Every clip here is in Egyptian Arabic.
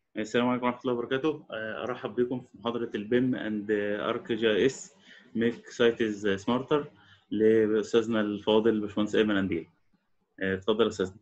السلام عليكم ورحمة الله وبركاته آه، أرحب بكم في محاضرة البيم أند أرك جي إس ميك سايتز سمارتر لأستاذنا الفاضل باشمهندس أيمن أنديل آه، اتفضل يا أستاذنا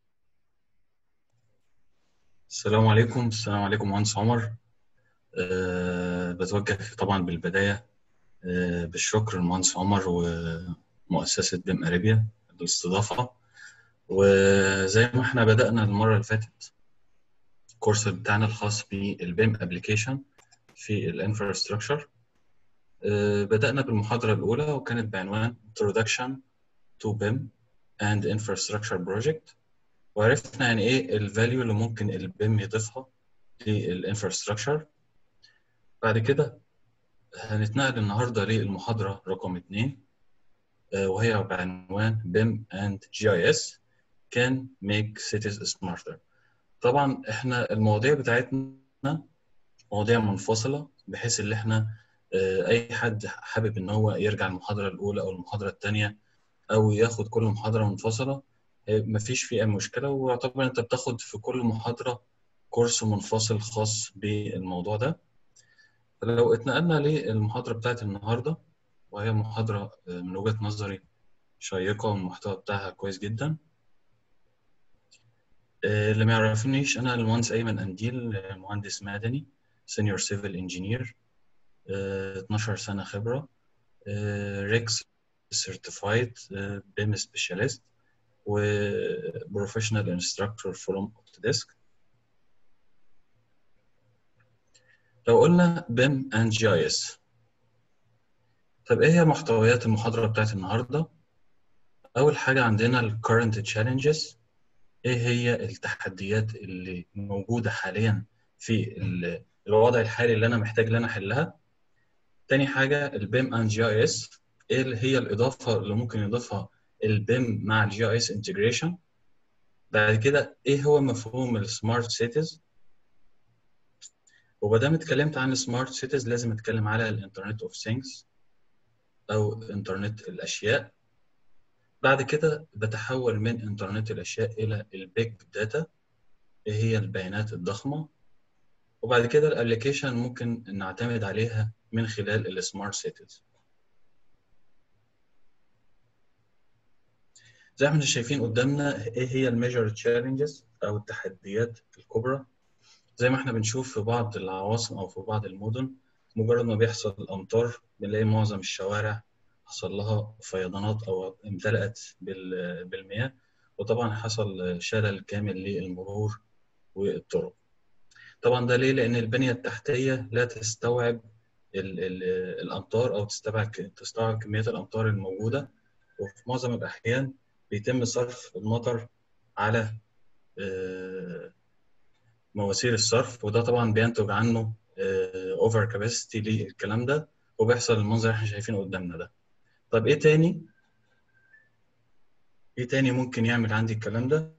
السلام عليكم السلام عليكم مهندس عمر أه بتوجه طبعا بالبداية أه بالشكر للمهندس عمر ومؤسسة بيم أريبيا للاستضافة وزي ما احنا بدأنا المرة اللي فاتت الكورس بتاعنا الخاص بالبيم ابلكيشن في الانفراستراكشر أه بدأنا بالمحاضرة الأولى وكانت بعنوان Introduction to BIM and Infrastructure Project وعرفنا يعني ايه الفاليو اللي ممكن البيم يضيفها للانفراستراكشر بعد كده هنتنقل النهارده للمحاضره رقم اتنين وهي بعنوان BIM and GIS can make cities smarter طبعا احنا المواضيع بتاعتنا مواضيع منفصله بحيث ان احنا اي حد حابب ان هو يرجع المحاضره الاولى او المحاضره الثانيه او ياخد كل محاضره منفصله مفيش فيه اي مشكله ويعتبر انت بتاخد في كل محاضره كورس منفصل خاص بالموضوع ده لو اتنقلنا للمحاضره بتاعت النهارده وهي محاضره من وجهه نظري شيقه والمحتوى بتاعها كويس جدا اللي ما يعرفنيش انا المهندس ايمن انديل مهندس مدني سينيور سيفل انجينير 12 سنه خبره ريكس سيرتيفايد بيم سبيشاليست وبروفيشنال انستراكتور فروم اوتوديسك لو قلنا بيم اند جي اي اس طب ايه هي محتويات المحاضره بتاعت النهارده اول حاجه عندنا الكرنت تشالنجز ايه هي التحديات اللي موجوده حاليا في الوضع الحالي اللي انا محتاج ان انا احلها تاني حاجه البيم اند جي اي اس ايه اللي هي الاضافه اللي ممكن يضيفها البيم مع الجي اي اس انتجريشن بعد كده ايه هو مفهوم السمارت سيتيز وبدام اتكلمت عن السمارت سيتيز لازم اتكلم على الانترنت اوف ثينجز او انترنت الاشياء بعد كده بتحول من انترنت الاشياء الى البيج داتا ايه هي البيانات الضخمه وبعد كده الابلكيشن ممكن نعتمد عليها من خلال السمارت سيتيز زي ما احنا شايفين قدامنا ايه هي الميجر تشالنجز او التحديات الكبرى زي ما احنا بنشوف في بعض العواصم او في بعض المدن مجرد ما بيحصل الامطار بنلاقي معظم الشوارع حصل لها فيضانات او امتلأت بالمياه وطبعا حصل شلل كامل للمرور والطرق طبعا ده ليه لان البنيه التحتيه لا تستوعب ال ال الامطار او تستوعب تستوعب كميات الامطار الموجوده وفي معظم الاحيان بيتم صرف المطر على مواسير الصرف وده طبعا بينتج عنه اوفر كاباسيتي للكلام ده وبيحصل المنظر اللي احنا شايفينه قدامنا ده طب ايه تاني ايه تاني ممكن يعمل عندي الكلام ده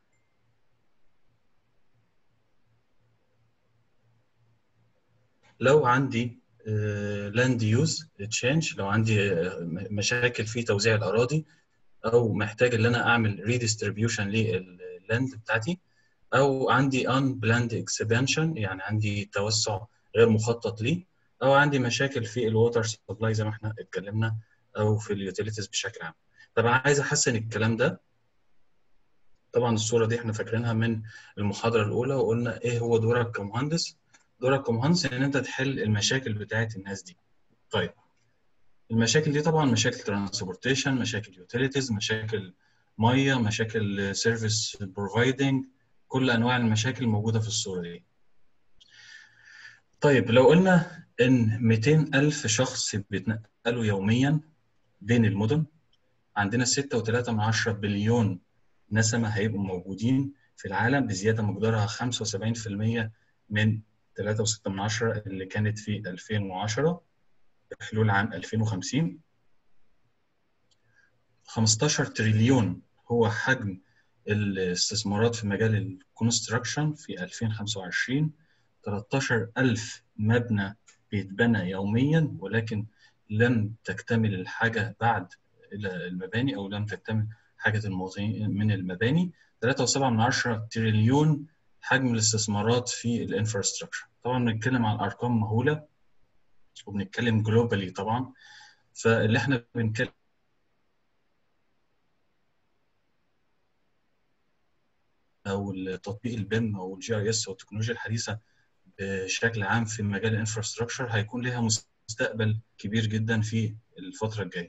لو عندي لاند يوز تشينج لو عندي مشاكل في توزيع الاراضي او محتاج ان انا اعمل ريديستريبيوشن لللاند بتاعتي او عندي ان بلاند اكسبانشن يعني عندي توسع غير مخطط ليه او عندي مشاكل في الووتر سبلاي زي ما احنا اتكلمنا او في اليوتيليتيز بشكل عام طب انا عايز احسن الكلام ده طبعا الصوره دي احنا فاكرينها من المحاضره الاولى وقلنا ايه هو دورك كمهندس دورك كمهندس ان انت تحل المشاكل بتاعت الناس دي طيب المشاكل دي طبعا مشاكل ترانسبورتيشن مشاكل يوتيليتيز مشاكل ميه مشاكل سيرفيس بروفايدنج كل انواع المشاكل موجوده في الصوره دي طيب لو قلنا ان 200 الف شخص بيتنقلوا يوميا بين المدن عندنا 6.3 بليون نسمه هيبقوا موجودين في العالم بزياده مقدارها 75% من 3.6 اللي كانت في 2010 حلول عام 2050 15 تريليون هو حجم الاستثمارات في مجال الكونستراكشن في 2025 13 ألف مبنى بيتبنى يوميا ولكن لم تكتمل الحاجة بعد المباني أو لم تكتمل حاجة المواطنين من المباني 3.7 تريليون حجم الاستثمارات في الانفراستراكشر طبعا بنتكلم عن ارقام مهوله وبنتكلم جلوبالي طبعا فاللي احنا بنتكلم او تطبيق البيم او الجي اي اس او التكنولوجيا الحديثه بشكل عام في مجال الانفراستراكشر هيكون لها مستقبل كبير جدا في الفتره الجايه.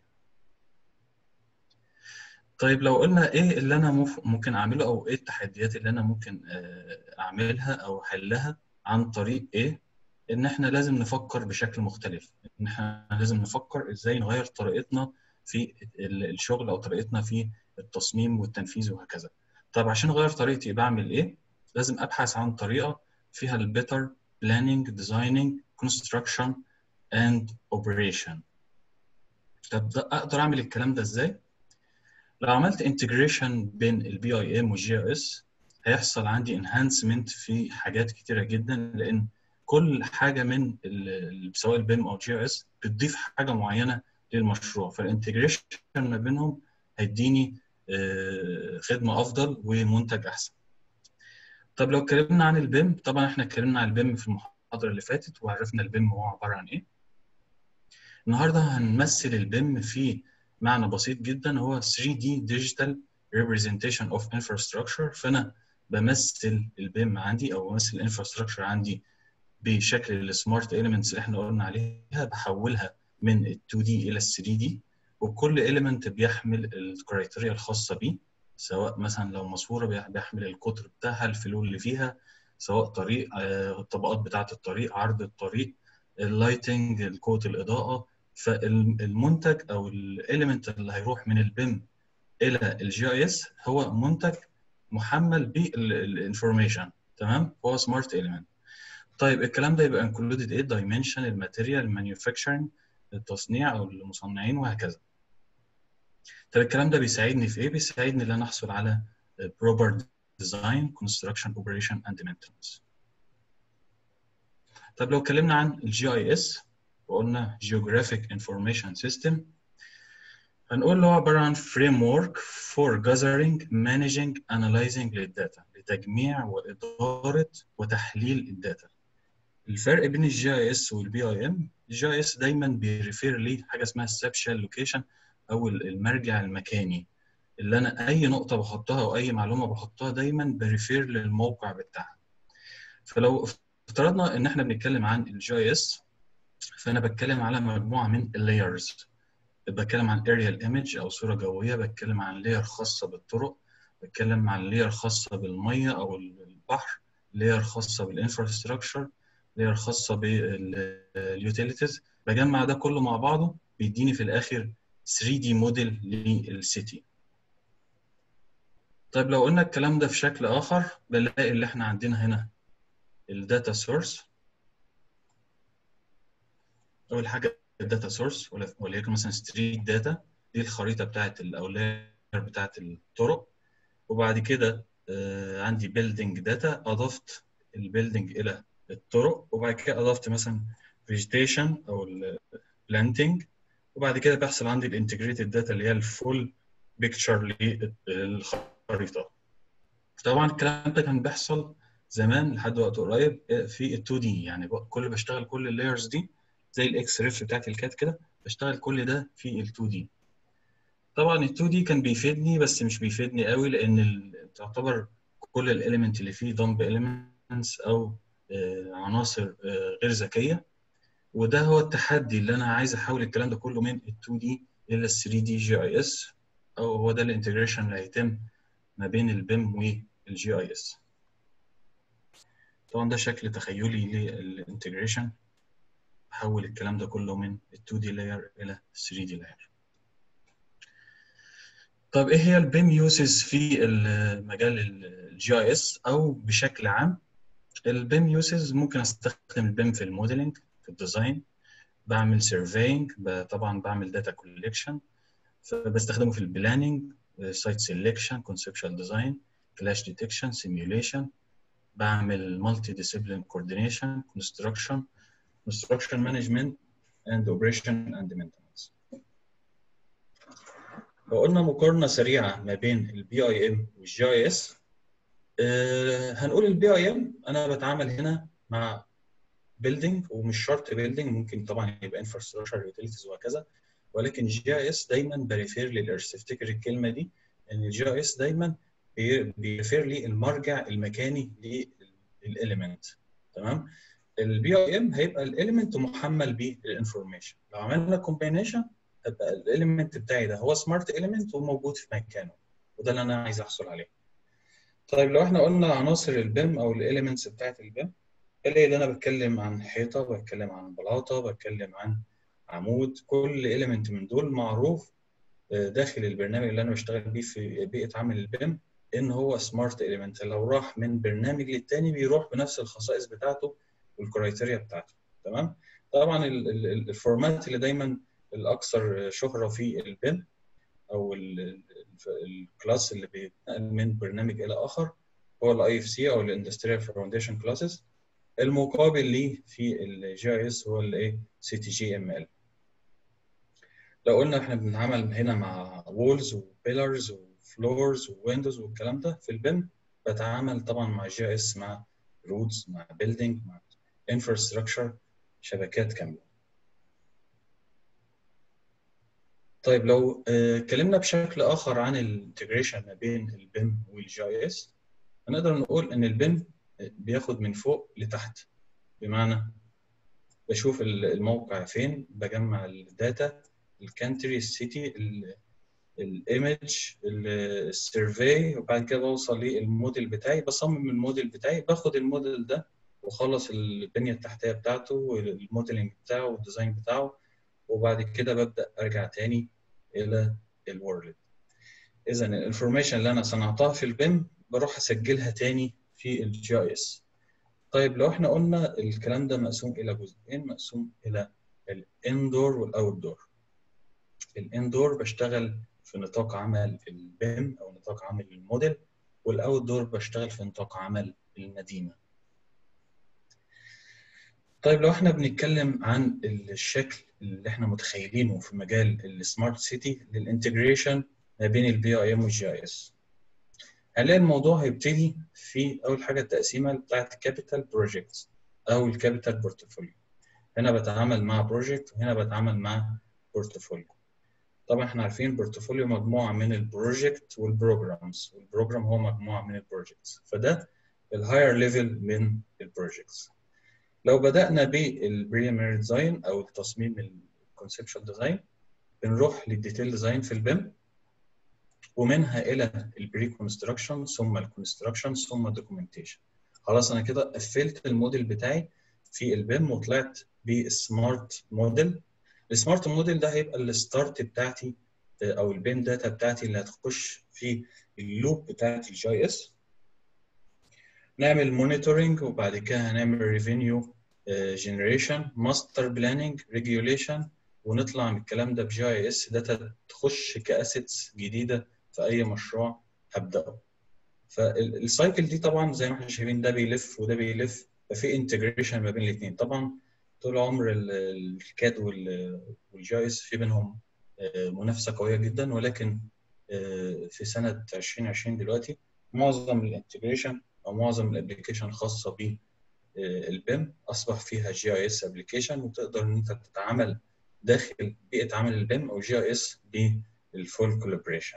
طيب لو قلنا ايه اللي انا ممكن اعمله او ايه التحديات اللي انا ممكن اعملها او احلها عن طريق ايه؟ ان احنا لازم نفكر بشكل مختلف، ان احنا لازم نفكر ازاي نغير طريقتنا في الشغل او طريقتنا في التصميم والتنفيذ وهكذا. طيب عشان اغير طريقتي بعمل ايه؟ لازم ابحث عن طريقه فيها البيتر بلاننج ديزايننج كونستراكشن اند اوبريشن. طب اقدر اعمل الكلام ده ازاي؟ لو عملت انتجريشن بين البي اي ام والجي اي اس هيحصل عندي انهانسمنت في حاجات كتيره جدا لان كل حاجه من سواء البيم او الجي اس بتضيف حاجه معينه للمشروع فالانتجريشن ما بينهم هيديني خدمه افضل ومنتج احسن. طب لو اتكلمنا عن البيم طبعا احنا اتكلمنا عن البيم في المحاضره اللي فاتت وعرفنا البيم هو عباره عن ايه. النهارده هنمثل البيم في معنى بسيط جدا هو 3D Digital Representation of Infrastructure فانا بمثل البيم عندي او بمثل الانفراستراكشر عندي بشكل السمارت اليمنتس اللي احنا قلنا عليها بحولها من ال 2 دي الى ال 3 دي وكل اليمنت بيحمل الكرايتيريا الخاصه بيه سواء مثلا لو ماسوره بيحمل القطر بتاعها الفلول اللي فيها سواء طريق الطبقات بتاعه الطريق عرض الطريق اللايتنج قوه الاضاءه فالمنتج او الاليمنت اللي هيروح من البيم الى الجي اي اس هو منتج محمل بالانفورميشن تمام هو سمارت اليمنت طيب الكلام ده يبقى انكلودد ايه دايمنشن الماتيريال المانيفاكتشرنج التصنيع او المصنعين وهكذا طب الكلام ده بيساعدني في ايه بيساعدني ان انا احصل على proper design construction operation and maintenance طب لو اتكلمنا عن الجي اي اس وقلنا Geographic Information System هنقول له عبارة عن framework for gathering, managing, analyzing للداتا لتجميع وإدارة وتحليل الداتا. الفرق بين الجي اي اس والبي اي ام الجي اي اس دايما بيريفير لي حاجه اسمها السبشال لوكيشن او المرجع المكاني اللي انا اي نقطه بحطها او اي معلومه بحطها دايما بريفير للموقع بتاعها. فلو افترضنا ان احنا بنتكلم عن الجي اي اس فانا بتكلم على مجموعه من اللايرز بتكلم عن اريال ايمج او صوره جويه بتكلم عن لاير خاصه بالطرق بتكلم عن لاير خاصه بالميه او البحر لاير خاصه بالانفراستراكشر لاير خاصه باليوتيليتيز بجمع ده كله مع بعضه بيديني في الاخر 3 دي موديل للسيتي طيب لو قلنا الكلام ده في شكل اخر بنلاقي اللي احنا عندنا هنا الداتا سورس اول حاجه الداتا سورس وليكن مثلا ستريت داتا دي الخريطه بتاعت او اللاير بتاعت الطرق وبعد كده آه عندي بيلدينج داتا اضفت البيلدينج الى الطرق وبعد كده اضفت مثلا فيجيتيشن او البلانتنج وبعد كده بيحصل عندي الانتجريتد داتا اللي هي الفول بيكتشر للخريطه طبعا الكلام ده كان بيحصل زمان لحد وقت قريب في ال 2 دي يعني كل بشتغل كل اللايرز دي زي الاكس ريف بتاعت الكات كده بشتغل كل ده في ال 2 دي طبعا ال 2 دي كان بيفيدني بس مش بيفيدني قوي لان تعتبر كل الاليمنت اللي فيه دمب اليمنتس او آه عناصر آه غير ذكيه وده هو التحدي اللي انا عايز احول الكلام ده كله من ال 2 دي الى ال 3 دي جي اي اس او هو ده الانتجريشن اللي هيتم ما بين البيم والجي اي اس طبعا ده شكل تخيلي للانتجريشن احول الكلام ده كله من ال 2 دي لاير الى 3 دي لاير طب ايه هي البيم يوسز في مجال الجي اي اس او بشكل عام البيم يوسز ممكن استخدم البيم في الموديلنج في الديزاين بعمل سيرفينج طبعا بعمل داتا كوليكشن فبستخدمه في البلاننج سايت سيلكشن كونسبشوال ديزاين كلاش ديتكشن سيميوليشن بعمل مالتي ديسيبلين كوردينيشن كونستراكشن construction management and operation and maintenance. لو قلنا مقارنة سريعة ما بين البي اي ام والجي اي اس آه هنقول البي اي ام انا بتعامل هنا مع بيلدينج ومش شرط بيلدينج ممكن طبعا يبقى انفراستراكشر يوتيليتيز وهكذا ولكن جي اي اس دايما بريفير للارث افتكر الكلمه دي ان الجي اي اس دايما بيريفير لي المرجع المكاني للاليمنت تمام البي اي ام هيبقى الاليمنت محمل بالانفورميشن لو عملنا كومبينيشن هيبقى الاليمنت بتاعي ده هو سمارت اليمنت وموجود في مكانه وده اللي انا عايز احصل عليه طيب لو احنا قلنا عناصر البيم او الاليمنتس بتاعت البيم الاقي اللي انا بتكلم عن حيطه بتكلم عن بلاطه بتكلم عن عمود كل اليمنت من دول معروف داخل البرنامج اللي انا بشتغل بيه في بيئه عمل البيم ان هو سمارت اليمنت لو راح من برنامج للتاني بيروح بنفس الخصائص بتاعته والكرايتيريا بتاعته تمام طبعا الفورمات اللي دايما الاكثر شهره في البيم او الكلاس اللي بيتنقل من برنامج الى اخر هو الاي اف سي او الاندستريال فاونديشن كلاسز المقابل ليه في الجي اي اس هو الايه سي تي جي ام ال لو قلنا احنا بنتعامل هنا مع وولز وبيلرز وفلورز وويندوز والكلام ده في البيم بتعامل طبعا مع جي اس مع رودز مع بيلدينج مع انفراستراكشر شبكات كامله طيب لو اتكلمنا بشكل اخر عن الانتجريشن ما بين البيم والجي اي اس هنقدر نقول ان البيم بياخد من فوق لتحت بمعنى بشوف الموقع فين بجمع الداتا الكانتري السيتي الايمج السيرفي وبعد كده بوصل للموديل بتاعي بصمم الموديل بتاعي باخد الموديل ده واخلص البنيه التحتيه بتاعته والموديلنج بتاعه والديزاين بتاعه وبعد كده ببدا ارجع تاني الى الورلد اذا الانفورميشن اللي انا صنعتها في البيم بروح اسجلها تاني في الجي اي اس طيب لو احنا قلنا الكلام ده مقسوم الى جزئين مقسوم الى الاندور والاوت دور الاندور بشتغل في نطاق عمل البيم او نطاق عمل الموديل والاوت دور بشتغل في نطاق عمل المدينه طيب لو احنا بنتكلم عن الشكل اللي احنا متخيلينه في مجال السمارت سيتي للانتجريشن ما بين البي اي ام والجي اي اس هنلاقي الموضوع هيبتدي في اول حاجه التقسيمه بتاعت الكابيتال بروجكتس او الكابيتال بورتفوليو هنا بتعامل مع بروجكت وهنا بتعامل مع بورتفوليو طبعا احنا عارفين البورتفوليو مجموعه من البروجكت والبروجرامز والبروجرام هو مجموعه من البروجكتس فده الهاير ليفل من البروجكتس لو بدانا بالبريمير ديزاين او التصميم الكونسبشوال ديزاين بنروح للديتيل ديزاين في البيم ومنها الى البري كونستراكشن ثم الكونستراكشن ثم الدوكيومنتيشن خلاص انا كده قفلت الموديل بتاعي في البيم وطلعت بالسمارت موديل السمارت موديل ده هيبقى الستارت بتاعتي او البيم داتا بتاعتي اللي هتخش في اللوب بتاعت الجي اس نعمل مونيتورنج وبعد كده هنعمل ريفينيو جنريشن ماستر بلاننج ريجوليشن ونطلع من الكلام ده بجي اي اس داتا تخش كاسيتس جديده في اي مشروع هبداه فالسايكل دي طبعا زي ما احنا شايفين ده بيلف وده بيلف ففي انتجريشن ما بين الاثنين طبعا طول عمر الكاد والجي اس في بينهم منافسه قويه جدا ولكن في سنه 2020 دلوقتي معظم الانتجريشن او معظم الابلكيشن الخاصه بالبيم اصبح فيها جي اي اس ابلكيشن وتقدر ان انت تتعامل داخل بيئه عمل البيم او جي اي اس بالفول كولابريشن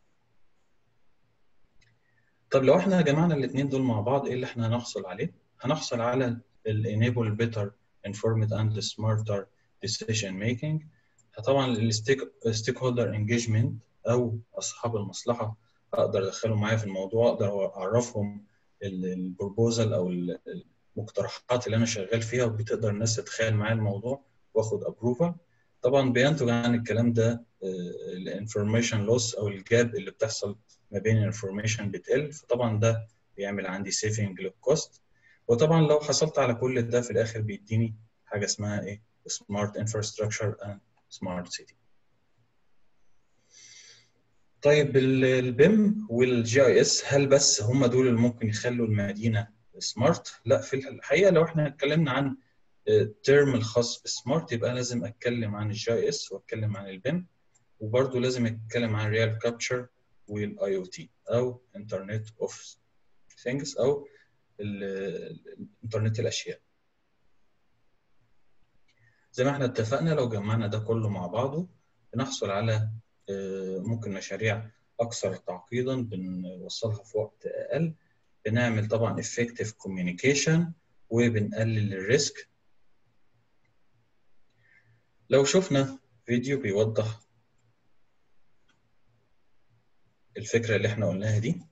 طب لو احنا جمعنا الاثنين دول مع بعض ايه اللي احنا هنحصل عليه هنحصل على الانيبل بيتر informed and smarter decision making طبعا الستيك هولدر انجيجمنت او اصحاب المصلحه اقدر ادخلهم معايا في الموضوع اقدر اعرفهم البروبوزال او المقترحات اللي انا شغال فيها وبتقدر الناس تتخيل معايا الموضوع واخد ابروفال طبعا بينتج عن الكلام ده الانفورميشن لوس او الجاب اللي بتحصل ما بين الانفورميشن بتقل فطبعا ده بيعمل عندي سيفنج للكوست وطبعا لو حصلت على كل ده في الاخر بيديني حاجه اسمها ايه سمارت انفراستراكشر اند سمارت سيتي طيب البيم والجي اي اس هل بس هم دول اللي ممكن يخلوا المدينه سمارت لا في الحقيقه لو احنا اتكلمنا عن الترم الخاص بالسمارت يبقى لازم اتكلم عن الجي اي اس واتكلم عن البيم وبرده لازم اتكلم عن ريال كابتشر والاي او تي او انترنت اوف ثينجز او الانترنت الاشياء زي ما احنا اتفقنا لو جمعنا ده كله مع بعضه بنحصل على ممكن مشاريع اكثر تعقيدا بنوصلها في وقت اقل بنعمل طبعا effective communication وبنقلل الريسك لو شفنا فيديو بيوضح الفكرة اللي احنا قلناها دي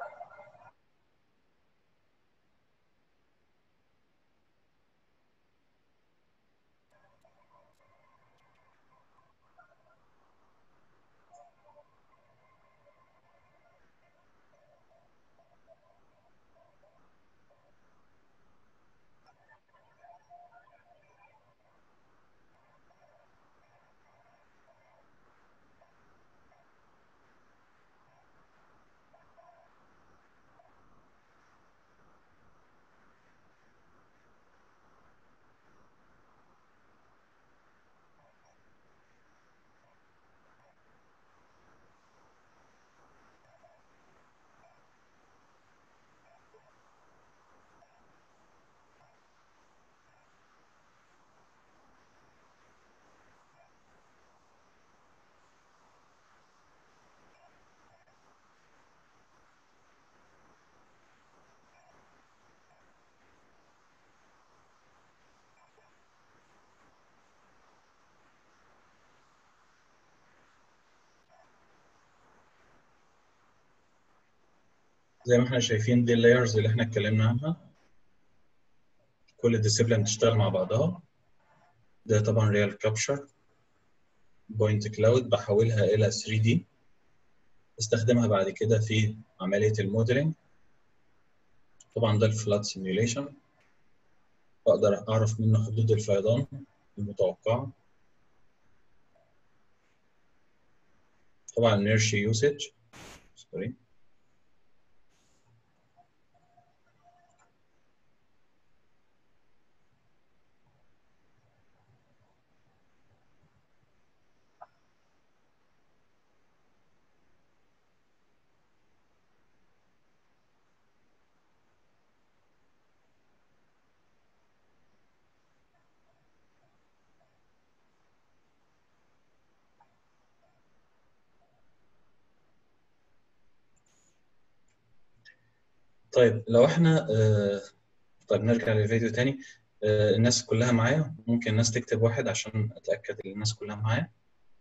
زي ما احنا شايفين دي اللايرز اللي احنا اتكلمنا عنها كل الديسيبلين بتشتغل مع بعضها ده طبعا ريال كابشر بوينت كلاود بحولها الى 3 دي استخدمها بعد كده في عمليه الموديلنج طبعا ده الفلات سيميوليشن بقدر اعرف منه حدود الفيضان المتوقعه طبعا نيرشي يوسج سوري طيب لو احنا آه طيب نرجع للفيديو تاني آه الناس كلها معايا ممكن الناس تكتب واحد عشان اتاكد ان الناس كلها معايا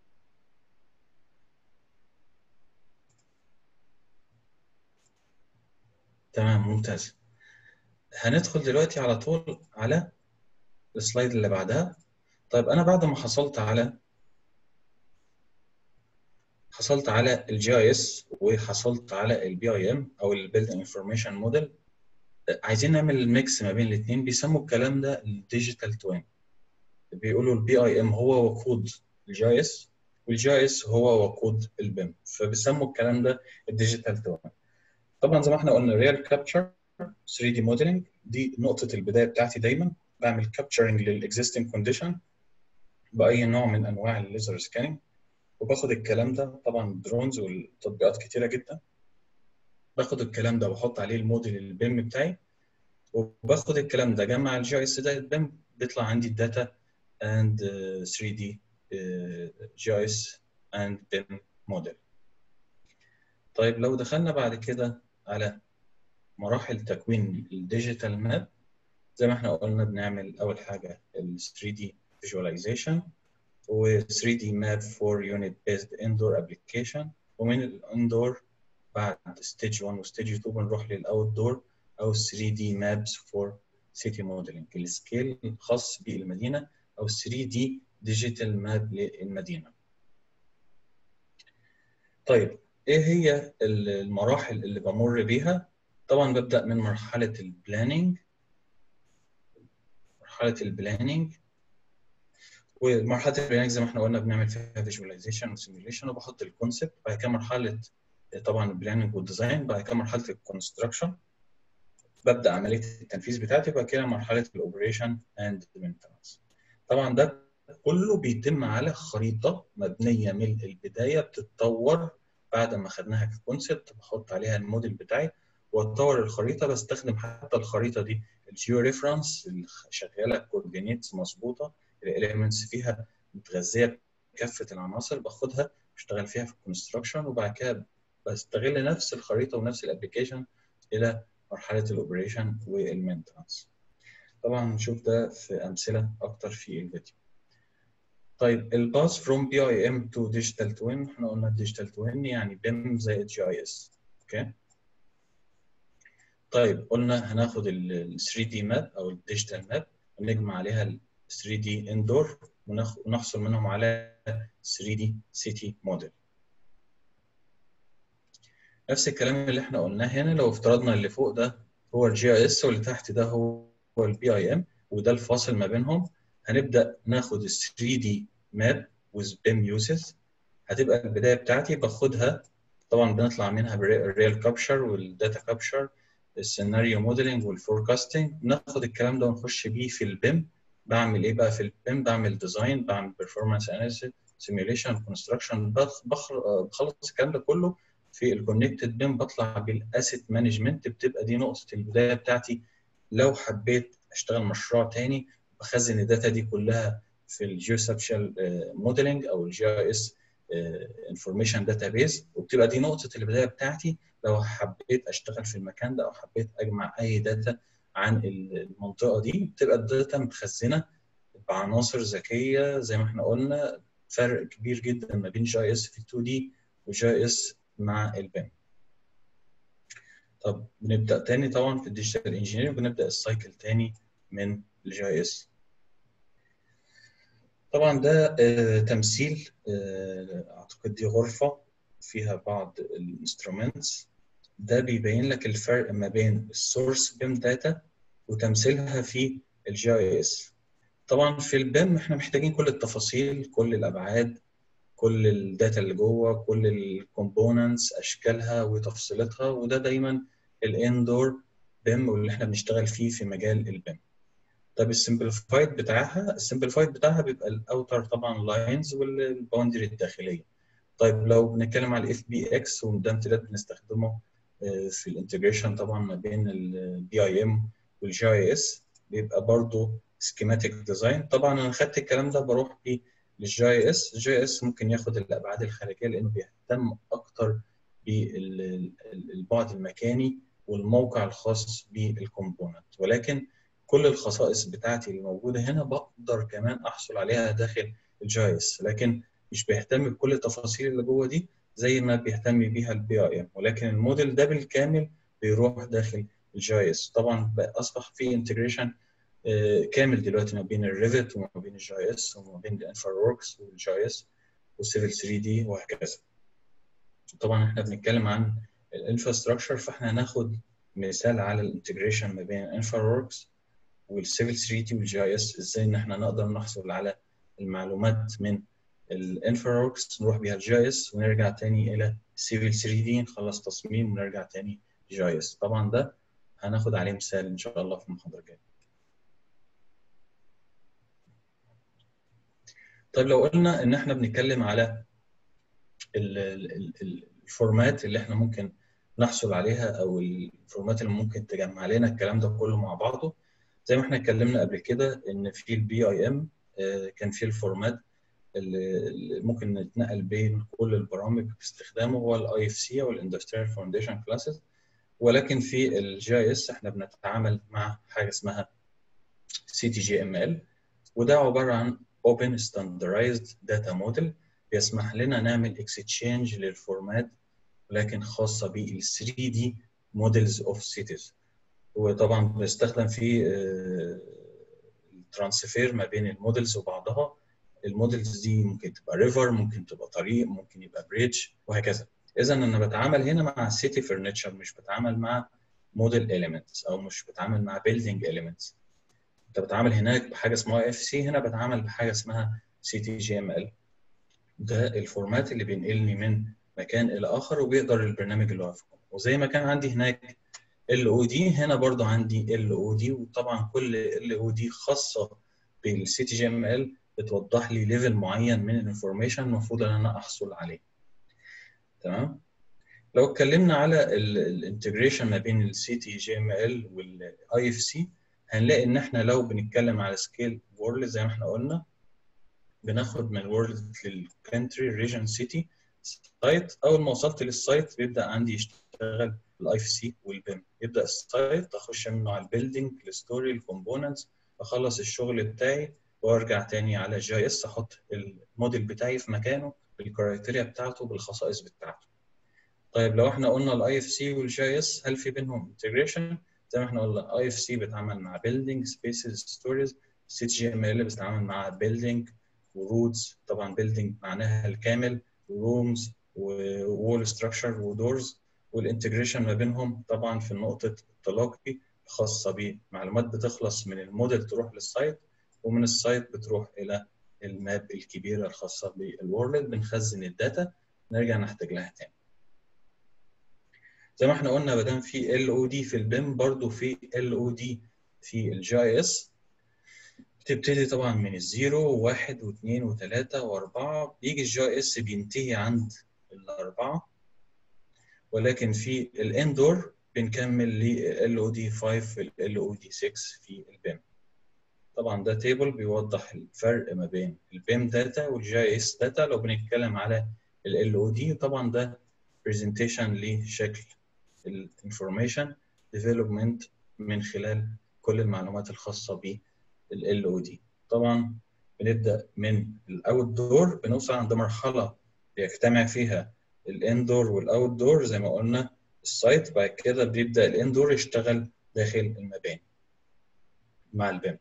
تمام ممتاز هندخل دلوقتي على طول على السلايد اللي بعدها طيب انا بعد ما حصلت على حصلت على الجي اي اس وحصلت على البي اي ام او البيلد انفورميشن موديل عايزين نعمل الميكس ما بين الاثنين بيسموا الكلام ده الديجيتال توين بيقولوا البي اي ام هو وقود الجي اي اس والجي اي اس هو وقود البيم فبيسموا الكلام ده الديجيتال توين طبعا زي ما احنا قلنا ريال كابتشر 3 دي موديلنج دي نقطه البدايه بتاعتي دايما بعمل كابتشرنج للاكزيستنج كونديشن باي نوع من انواع الليزر سكاننج وباخد الكلام ده طبعا درونز والتطبيقات كتيره جدا باخد الكلام ده واحط عليه الموديل البيم بتاعي وباخد الكلام ده جمع الجي اس ده البيم بيطلع عندي الداتا اند 3 دي جي اس اند بيم موديل طيب لو دخلنا بعد كده على مراحل تكوين الديجيتال ماب زي ما احنا قلنا بنعمل اول حاجه ال 3 دي visualization و 3 دي map for unit based indoor application ومن الاندور بعد ستيج 1 وستيج 2 بنروح للاوت دور او 3 دي maps for city modeling السكيل الخاص بالمدينه او 3 دي ديجيتال ماب للمدينه. طيب ايه هي المراحل اللي بمر بيها؟ طبعا ببدا من مرحله البلاننج مرحله البلاننج ومرحله البلاننج زي ما احنا قلنا بنعمل فيها فيجواليزيشن وسيميوليشن وبحط الكونسبت بعد كده مرحله طبعا البلاننج والديزاين بعد كده مرحله الكونستراكشن ببدا عمليه التنفيذ بتاعتي بعد كده مرحله الاوبريشن اند مينتنس طبعا ده كله بيتم على خريطه مبنيه من البدايه بتتطور بعد ما خدناها ككونسبت بحط عليها الموديل بتاعي واطور الخريطه بستخدم حتى الخريطه دي الجيو ريفرنس اللي شغاله كوردينيتس مظبوطه الاليمنتس فيها متغذيه بكافه العناصر باخدها بشتغل فيها في الكونستراكشن وبعد كده بستغل نفس الخريطه ونفس الابلكيشن الى مرحله الاوبريشن والمينتنس طبعا نشوف ده في امثله اكتر في الفيديو طيب الباس فروم بي اي ام تو ديجيتال توين احنا قلنا ديجيتال توين يعني بيم زائد جي اي اس اوكي طيب قلنا هناخد ال 3 دي ماب او الديجيتال ماب ونجمع عليها ال 3 دي اندور ونحصل منهم على 3 دي سيتي موديل نفس الكلام اللي احنا قلناه هنا لو افترضنا اللي فوق ده هو الجي اي اس واللي تحت ده هو البي اي ام وده الفاصل ما بينهم هنبدا ناخد ال 3 دي ماب with BIM uses هتبقى البدايه بتاعتي باخدها طبعا بنطلع منها بالريال كابشر والداتا كابشر السيناريو موديلنج والفوركاستنج ناخد الكلام ده ونخش بيه في البيم بعمل ايه بقى في البيم بعمل ديزاين بعمل بيرفورمانس اناليسيس سيميوليشن كونستراكشن بخلص الكلام ده كله في الكونكتد بيم بطلع بالاسيت مانجمنت بتبقى دي نقطه البدايه بتاعتي لو حبيت اشتغل مشروع تاني بخزن الداتا دي كلها في الجيوسبشال موديلنج او الجي اي اس انفورميشن داتابيز وبتبقى دي نقطه البدايه بتاعتي لو حبيت اشتغل في المكان ده او حبيت اجمع اي داتا عن المنطقه دي بتبقى الداتا متخزنه بعناصر ذكيه زي ما احنا قلنا فرق كبير جدا ما بين جي اس في 2 دي وجي اس مع البيم طب بنبدا تاني طبعا في الديجيتال انجينيرنج بنبدا السايكل تاني من الجي اس طبعا ده آه تمثيل آه اعتقد دي غرفه فيها بعض الانسترومنتس ده بيبين لك الفرق ما بين السورس بيم داتا وتمثيلها في الجي اي اس طبعا في البيم احنا محتاجين كل التفاصيل كل الابعاد كل الداتا اللي جوه كل الكومبوننتس اشكالها وتفصيلاتها وده دايما الاندور بيم واللي احنا بنشتغل فيه في مجال البيم طب السمبليفايد بتاعها السمبليفايد بتاعها بيبقى الاوتر طبعا لاينز والباوندري الداخليه طيب لو بنتكلم على الاف بي اكس وده امتداد بنستخدمه في الانتجريشن طبعا ما بين البي اي ام والجي اي اس بيبقى برضه سكيماتيك ديزاين طبعا انا خدت الكلام ده بروح بيه للجي اي اس الجي اس ممكن ياخد الابعاد الخارجيه لانه بيهتم اكتر بالبعد المكاني والموقع الخاص بالكومبوننت ولكن كل الخصائص بتاعتي اللي موجوده هنا بقدر كمان احصل عليها داخل الجي اس لكن مش بيهتم بكل التفاصيل اللي جوه دي زي ما بيهتم بيها البي اي ام ولكن الموديل ده بالكامل بيروح داخل الجي اس طبعا اصبح في انتجريشن كامل دلوقتي ما بين الريفت وما بين الجي اس وما بين الانفر وركس والجي اس والسيفل 3 دي وهكذا طبعا احنا بنتكلم عن الانفراستراكشر فاحنا هناخد مثال على الانتجريشن ما بين الانفر وركس والسيفل 3 دي والجي اس ازاي ان احنا نقدر نحصل على المعلومات من الانفراوركس نروح بيها الجي اس ونرجع تاني الى السيفل 3 دي نخلص تصميم ونرجع تاني جي اس طبعا ده هناخد عليه مثال ان شاء الله في المحاضره الجايه طيب لو قلنا ان احنا بنتكلم على الفورمات اللي احنا ممكن نحصل عليها او الفورمات اللي ممكن تجمع لنا الكلام ده كله مع بعضه زي ما احنا اتكلمنا قبل كده ان في البي اي ام كان في الفورمات اللي ممكن نتنقل بين كل البرامج باستخدامه هو الاي اف سي او الاندستريال فاونديشن كلاسز ولكن في الجي اس احنا بنتعامل مع حاجه اسمها سي تي جي ام ال وده عباره عن open standardized data model بيسمح لنا نعمل اكستشينج للفورمات ولكن خاصه بال 3 دي موديلز اوف سيتيز وطبعا بنستخدم فيه الترانسفير ما بين الموديلز وبعضها الموديلز دي ممكن تبقى ريفر ممكن تبقى طريق ممكن يبقى بريدج وهكذا اذا انا بتعامل هنا مع سيتي فرنتشر مش بتعامل مع موديل اليمنتس او مش بتعامل مع بيلدينج اليمنتس انت بتعامل هناك بحاجه اسمها اف سي هنا بتعامل بحاجه اسمها سي تي جي ام ال ده الفورمات اللي بينقلني من مكان الى اخر وبيقدر البرنامج اللي واقفه وزي ما كان عندي هناك ال او دي هنا برضو عندي ال او دي وطبعا كل ال او دي خاصه بالسي تي جي ام ال بتوضح لي ليفل معين من الانفورميشن المفروض ان انا احصل عليه تمام لو اتكلمنا على الانتجريشن ما بين السي تي جي ام ال والاي اف سي هنلاقي ان احنا لو بنتكلم على سكيل وورلد زي ما احنا قلنا بناخد من وورلد للكانتري ريجن سيتي سايت اول ما وصلت للسايت بيبدا عندي يشتغل الاي اف سي والبيم يبدا السايت اخش منه على البيلدينج الستوري الكومبوننتس اخلص الشغل بتاعي وارجع تاني على الجي اس احط الموديل بتاعي في مكانه بالكرايتيريا بتاعته بالخصائص بتاعته طيب لو احنا قلنا الاي اف سي والجي اس هل في بينهم انتجريشن زي ما احنا قلنا الاي اف سي بيتعامل مع بيلدينج سبيسز ستوريز سي جي ام ال بيتعامل مع بيلدينج ورودز طبعا بيلدينج معناها الكامل ورومز وول ستراكشر ودورز والانتجريشن ما بينهم طبعا في نقطه التلاقي الخاصه بمعلومات بتخلص من الموديل تروح للسايت ومن السايت بتروح الى الماب الكبيره الخاصه بالورلد بنخزن الداتا نرجع نحتاج لها تاني زي ما احنا قلنا ما دام في ال او دي في البيم برضو في ال او دي في الجي اي اس بتبتدي طبعا من الزيرو وواحد واثنين وثلاثة وأربعة بيجي الجي اس بينتهي عند الأربعة ولكن في الاندور بنكمل لل او دي 5 ال او دي 6 في البيم طبعا ده تيبل بيوضح الفرق ما بين البيم داتا والجي اس داتا لو بنتكلم على ال او دي طبعا ده برزنتيشن لشكل الانفورميشن ديفلوبمنت من خلال كل المعلومات الخاصه بال او دي طبعا بنبدا من الاوت دور بنوصل عند مرحله بيجتمع فيها الاندور والاوت دور زي ما قلنا السايت بعد كده بيبدا الاندور يشتغل داخل المباني مع البيم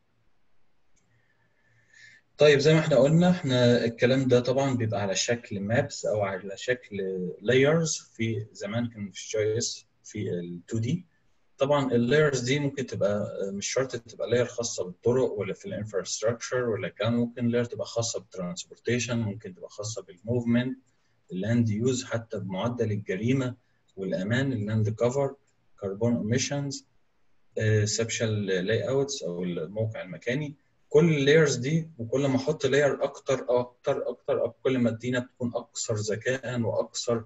طيب زي ما احنا قلنا احنا الكلام ده طبعا بيبقى على شكل مابس او على شكل لايرز في زمان كان في جي اس في ال 2 دي طبعا اللايرز دي ممكن تبقى مش شرط تبقى لاير خاصه بالطرق ولا في الانفراستراكشر ولا كان ممكن لاير تبقى خاصه بالترانسبورتيشن ممكن تبقى خاصه بالموفمنت اللاند يوز حتى بمعدل الجريمه والامان اللاند كفر كربون ايميشنز سبشال لاي اوتس او الموقع المكاني كل اللايرز دي وكل ما احط لاير اكتر اكتر اكتر كل ما الدينا بتكون اكثر ذكاء واكثر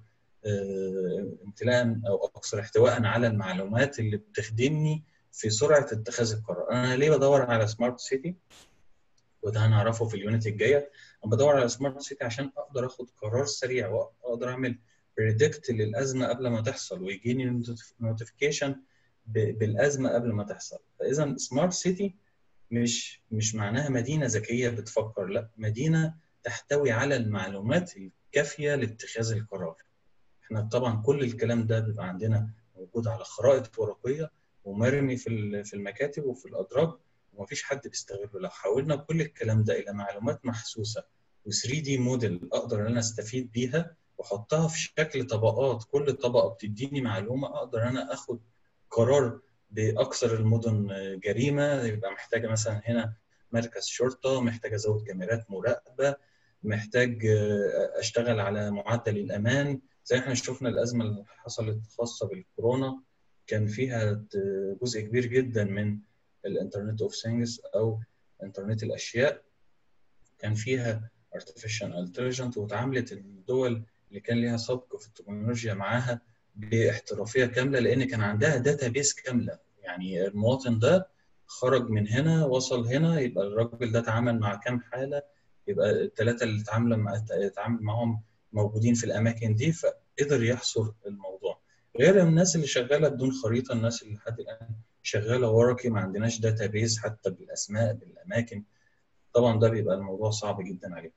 امتلاء او اكثر احتواء على المعلومات اللي بتخدمني في سرعه اتخاذ القرار انا ليه بدور على سمارت سيتي وده هنعرفه في اليونت الجايه انا بدور على سمارت سيتي عشان اقدر اخد قرار سريع واقدر اعمل بريدكت للازمه قبل ما تحصل ويجيني نوتيفيكيشن بالازمه قبل ما تحصل فاذا سمارت سيتي مش مش معناها مدينه ذكيه بتفكر لا مدينه تحتوي على المعلومات الكافيه لاتخاذ القرار احنا طبعا كل الكلام ده بيبقى عندنا موجود على خرائط ورقيه ومرمي في في المكاتب وفي الادراج ومفيش حد بيستغله لو حولنا كل الكلام ده الى معلومات محسوسه و3 دي موديل اقدر ان انا استفيد بيها واحطها في شكل طبقات كل طبقه بتديني معلومه اقدر انا اخد قرار باكثر المدن جريمه يبقى محتاجه مثلا هنا مركز شرطه محتاج ازود كاميرات مراقبه محتاج اشتغل على معدل الامان زي احنا شفنا الازمه اللي حصلت خاصه بالكورونا كان فيها جزء كبير جدا من الانترنت اوف ثينجز او انترنت الاشياء كان فيها artificial intelligence واتعاملت الدول اللي كان ليها سبق في التكنولوجيا معاها باحترافيه كامله لان كان عندها داتا بيس كامله يعني المواطن ده خرج من هنا وصل هنا يبقى الراجل ده اتعامل مع كام حاله يبقى الثلاثه اللي اتعامل مع اتعامل معاهم موجودين في الاماكن دي فقدر يحصر الموضوع غير الناس اللي شغاله بدون خريطه الناس اللي لحد الان شغاله ورقي ما عندناش داتا بيس حتى بالاسماء بالاماكن طبعا ده بيبقى الموضوع صعب جدا عليهم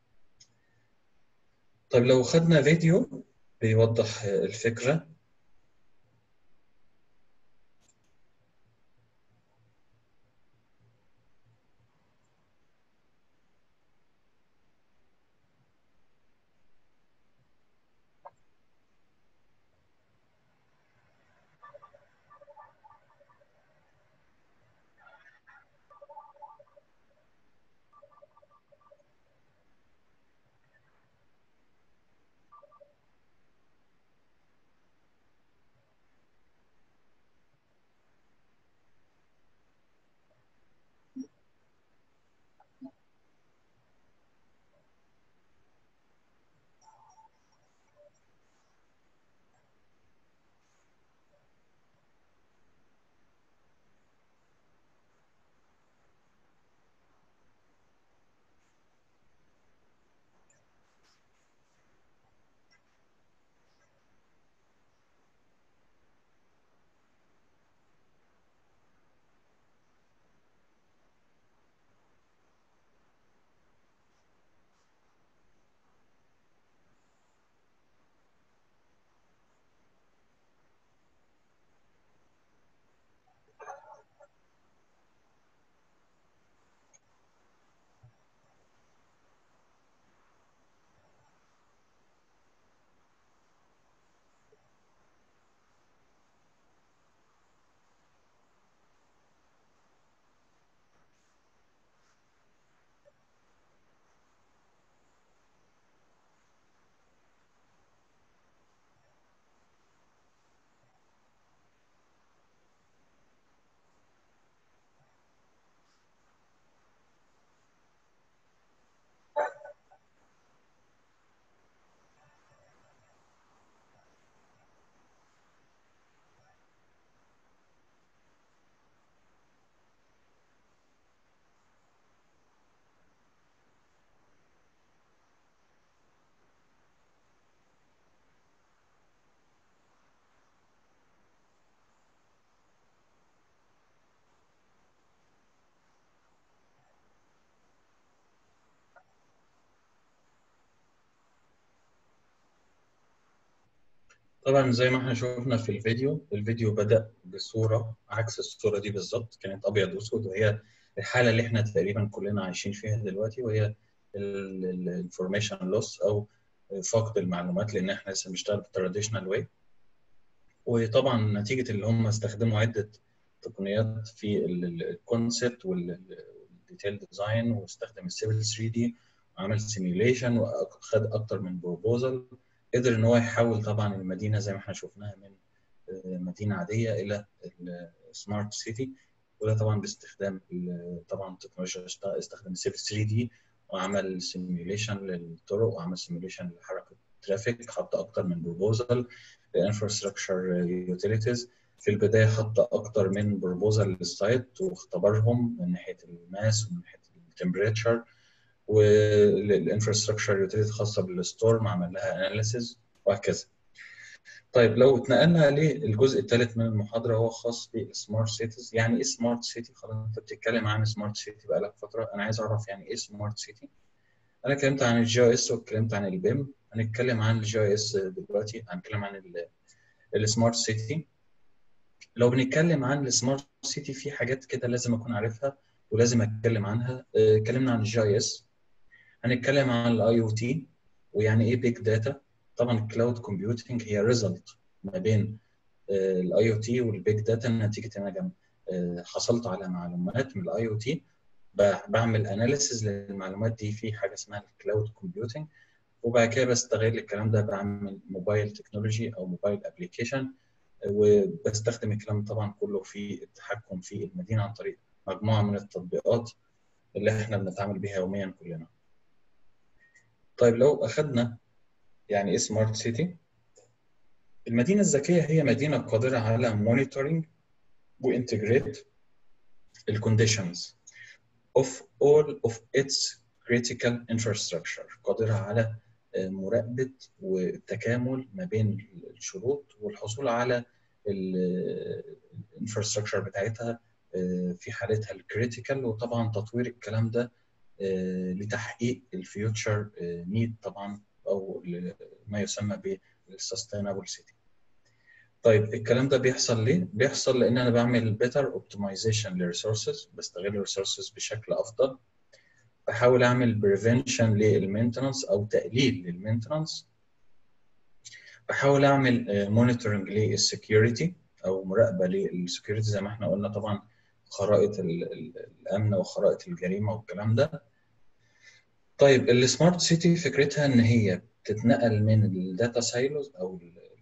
طيب لو خدنا فيديو بيوضح الفكره طبعا زي ما احنا شفنا في الفيديو الفيديو بدأ بصورة عكس الصورة دي بالظبط كانت أبيض وأسود وهي الحالة اللي احنا تقريبا كلنا عايشين فيها دلوقتي وهي الانفورميشن لوس أو فقد المعلومات لأن احنا لسه بنشتغل بالتراديشنال واي وطبعا نتيجة اللي هم استخدموا عدة تقنيات في الكونسبت والديتيل ديزاين واستخدم السيفل 3 دي وعمل سيميوليشن وخد اكتر من بروبوزل قدر ان هو يحول طبعا المدينه زي ما احنا شفناها من مدينه عاديه الى سمارت سيتي وده طبعا باستخدام طبعا تكنولوجيا استخدم السيفل 3 دي وعمل سيميوليشن للطرق وعمل سيميوليشن لحركه الترافيك حط اكتر من بروبوزل للانفراستراكشر يوتيليتيز في البدايه حط اكتر من بروبوزل للسايت واختبرهم من ناحيه الماس ومن ناحيه التمبريتشر والانفراستراكشر يوتيليتي خاصه بالستورم عمل لها اناليسيز وهكذا. طيب لو اتنقلنا للجزء الثالث من المحاضره هو خاص بالسمارت سيتيز يعني ايه سمارت سيتي خلاص انت بتتكلم عن سمارت سيتي بقالك فتره انا عايز اعرف يعني ايه سمارت سيتي انا اتكلمت عن الجي او اس واتكلمت عن البيم هنتكلم عن الجي او اس دلوقتي هنتكلم عن السمارت سيتي لو بنتكلم عن السمارت سيتي في حاجات كده لازم اكون عارفها ولازم اتكلم عنها اتكلمنا عن الجي اي اس هنتكلم عن الاي او تي ويعني ايه بيج داتا طبعا الكلاود كومبيوتنج هي ريزلت ما بين الاي او تي والبيج داتا نتيجه ان انا حصلت على معلومات من الاي او تي بعمل اناليسيز للمعلومات دي في حاجه اسمها الكلاود كومبيوتنج وبعد كده بستغل الكلام ده بعمل موبايل تكنولوجي او موبايل ابلكيشن وبستخدم الكلام طبعا كله في التحكم في المدينه عن طريق مجموعه من التطبيقات اللي احنا بنتعامل بيها يوميا كلنا. طيب لو اخذنا يعني ايه سمارت سيتي؟ المدينه الذكيه هي مدينه قادره على مونيتورنج وانتجريت الكونديشنز of all of its critical infrastructure قادره على مراقبه والتكامل ما بين الشروط والحصول على الانفراستراكشر بتاعتها في حالتها الكريتيكال وطبعا تطوير الكلام ده لتحقيق الفيوتشر نيد طبعا او ما يسمى بالسستينابل سيتي طيب الكلام ده بيحصل ليه؟ بيحصل لان انا بعمل بيتر اوبتمايزيشن للريسورسز بستغل الريسورسز بشكل افضل بحاول اعمل بريفنشن للمينتنس او تقليل للمينتنس بحاول اعمل مونيتورنج للسكيورتي او مراقبه للسكيورتي زي ما احنا قلنا طبعا خرائط الامن وخرائط الجريمه والكلام ده طيب السمارت سيتي فكرتها ان هي بتتنقل من الداتا سايلوز او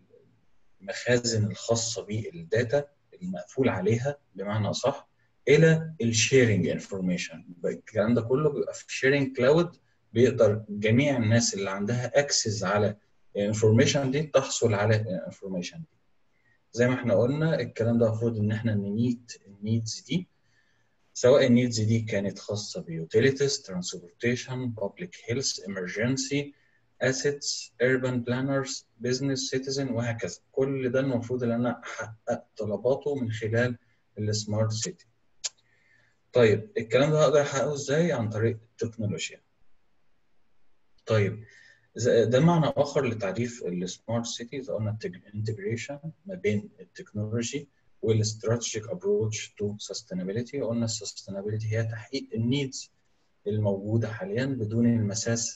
المخازن الخاصه بالداتا المقفول عليها بمعنى اصح الى الشيرنج انفورميشن الكلام ده كله بيبقى في شيرنج كلاود بيقدر جميع الناس اللي عندها اكسس على الانفورميشن دي تحصل على الانفورميشن دي زي ما احنا قلنا الكلام ده المفروض ان احنا نميت النيدز دي سواء النيدز دي كانت خاصه بيوتيليتيز ترانسبورتيشن بابليك هيلث امرجنسي اسيتس urban planners business citizen وهكذا كل ده المفروض ان انا احقق طلباته من خلال السمارت سيتي طيب الكلام ده هقدر احققه ازاي عن طريق التكنولوجيا طيب ده معنى اخر لتعريف السمارت سيتي اذا قلنا الانتجريشن ما بين التكنولوجي والاستراتيجيك ابروتش تو سستينابيلتي قلنا السستينابيلتي هي تحقيق النيدز الموجوده حاليا بدون المساس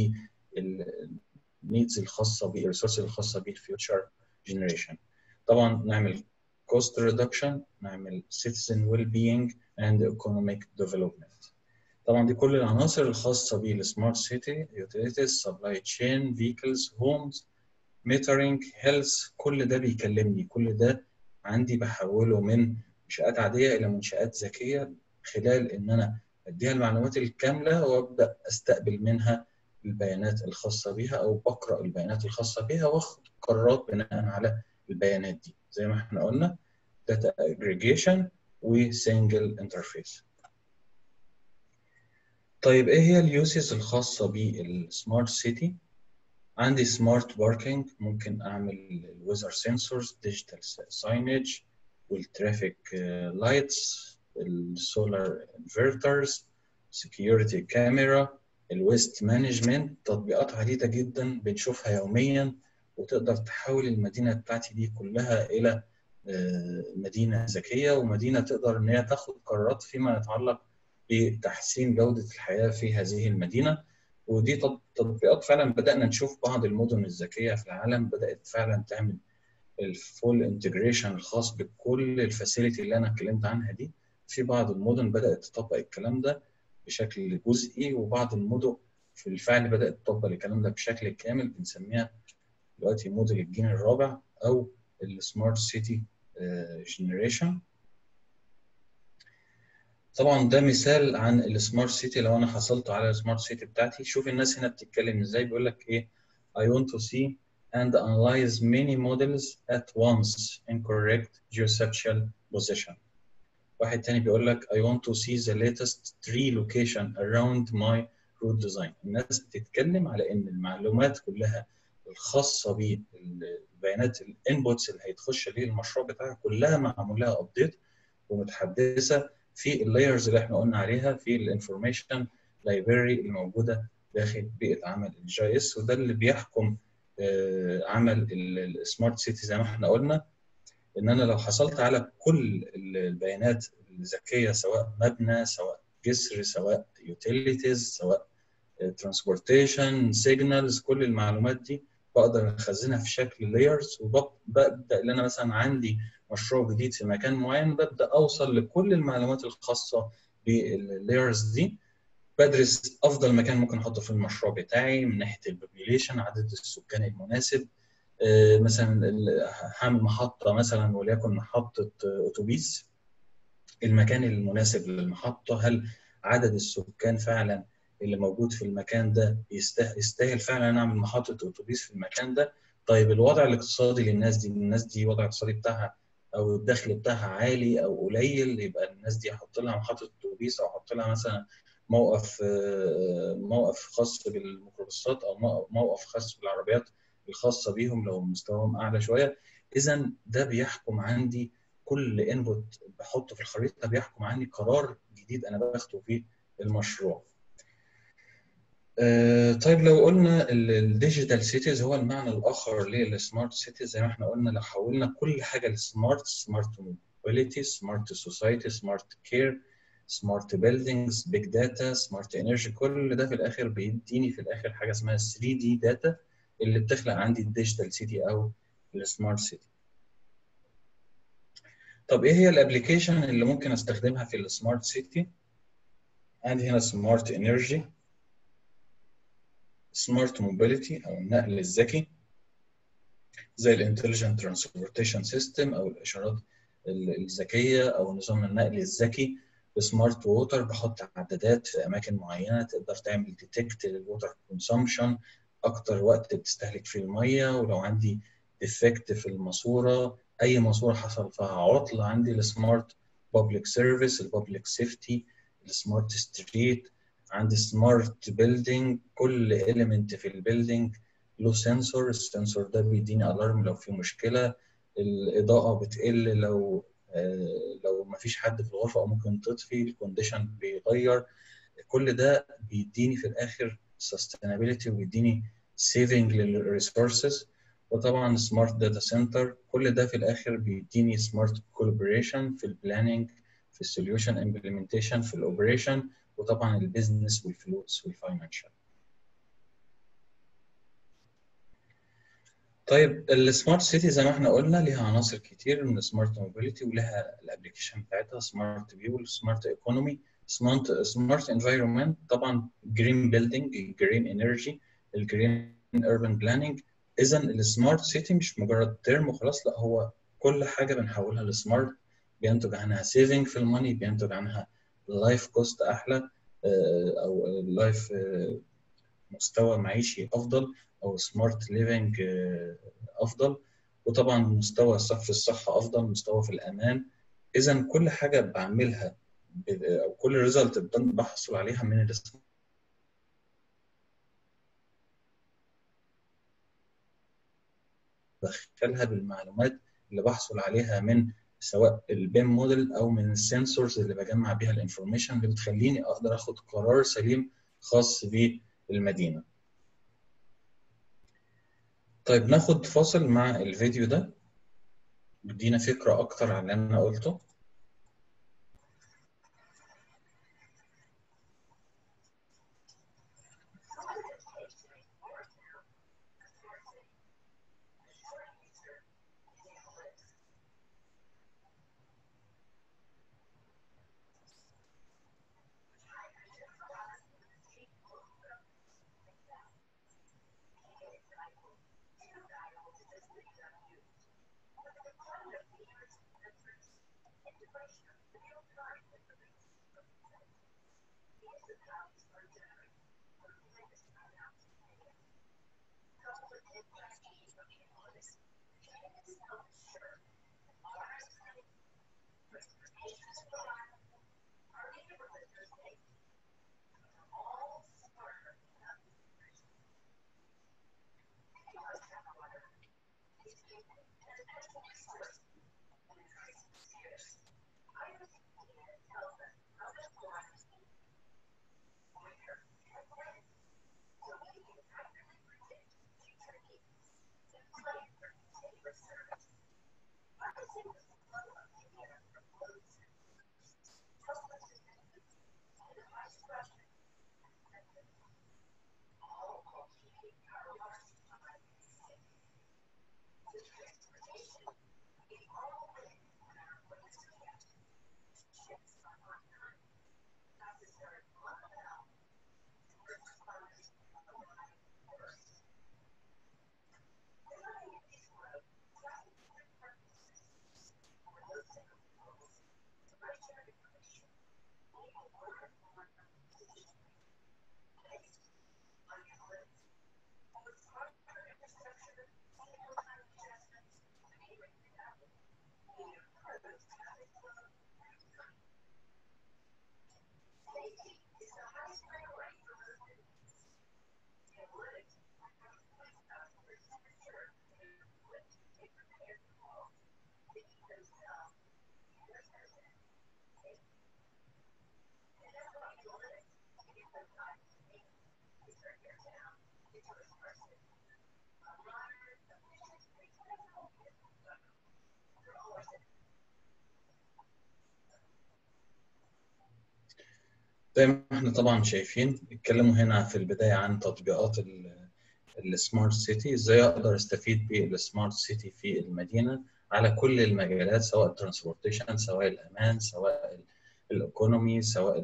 بالنيدز الخاصه بالريسورس الخاصه بالفيوتشر جنريشن طبعا نعمل cost reduction نعمل citizen well-being and economic development طبعا دي كل العناصر الخاصة بالسمارت سيتي utilities supply chain vehicles homes metering health كل ده بيكلمني كل ده عندي بحوله من منشآت عادية إلى منشآت ذكية خلال إن أنا أديها المعلومات الكاملة وأبدأ أستقبل منها البيانات الخاصة بها أو بقرأ البيانات الخاصة بها وأخد قرارات بناء على البيانات دي زي ما احنا قلنا data aggregation وسنجل انترفيس طيب ايه هي اليوسز الخاصة بالسمارت سيتي عندي سمارت باركينج ممكن اعمل الويزر سنسورز ديجيتال ساينج والترافيك لايتس السولار انفرترز سكيورتي كاميرا الويست مانجمنت تطبيقات عديدة جدا بنشوفها يوميا وتقدر تحول المدينه بتاعتي دي كلها الى مدينه ذكيه ومدينه تقدر ان هي تاخد قرارات فيما يتعلق بتحسين جوده الحياه في هذه المدينه ودي تطبيقات فعلا بدانا نشوف بعض المدن الذكيه في العالم بدات فعلا تعمل الفول انتجريشن الخاص بكل الفاسيلتي اللي انا اتكلمت عنها دي في بعض المدن بدات تطبق الكلام ده بشكل جزئي وبعض المدن في الفعل بدات تطبق الكلام ده بشكل كامل بنسميها دلوقتي موديل الجيل الرابع او السمارت سيتي جنريشن طبعا ده مثال عن السمارت سيتي لو انا حصلت على السمارت سيتي بتاعتي شوف الناس هنا بتتكلم ازاي بيقول لك ايه I want to see and analyze many models at once in correct geospatial position واحد تاني بيقول لك I want to see the latest tree location around my route design الناس بتتكلم على ان المعلومات كلها الخاصه بالبيانات الانبوتس اللي هيتخش ليه المشروع بتاعها كلها معمول لها ابديت ومتحدثه في اللايرز اللي احنا قلنا عليها في الانفورميشن لايبراري الموجوده داخل بيئه عمل الجي اس وده اللي بيحكم عمل السمارت سيتي زي ما احنا قلنا ان انا لو حصلت على كل البيانات الذكيه سواء مبنى سواء جسر سواء يوتيليتيز سواء ترانسبورتيشن سيجنالز كل المعلومات دي بقدر اخزنها في شكل لايرز وببدا ان انا مثلا عندي مشروع جديد في مكان معين ببدا اوصل لكل المعلومات الخاصه باللايرز دي بدرس افضل مكان ممكن احطه في المشروع بتاعي من ناحيه البوبيليشن عدد السكان المناسب مثلا هعمل محطه مثلا وليكن محطه اتوبيس المكان المناسب للمحطه هل عدد السكان فعلا اللي موجود في المكان ده يستاهل, يستاهل فعلا ان اعمل محطه اتوبيس في المكان ده طيب الوضع الاقتصادي للناس دي الناس دي الوضع الاقتصادي بتاعها او الدخل بتاعها عالي او قليل يبقى الناس دي احط لها محطه اتوبيس او احط لها مثلا موقف موقف خاص بالميكروباصات او موقف خاص بالعربيات الخاصه بيهم لو مستواهم اعلى شويه اذا ده بيحكم عندي كل انبوت بحطه في الخريطه بيحكم عندي قرار جديد انا باخده في المشروع آه طيب لو قلنا الديجيتال سيتيز هو المعنى الاخر للسمارت سيتيز زي ما احنا قلنا لو حولنا كل حاجه للسمارت سمارت موبيليتي سمارت سوسايتي سمارت كير سمارت بيلدينجز بيج داتا سمارت انرجي كل ده في الاخر بيديني في الاخر حاجه اسمها 3 دي داتا اللي بتخلق عندي الديجيتال سيتي او السمارت سيتي طب ايه هي الابلكيشن اللي ممكن استخدمها في السمارت سيتي عندي هنا سمارت انرجي سمارت موبيليتي او النقل الذكي زي الانتليجنت ترانسبورتيشن سيستم او الاشارات الذكيه او نظام النقل الذكي سمارت ووتر بحط عدادات في اماكن معينه تقدر تعمل ديتكت للووتر كونسومشن اكتر وقت بتستهلك فيه الميه ولو عندي ديفكت في الماسوره اي ماسوره حصل فيها عطل عندي السمارت بابليك سيرفيس البابليك سيفتي السمارت ستريت عندي سمارت بيلدينج كل اليمنت في البيلدينج له سنسور السنسور ده بيديني الارم لو في مشكله الاضاءه بتقل لو آه لو ما فيش حد في الغرفه او ممكن تطفي الكونديشن بيغير كل ده بيديني في الاخر sustainability وبيديني saving للريسورسز وطبعا سمارت داتا سنتر كل ده في الاخر بيديني سمارت كولابوريشن في البلاننج في السوليوشن امبلمنتيشن في الاوبريشن وطبعا البيزنس والفلوس والفاينانشال طيب السمارت سيتي زي ما احنا قلنا ليها عناصر كتير من السمارت موبيليتي ولها الابلكيشن بتاعتها سمارت فيو سمارت ايكونومي سمارت سمارت انفايرمنت طبعا جرين بيلدينج جرين انرجي الجرين urban بلاننج اذا السمارت سيتي مش مجرد ترم وخلاص لا هو كل حاجه بنحولها لسمارت بينتج عنها سيفنج في الماني بينتج عنها لايف كوست احلى او لايف مستوى معيشي افضل او سمارت ليفنج افضل وطبعا مستوى في الصحه افضل مستوى في الامان اذا كل حاجه بعملها او كل ريزلت بحصل عليها من الاسم بدخلها بالمعلومات اللي بحصل عليها من سواء البيم موديل او من السنسورز اللي بجمع بيها الانفورميشن اللي بتخليني اقدر اخد قرار سليم خاص بالمدينه. طيب ناخد فاصل مع الفيديو ده يدينا فكرة أكتر عن اللي أنا قلته زي ما احنا طبعا شايفين اتكلموا هنا في البداية عن تطبيقات السمارت سيتي ازاي اقدر استفيد بالسمارت سيتي في المدينة على كل المجالات سواء الترانسبورتيشن سواء الامان سواء الايكونومي سواء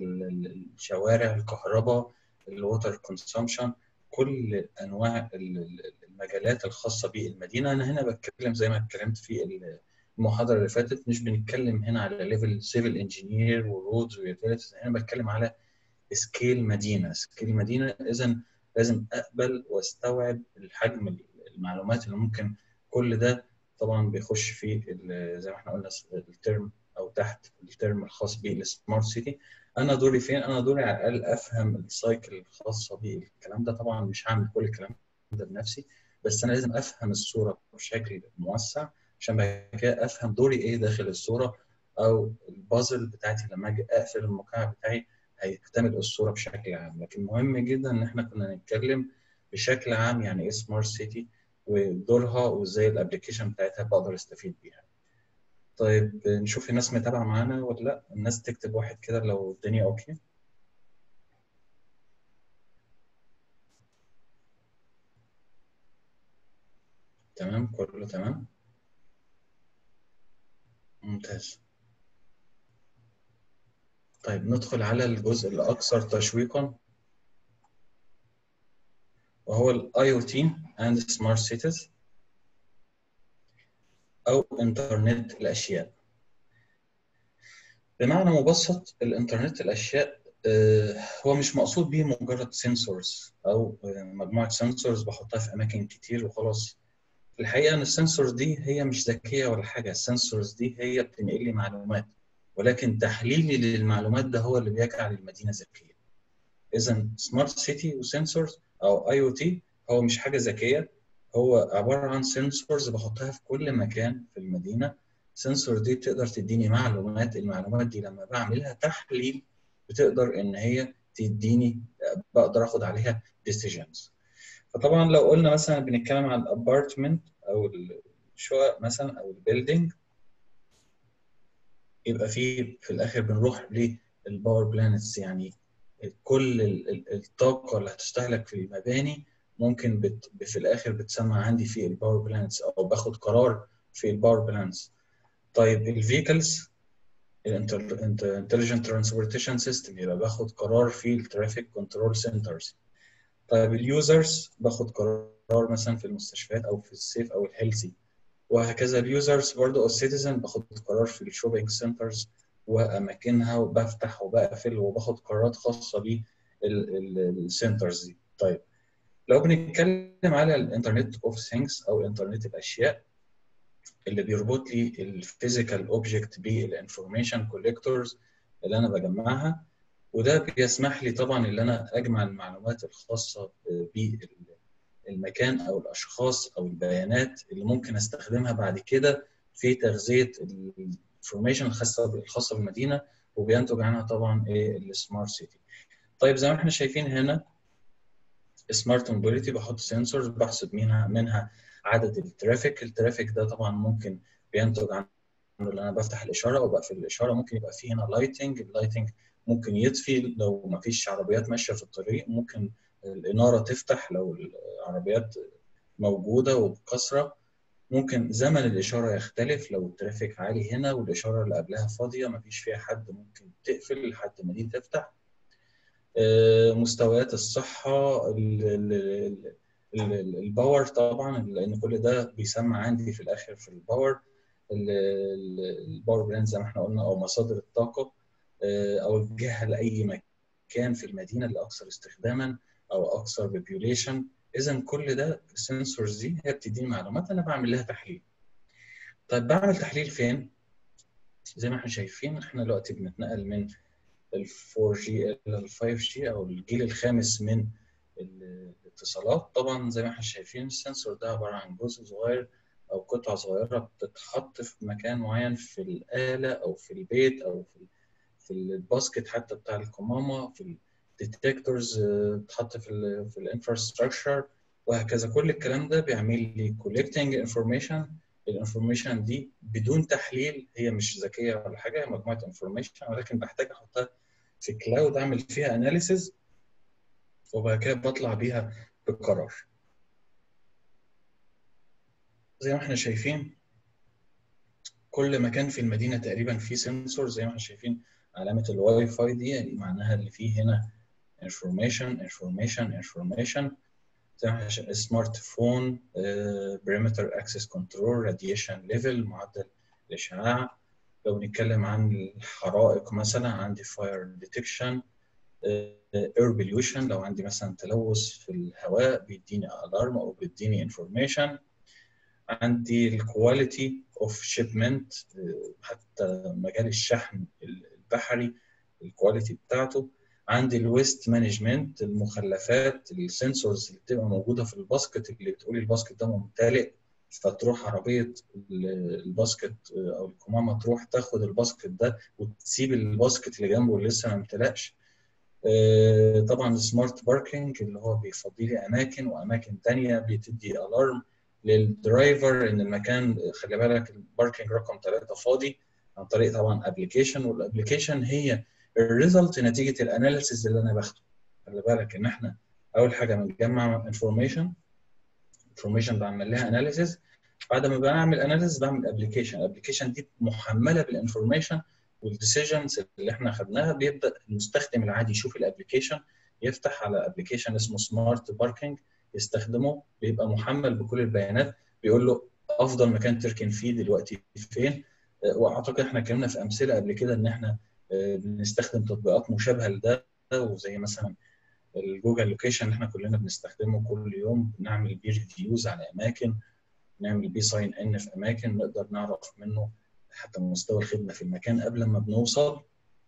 الشوارع الكهرباء الووتر كونسومشن كل انواع المجالات الخاصه بالمدينه انا هنا بتكلم زي ما اتكلمت في المحاضره اللي فاتت مش بنتكلم هنا على ليفل سيفل انجينير ورودز ويوتيليتيز انا بتكلم على سكيل مدينه سكيل مدينه اذا لازم اقبل واستوعب الحجم المعلومات اللي ممكن كل ده طبعا بيخش في زي ما احنا قلنا الترم او تحت الترم الخاص بالسمارت سيتي انا دوري فين انا دوري على الاقل افهم السايكل الخاصه بالكلام ده طبعا مش هعمل كل الكلام ده بنفسي بس انا لازم افهم الصوره بشكل موسع عشان بعد كده افهم دوري ايه داخل الصوره او البازل بتاعتي لما اجي اقفل المكعب بتاعي هيكتمل الصوره بشكل عام لكن مهم جدا ان احنا كنا نتكلم بشكل عام يعني ايه سمارت سيتي ودورها وازاي الابلكيشن بتاعتها بقدر استفيد بيها طيب نشوف الناس متابعه معانا ولا لا الناس تكتب واحد كده لو الدنيا اوكي تمام كله تمام ممتاز طيب ندخل على الجزء الأكثر تشويقا وهو ال IoT and Smart Cities أو إنترنت الأشياء بمعنى مبسط الإنترنت الأشياء هو مش مقصود به مجرد سنسورز أو مجموعة سنسورز بحطها في أماكن كتير وخلاص في الحقيقة إن السنسورز دي هي مش ذكية ولا حاجة السنسورز دي هي بتنقل لي معلومات ولكن تحليلي للمعلومات ده هو اللي بيجعل المدينة ذكية إذا سمارت سيتي وسنسورز أو أي أو تي هو مش حاجة ذكية هو عبارة عن سنسورز بحطها في كل مكان في المدينة السنسور دي بتقدر تديني معلومات المعلومات دي لما بعملها تحليل بتقدر ان هي تديني بقدر اخد عليها decisions فطبعا لو قلنا مثلا بنتكلم عن الابارتمنت او الشقق مثلا او البيلدينج يبقى في في الاخر بنروح للباور بلانتس يعني كل الطاقه اللي هتستهلك في المباني ممكن بت في الاخر بتسمع عندي في الباور بلانتس او باخد قرار في الباور بلانتس طيب الفيكلز الانتليجنت ترانسبورتيشن سيستم يبقى باخد قرار في الترافيك كنترول سنترز طيب اليوزرز باخد قرار مثلا في المستشفيات او في السيف او الهيلثي وهكذا اليوزرز برضه او السيتيزن باخد قرار في الشوبينج سنترز واماكنها وبفتح وبقفل وباخد قرارات خاصه بالسنترز دي طيب لو بنتكلم على الانترنت اوف ثينجز او انترنت الاشياء اللي بيربط لي الفيزيكال اوبجكت بالانفورميشن كوليكتورز اللي انا بجمعها وده بيسمح لي طبعا ان انا اجمع المعلومات الخاصه بالمكان او الاشخاص او البيانات اللي ممكن استخدمها بعد كده في تغذيه الانفورميشن الخاصه الخاصه بالمدينه وبينتج عنها طبعا ايه السمارت سيتي طيب زي ما احنا شايفين هنا سمارت موبيليتي بحط سنسورز بحسب منها منها عدد الترافيك الترافيك ده طبعا ممكن بينتج عنه ان انا بفتح الاشاره او بقفل الاشاره ممكن يبقى فيه هنا لايتنج اللايتنج ممكن يطفي لو ما فيش عربيات ماشيه في الطريق ممكن الاناره تفتح لو العربيات موجوده وبكثره ممكن زمن الاشاره يختلف لو الترافيك عالي هنا والاشاره اللي قبلها فاضيه ما فيش فيها حد ممكن تقفل لحد ما دي تفتح مستويات الصحه الباور طبعا لان كل ده بيسمى عندي في الاخر في الباور الباور براند زي ما احنا قلنا او مصادر الطاقه او الجهه لاي مكان في المدينه الاكثر استخداما او اكثر بوبيوليشن اذا كل ده السنسورز دي هي بتديني معلومات انا بعمل لها تحليل طيب بعمل تحليل فين زي ما احنا شايفين احنا دلوقتي بنتنقل من ال 4G الى ال 5G او الجيل الخامس من الاتصالات طبعا زي ما احنا شايفين السنسور ده عباره عن جزء صغير او قطعه صغيره بتتحط في مكان معين في الاله او في البيت او في في الباسكت حتى بتاع القمامه في الديتكتورز بتتحط في ال في الانفراستراكشر وهكذا كل الكلام ده بيعمل لي كولكتنج انفورميشن الانفورميشن دي بدون تحليل هي مش ذكيه ولا حاجه هي مجموعه انفورميشن ولكن بحتاج احطها في كلاود اعمل فيها اناليسيز وبعد كده بطلع بيها بالقرار زي ما احنا شايفين كل مكان في المدينه تقريبا فيه سنسور زي ما احنا شايفين علامه الواي فاي دي يعني معناها اللي فيه هنا انفورميشن انفورميشن انفورميشن زي ما احنا سمارت فون بريمتر اكسس كنترول راديشن ليفل معدل الاشعاع لو بنتكلم عن الحرائق مثلا عندي فاير ديتكشن اير بوليوشن لو عندي مثلا تلوث في الهواء بيديني الارم او بيديني انفورميشن عندي الكواليتي اوف شيبمنت حتى مجال الشحن البحري الكواليتي بتاعته عندي الويست مانجمنت المخلفات السنسورز اللي بتبقى موجوده في الباسكت اللي بتقول الباسكت ده ممتلئ فتروح عربيه الباسكت او الكمامه تروح تاخد الباسكت ده وتسيب الباسكت اللي جنبه اللي لسه ما امتلأش طبعا السمارت باركينج اللي هو بيفضي لي اماكن واماكن ثانيه بتدي الارم للدرايفر ان المكان خلي بالك الباركينج رقم ثلاثه فاضي عن طريق طبعا ابلكيشن والابلكيشن هي الريزلت نتيجه الاناليسيز اللي انا باخده خلي بالك ان احنا اول حاجه بنجمع انفورميشن انفورميشن بعمل لها اناليسيز بعد ما بعمل اناليسيز بعمل ابلكيشن الابلكيشن دي محمله بالانفورميشن والديسيجنز اللي احنا خدناها بيبدا المستخدم العادي يشوف الابلكيشن يفتح على ابلكيشن اسمه سمارت باركينج يستخدمه بيبقى محمل بكل البيانات بيقول له افضل مكان تركن فيه دلوقتي فين واعتقد احنا اتكلمنا في امثله قبل كده ان احنا بنستخدم تطبيقات مشابهه لده وزي مثلا الجوجل لوكيشن اللي احنا كلنا بنستخدمه كل يوم بنعمل بيه ريفيوز على اماكن نعمل بيه ساين ان في اماكن نقدر نعرف منه حتى مستوى الخدمه في المكان قبل ما بنوصل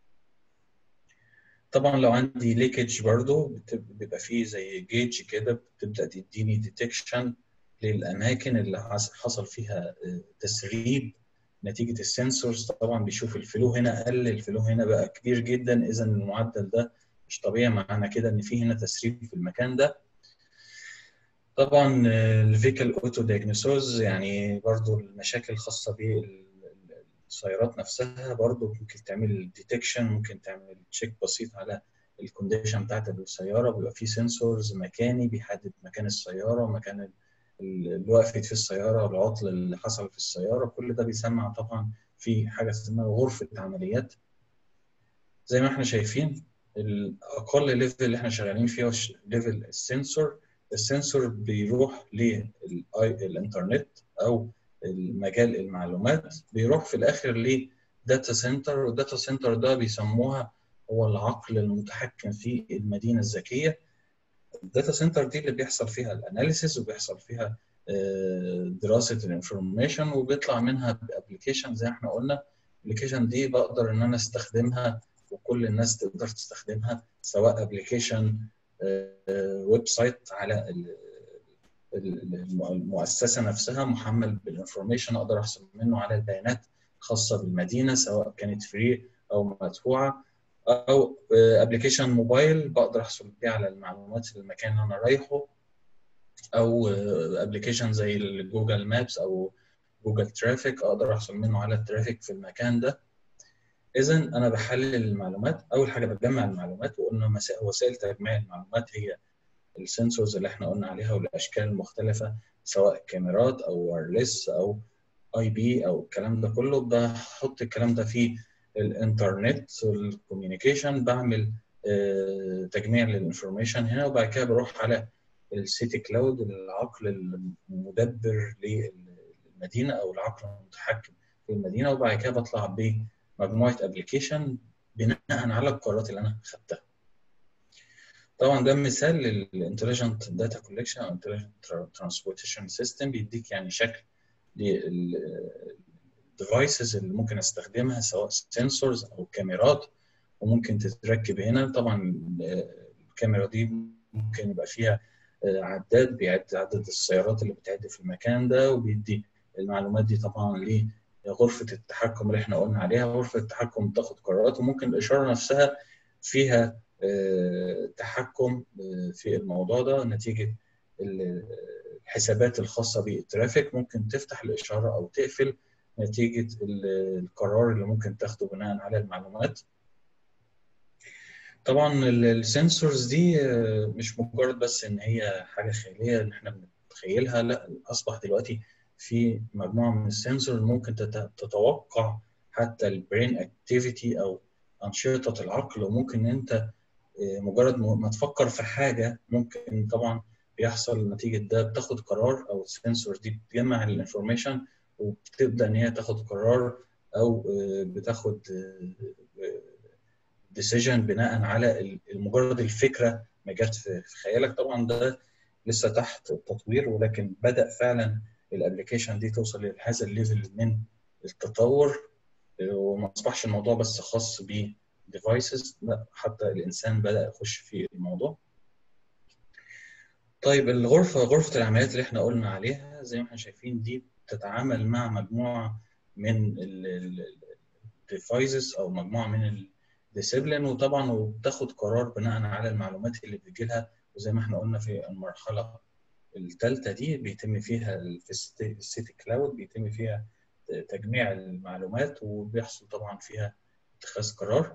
طبعا لو عندي ليكج برضو بيبقى فيه زي جيج كده بتبدا تديني ديتكشن للاماكن اللي حصل فيها تسريب نتيجه السنسورز طبعا بيشوف الفلو هنا قل الفلو هنا بقى كبير جدا اذا المعدل ده مش طبيعي معنى كده ان في هنا تسريب في المكان ده طبعا الفيكال اوتو دايجنوسوز يعني برضو المشاكل الخاصه بالسيارات نفسها برضو ممكن تعمل ديتكشن ممكن تعمل تشيك بسيط على الكونديشن بتاعت السياره بيبقى في سنسورز مكاني بيحدد مكان السياره مكان اللي وقفت في السياره العطل اللي حصل في السياره كل ده بيسمع طبعا في حاجه اسمها غرفه عمليات زي ما احنا شايفين الاقل ليفل اللي احنا شغالين فيه هو ليفل السنسور السنسور بيروح للانترنت او المجال المعلومات بيروح في الاخر لداتا سنتر والداتا سنتر ده بيسموها هو العقل المتحكم في المدينه الذكيه الداتا سنتر دي اللي بيحصل فيها الاناليسيس وبيحصل فيها دراسه الانفورميشن وبيطلع منها ابلكيشن زي ما احنا قلنا الابلكيشن دي بقدر ان انا استخدمها وكل الناس تقدر تستخدمها سواء ابلكيشن ويب سايت على المؤسسه نفسها محمل بالانفورميشن اقدر احصل منه على البيانات الخاصه بالمدينه سواء كانت فري او مدفوعه او ابلكيشن موبايل بقدر احصل بيه على المعلومات في المكان اللي انا رايحه او ابلكيشن زي الجوجل مابس او جوجل ترافيك اقدر احصل منه على الترافيك في المكان ده اذا انا بحلل المعلومات اول حاجه بجمع المعلومات وقلنا وسائل تجميع المعلومات هي السنسورز اللي احنا قلنا عليها والاشكال المختلفه سواء كاميرات او وايرلس او اي بي او الكلام ده كله بحط الكلام ده في الانترنت والكوميونيكيشن بعمل تجميع للانفورميشن هنا وبعد كده بروح على السيتي كلاود العقل المدبر للمدينه او العقل المتحكم في المدينه وبعد كده بطلع بمجموعه ابلكيشن بناء على القرارات اللي انا خدتها. طبعا ده مثال للانتليجنت داتا كولكشن او انتليجنت ترانسبورتيشن سيستم بيديك يعني شكل للديفايسز اللي ممكن استخدمها سواء سنسورز او كاميرات وممكن تتركب هنا طبعا الكاميرا دي ممكن يبقى فيها عداد بيعد عدد السيارات اللي بتعد في المكان ده وبيدي المعلومات دي طبعا لغرفه التحكم اللي احنا قلنا عليها غرفه التحكم بتاخد قرارات وممكن الاشاره نفسها فيها تحكم في الموضوع ده نتيجه الحسابات الخاصه بالترافيك ممكن تفتح الاشاره او تقفل نتيجه القرار اللي ممكن تاخده بناء على المعلومات طبعا السنسورز دي مش مجرد بس ان هي حاجه خياليه ان احنا بنتخيلها لا اصبح دلوقتي في مجموعه من السنسور ممكن تتوقع حتى البرين اكتيفيتي او انشطه العقل وممكن انت مجرد ما تفكر في حاجه ممكن طبعا بيحصل نتيجه ده بتاخد قرار او السنسور دي بتجمع الانفورميشن وبتبدا ان هي تاخد قرار او بتاخد ديسيجن بناء على مجرد الفكره ما جت في خيالك طبعا ده لسه تحت التطوير ولكن بدا فعلا الابلكيشن دي توصل لهذا الليفل من التطور وما اصبحش الموضوع بس خاص ب ديفايسز لا حتى الانسان بدا يخش في الموضوع طيب الغرفه غرفه العمليات اللي احنا قلنا عليها زي ما احنا شايفين دي بتتعامل مع مجموعه من الديفايسز او مجموعه من الديسيبلين وطبعا وبتاخد قرار بناء على المعلومات اللي بتجي لها وزي ما احنا قلنا في المرحله الثالثه دي بيتم فيها في السيتي كلاود بيتم فيها تجميع المعلومات وبيحصل طبعا فيها اتخاذ قرار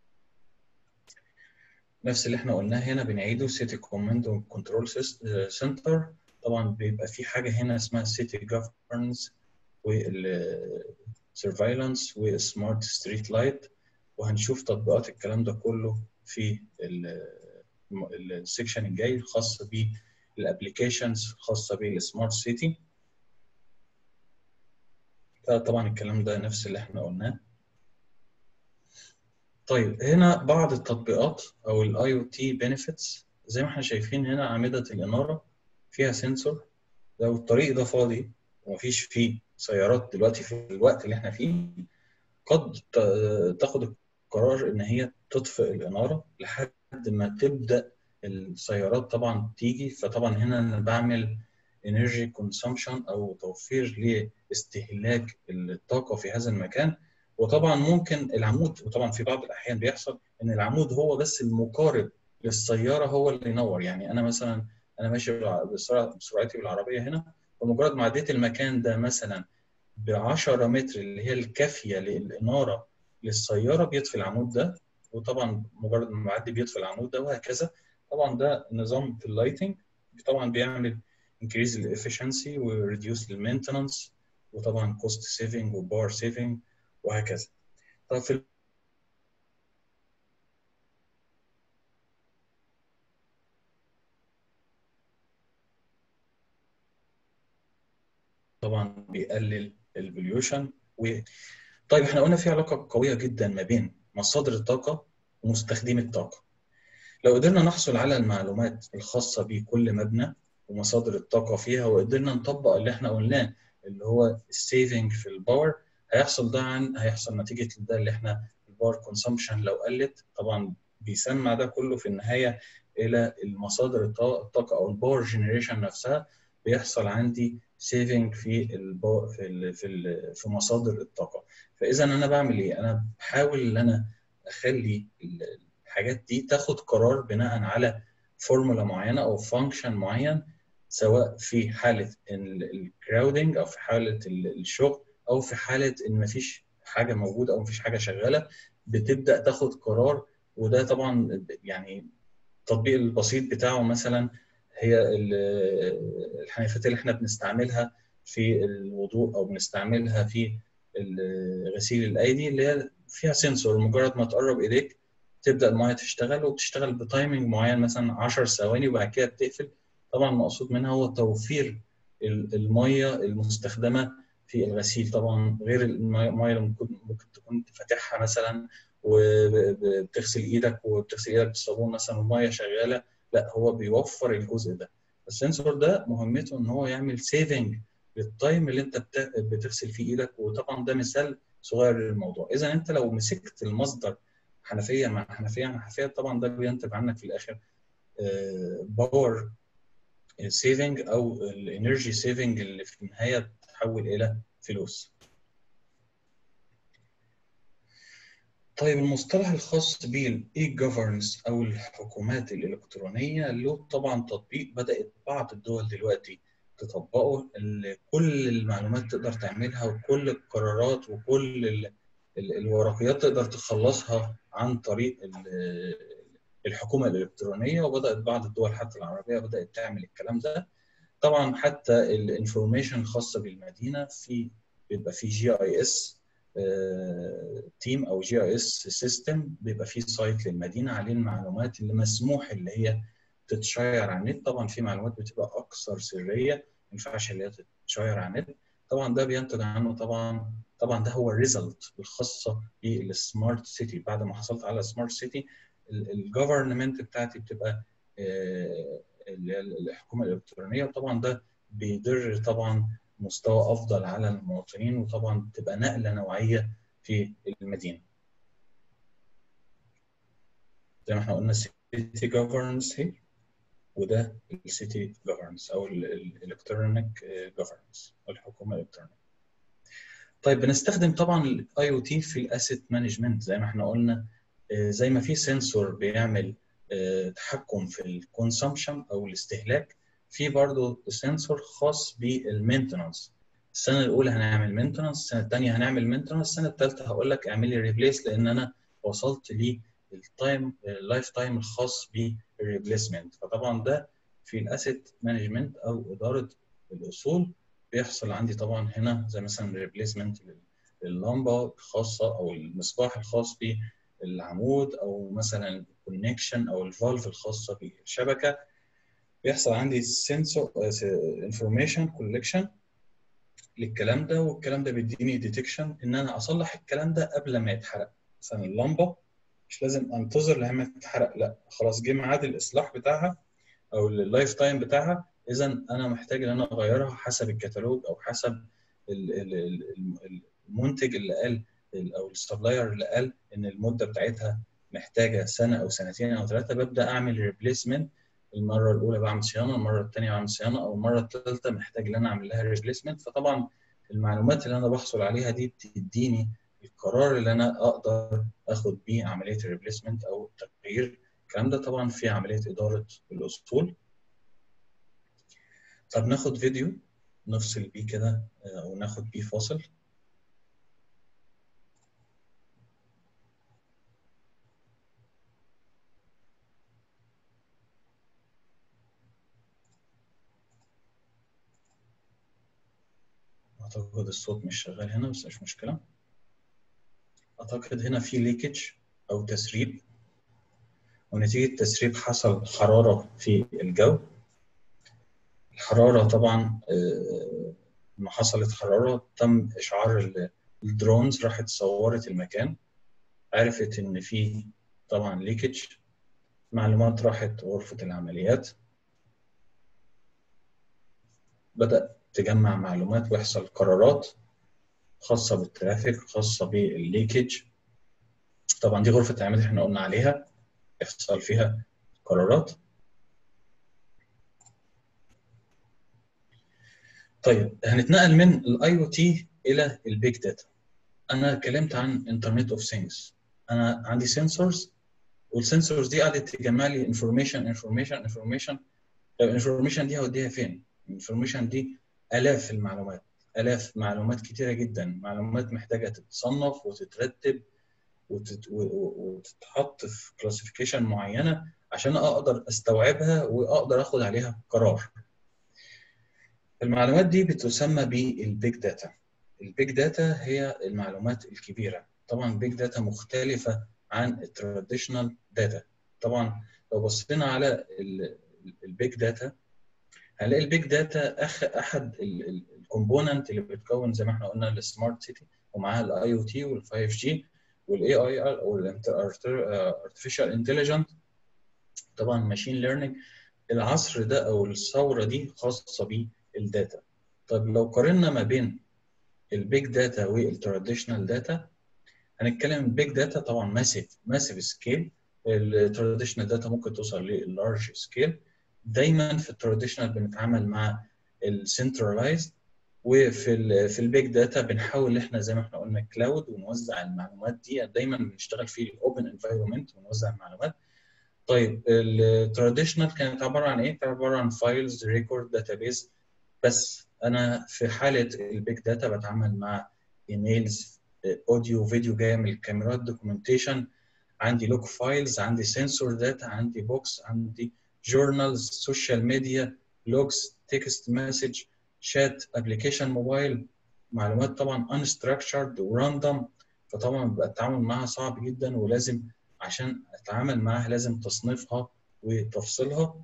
نفس اللي احنا قلناه هنا بنعيده سيتي كوماند كنترول سنتر طبعا بيبقى في حاجه هنا اسمها سيتي جفرنس والسرفايلنس والسمارت ستريت لايت وهنشوف تطبيقات الكلام ده كله في السكشن الجاي الخاص بالابلكيشنز الخاصه بالسمارت سيتي طبعا الكلام ده نفس اللي احنا قلناه طيب هنا بعض التطبيقات او الاي او تي بنفيتس زي ما احنا شايفين هنا اعمده الاناره فيها سنسور لو الطريق ده فاضي ومفيش فيه سيارات دلوقتي في الوقت اللي احنا فيه قد تاخد القرار ان هي تطفئ الاناره لحد ما تبدا السيارات طبعا تيجي فطبعا هنا انا بعمل انرجي كونسومشن او توفير لاستهلاك الطاقه في هذا المكان وطبعا ممكن العمود وطبعا في بعض الاحيان بيحصل ان العمود هو بس المقارب للسياره هو اللي ينور يعني انا مثلا انا ماشي بسرعه بسرعتي بالعربيه هنا بمجرد ما عديت المكان ده مثلا ب 10 متر اللي هي الكافيه للاناره للسياره بيطفي العمود ده وطبعا مجرد ما بعدي بيطفي العمود ده وهكذا طبعا ده نظام في اللايتنج طبعا بيعمل increase الافشنسي وريديوس المينتنس وطبعا كوست سيفنج وباور سيفنج وهكذا طب في طبعا بيقلل البوليوشن و طيب احنا قلنا في علاقه قويه جدا ما بين مصادر الطاقه ومستخدمي الطاقه لو قدرنا نحصل على المعلومات الخاصه بكل مبنى ومصادر الطاقه فيها وقدرنا نطبق اللي احنا قلناه اللي هو السيفنج في الباور هيحصل ده عن هيحصل نتيجه ده اللي احنا الباور كونسومشن لو قلت طبعا بيسمع ده كله في النهايه الى المصادر الطاقه او الباور جنريشن نفسها بيحصل عندي سيفنج في البو... في ال... في ال... في مصادر الطاقه فاذا انا بعمل ايه انا بحاول ان انا اخلي الحاجات دي تاخد قرار بناء على فورمولا معينه او فانكشن معين سواء في حاله الكراودنج او في حاله الشغل او في حاله ان مفيش حاجه موجوده او مفيش حاجه شغاله بتبدا تاخد قرار وده طبعا يعني التطبيق البسيط بتاعه مثلا هي الحنفيات اللي احنا بنستعملها في الوضوء او بنستعملها في غسيل الايدي اللي هي فيها سنسور مجرد ما تقرب ايديك تبدا المايه تشتغل وبتشتغل بتايمنج معين مثلا 10 ثواني وبعد كده بتقفل طبعا المقصود منها هو توفير الميه المستخدمه في الغسيل طبعا غير الميه اللي ممكن تكون فاتحها مثلا وبتغسل ايدك وبتغسل ايدك بالصابون مثلا والميه شغاله لا هو بيوفر الجزء ده السنسور ده مهمته ان هو يعمل سيفنج للتايم اللي انت بتغسل فيه ايدك وطبعا ده مثال صغير للموضوع اذا انت لو مسكت المصدر حنفيه مع حنفيه مع حنفيه طبعا ده بينتج عنك في الاخر باور سيفنج او الانرجي سيفنج اللي في النهايه تتحول الى فلوس طيب المصطلح الخاص بالاي جوفرنس او الحكومات الالكترونيه له طبعا تطبيق بدات بعض الدول دلوقتي تطبقه كل المعلومات تقدر تعملها وكل القرارات وكل ال ال الورقيات تقدر تخلصها عن طريق الحكومه الالكترونيه وبدات بعض الدول حتى العربيه بدات تعمل الكلام ده طبعا حتى الانفورميشن الخاصه بالمدينه في بيبقى في جي اي اس تيم او جي اي اس سيستم بيبقى فيه سايت للمدينه عليه المعلومات اللي مسموح اللي هي تتشير على النت طبعا في معلومات بتبقى اكثر سريه ما ينفعش اللي هي تتشير على النت طبعا ده بينتج عنه طبعا طبعا ده هو الريزلت الخاصه بالسمارت سيتي بعد ما حصلت على سمارت سيتي الجفرنمنت بتاعتي بتبقى الحكومه الالكترونيه وطبعا ده بيدر طبعا مستوى افضل على المواطنين وطبعا بتبقى نقله نوعيه في المدينه. زي ما احنا قلنا سيتي جوفرنس هي وده السيتي جوفرنس او الالكترونيك جوفرنس الحكومه الالكترونيه. طيب بنستخدم طبعا الاي او تي في الاسيت مانجمنت زي ما احنا قلنا زي ما في سنسور بيعمل تحكم في الكونسومشن او الاستهلاك في برضه سنسور خاص بالمينتنانس السنه الاولى هنعمل مينتنانس السنه الثانيه هنعمل مينتنانس السنه الثالثه هقول لك اعمل لي ريبليس لان انا وصلت للتايم اللايف تايم الخاص بالريبليسمنت فطبعا ده في الاسيت مانجمنت او اداره الاصول بيحصل عندي طبعا هنا زي مثلا ريبليسمنت لللمبه الخاصه او المصباح الخاص بالعمود او مثلا الكونكشن او الفالف الخاصه بالشبكه بيحصل عندي سنسور انفورميشن كولكشن للكلام ده والكلام ده بيديني ديتكشن ان انا اصلح الكلام ده قبل ما يتحرق مثلا اللمبه مش لازم انتظر لما تتحرق لا خلاص جه ميعاد الاصلاح بتاعها او اللايف تايم بتاعها اذا انا محتاج ان انا اغيرها حسب الكتالوج او حسب المنتج اللي قال او السبلاير اللي قال ان المده بتاعتها محتاجه سنه او سنتين او ثلاثه ببدا اعمل ريبليسمنت المره الاولى بعمل صيانه المره الثانيه بعمل صيانه او المره الثالثه محتاج ان انا اعمل لها ريبليسمنت فطبعا المعلومات اللي انا بحصل عليها دي بتديني القرار اللي انا اقدر اخد بيه عمليه الريبليسمنت او التغيير الكلام ده طبعا في عمليه اداره الاصول طب ناخد فيديو نفصل بيه كده او ناخد بيه فاصل اعتقد الصوت مش شغال هنا بس مش مشكله اعتقد هنا في ليكج او تسريب ونتيجه تسريب حصل حراره في الجو الحراره طبعا لما حصلت حراره تم اشعار الدرونز راحت صورت المكان عرفت ان في طبعا ليكج معلومات راحت غرفه العمليات بدأ تجمع معلومات ويحصل قرارات خاصة بالترافيك خاصة بالليكج طبعا دي غرفة العمليات احنا قلنا عليها يحصل فيها قرارات طيب هنتنقل من الاي او تي الى البيج داتا انا اتكلمت عن انترنت اوف ثينجز انا عندي سنسورز والسنسورز دي قعدت تجمع لي انفورميشن انفورميشن انفورميشن الانفورميشن دي هوديها فين الانفورميشن دي الاف المعلومات الاف معلومات كتيره جدا معلومات محتاجه تتصنف وتترتب وتت... وتتحط في كلاسيفيكيشن معينه عشان اقدر استوعبها واقدر اخد عليها قرار المعلومات دي بتسمى بالبيج داتا البيج داتا هي المعلومات الكبيره طبعا البيج داتا مختلفه عن التراديشنال داتا طبعا لو بصينا على البيج داتا هنلاقي البيج داتا أخ احد الكومبوننت اللي بتكون زي ما احنا قلنا السمارت سيتي ومعاها الاي او تي وال 5 جي والاي اي او الارتفيشال انتليجنت طبعا ماشين ليرنينج العصر ده او الثوره دي خاصه بالداتا طيب لو قارنا ما بين البيج داتا والتراديشنال داتا هنتكلم البيج داتا طبعا ماسيف ماسيف سكيل التراديشنال داتا ممكن توصل للارج سكيل دايما في التراديشنال بنتعامل مع السنترلايزد وفي ال في البيج داتا بنحاول احنا زي ما احنا قلنا كلاود ونوزع المعلومات دي دايما بنشتغل في الاوبن انفايرمنت ونوزع المعلومات طيب التراديشنال كانت عباره عن ايه؟ كانت عباره عن فايلز ريكورد داتابيز بس انا في حاله البيج داتا بتعامل مع ايميلز اوديو فيديو جايه من الكاميرات دوكيومنتيشن عندي لوك فايلز عندي سنسور داتا عندي بوكس عندي جورنالز سوشيال ميديا لوجز تكست مسج شات ابلكيشن موبايل معلومات طبعا unstructured وراندوم فطبعا بيبقى التعامل معاها صعب جدا ولازم عشان اتعامل معاها لازم تصنيفها وتفصيلها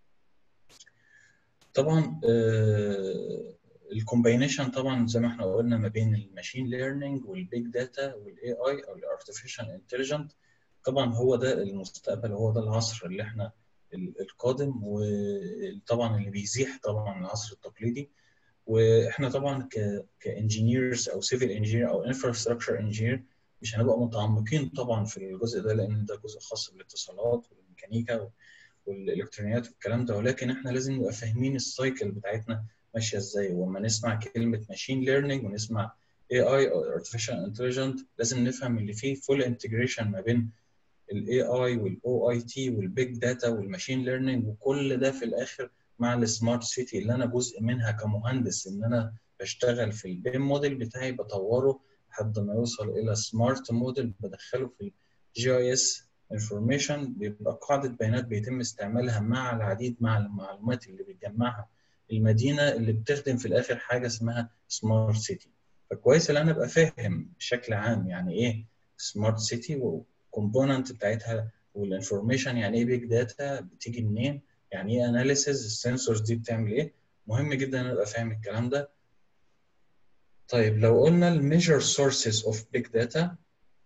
طبعا الكومباينيشن طبعا زي ما احنا قلنا ما بين الماشين ليرنينج والبيج داتا والاي اي او الارتفيشال انتليجنت طبعا هو ده المستقبل هو ده العصر اللي احنا القادم وطبعا اللي بيزيح طبعا العصر التقليدي واحنا طبعا كانجينيرز او سيفل انجينير او انفراستراكشر انجينير مش هنبقى متعمقين طبعا في الجزء ده لان ده جزء خاص بالاتصالات والميكانيكا والالكترونيات والكلام ده ولكن احنا لازم نبقى فاهمين السايكل بتاعتنا ماشيه ازاي ولما نسمع كلمه ماشين ليرنينج ونسمع اي اي او ارتفيشال انتليجنت لازم نفهم اللي فيه فول انتجريشن ما بين الاي اي والاو اي تي والبيج داتا والماشين ليرنينج وكل ده في الاخر مع السمارت سيتي اللي انا جزء منها كمهندس ان انا بشتغل في البيم موديل بتاعي بطوره لحد ما يوصل الى سمارت موديل بدخله في الجي اي اس انفورميشن بيبقى قاعده بيانات بيتم استعمالها مع العديد مع المعلومات اللي بتجمعها المدينه اللي بتخدم في الاخر حاجه اسمها سمارت سيتي فكويس ان انا ابقى فاهم بشكل عام يعني ايه سمارت سيتي والكومبوننت بتاعتها والانفورميشن يعني ايه بيج داتا بتيجي منين يعني ايه اناليسيز السنسورز دي بتعمل ايه مهم جدا ان ابقى فاهم الكلام ده طيب لو قلنا الميجر سورسز اوف بيج داتا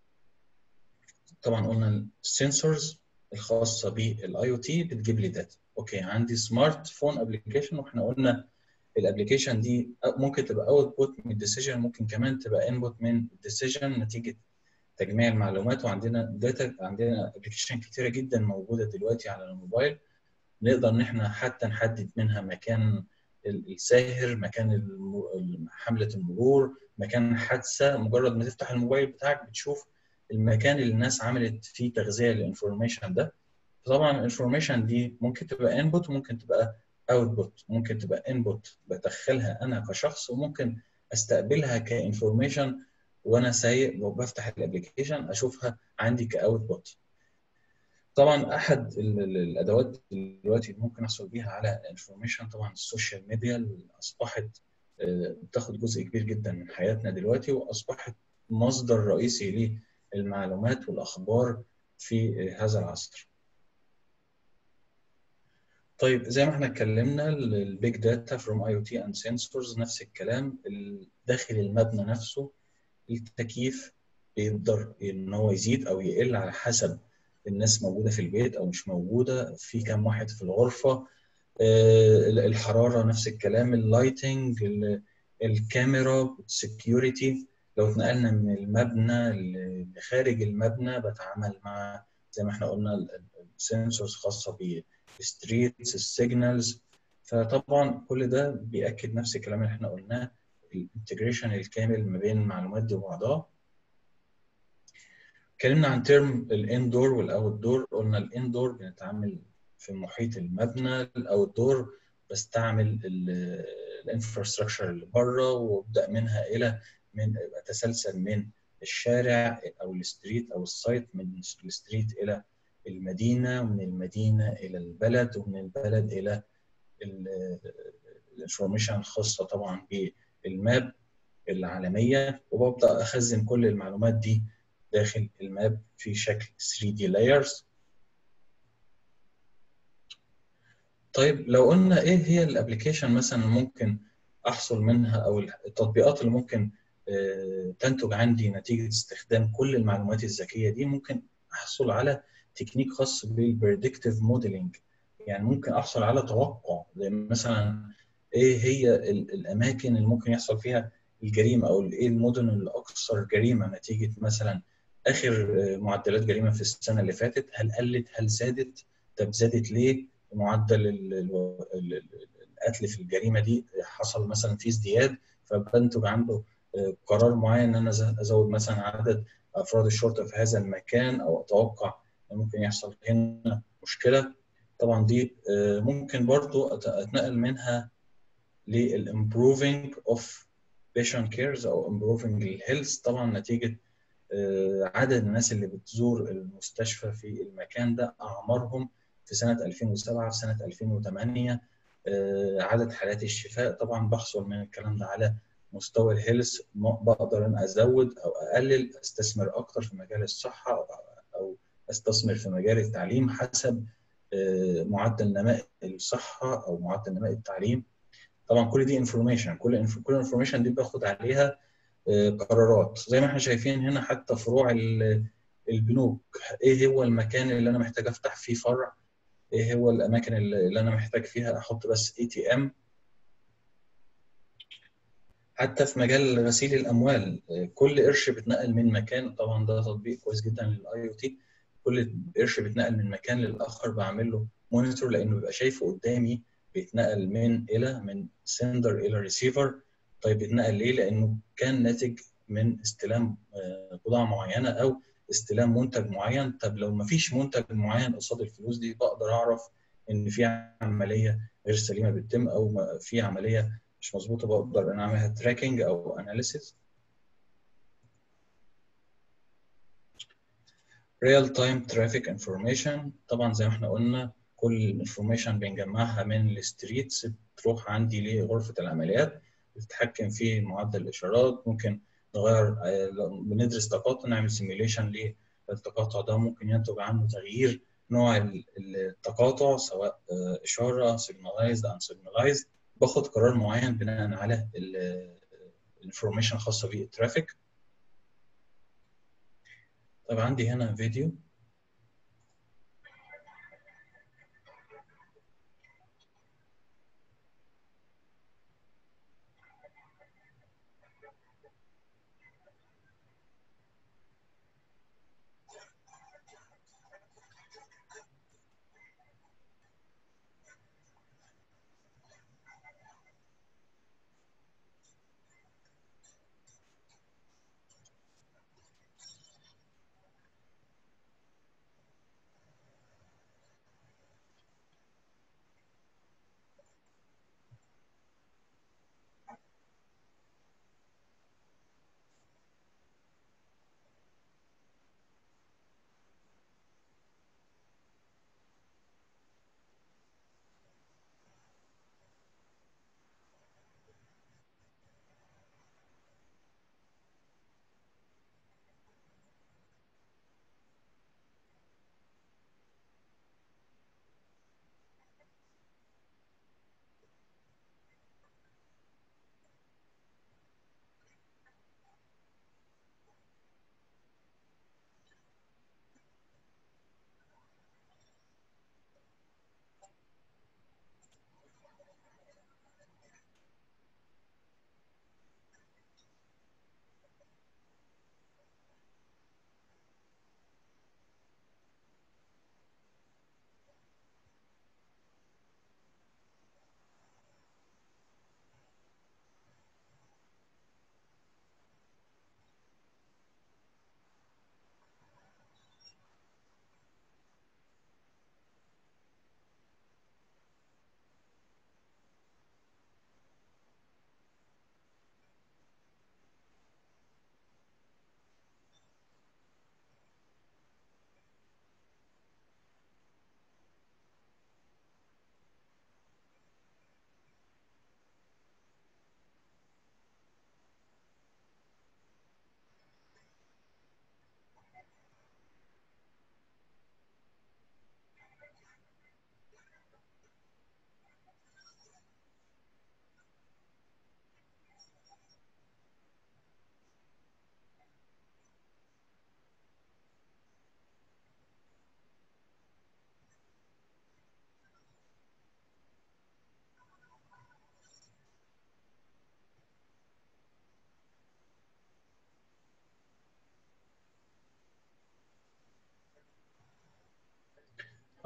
طبعا قلنا السنسورز الخاصه بالاي او تي بتجيب لي داتا اوكي عندي سمارت فون ابلكيشن واحنا قلنا الابلكيشن دي ممكن تبقى اوت بوت من الديسيجن ممكن كمان تبقى انبوت من الديسيجن نتيجه تجميع المعلومات وعندنا داتا عندنا ابلكيشن كتيره جدا موجوده دلوقتي على الموبايل نقدر ان احنا حتى نحدد منها مكان الساهر مكان حمله المرور مكان حادثه مجرد ما تفتح الموبايل بتاعك بتشوف المكان اللي الناس عملت فيه تغذيه للانفورميشن ده طبعا الانفورميشن دي ممكن تبقى انبوت وممكن تبقى اوتبوت ممكن تبقى انبوت بدخلها انا كشخص وممكن استقبلها كانفورميشن وانا سايق وبفتح الابلكيشن اشوفها عندي كاوتبوت طبعا احد الادوات دلوقتي اللي ممكن احصل بيها على انفورميشن طبعا السوشيال ميديا اللي اصبحت بتاخد جزء كبير جدا من حياتنا دلوقتي واصبحت مصدر رئيسي للمعلومات والاخبار في هذا العصر. طيب زي ما احنا اتكلمنا البيج داتا فروم اي او تي اند سنسورز نفس الكلام داخل المبنى نفسه التكييف بيقدر ان هو يزيد او يقل على حسب الناس موجوده في البيت او مش موجوده في كام واحد في الغرفه الحراره نفس الكلام اللايتنج الكاميرا السكيورتي لو اتنقلنا من المبنى لخارج المبنى بتعامل مع زي ما احنا قلنا السنسورز خاصه بالستريتس السيجنالز فطبعا كل ده بياكد نفس الكلام اللي احنا قلناه الانتجريشن الكامل ما بين المعلومات دي وبعضها اتكلمنا عن ترم الاندور والاوت دور قلنا الاندور بنتعامل في محيط المبنى الاوت دور بستعمل الانفراستراكشر اللي بره وابدا منها الى من اتسلسل من الشارع او الستريت او السايت من الستريت الى المدينه ومن المدينه الى البلد ومن البلد الى الانفورميشن الخاصه طبعا بالماب العالميه وببدا اخزن كل المعلومات دي داخل الماب في شكل 3D layers طيب لو قلنا ايه هي الابلكيشن مثلا ممكن احصل منها او التطبيقات اللي ممكن تنتج عندي نتيجه استخدام كل المعلومات الذكيه دي ممكن احصل على تكنيك خاص بالبريدكتيف موديلنج يعني ممكن احصل على توقع زي مثلا ايه هي الاماكن اللي ممكن يحصل فيها الجريمه او ايه المدن الاكثر جريمه نتيجه مثلا اخر معدلات جريمه في السنه اللي فاتت هل قلت هل زادت طب زادت ليه معدل القتل في الجريمه دي حصل مثلا في ازدياد فبنتج عنده قرار معين ان انا ازود مثلا عدد افراد الشرطه في هذا المكان او اتوقع ان ممكن يحصل هنا مشكله طبعا دي ممكن برضو اتنقل منها للامبروفينج اوف patient كيرز او امبروفنج الهيلث طبعا نتيجه عدد الناس اللي بتزور المستشفى في المكان ده اعمارهم في سنه 2007 في سنه 2008 عدد حالات الشفاء طبعا بحصل من الكلام ده على مستوى الهيلث بقدر ان ازود او اقلل استثمر اكتر في مجال الصحه او استثمر في مجال التعليم حسب معدل نماء الصحه او معدل نماء التعليم طبعا كل دي انفورميشن كل كل انفورميشن دي باخد عليها قرارات زي ما احنا شايفين هنا حتى فروع البنوك ايه هو المكان اللي انا محتاج افتح فيه فرع ايه هو الاماكن اللي انا محتاج فيها احط بس اي تي ام حتى في مجال غسيل الاموال كل قرش بيتنقل من مكان طبعا ده تطبيق كويس جدا للاي او تي كل قرش بيتنقل من مكان للاخر بعمل له مونيتور لانه بيبقى شايفه قدامي بيتنقل من الى من سندر الى ريسيفر طيب بيتنقل ليه؟ لانه كان ناتج من استلام بضاعه معينه او استلام منتج معين طب لو ما فيش منتج معين قصاد الفلوس دي بقدر اعرف ان في عمليه غير سليمه بتتم او في عمليه مش مظبوطه بقدر ان اعملها تراكنج او اناليسيس ريال تايم ترافيك انفورميشن طبعا زي ما احنا قلنا كل الانفورميشن بنجمعها من الستريتس بتروح عندي لغرفه العمليات بتتحكم في معدل الاشارات ممكن نغير بندرس تقاطع نعمل سيميوليشن للتقاطع ده ممكن ينتج عنه تغيير نوع التقاطع سواء اشاره سيجنالايزد ان سيجنالايزد باخد قرار معين بناء على الانفورميشن الخاصه بالترافيك طب عندي هنا فيديو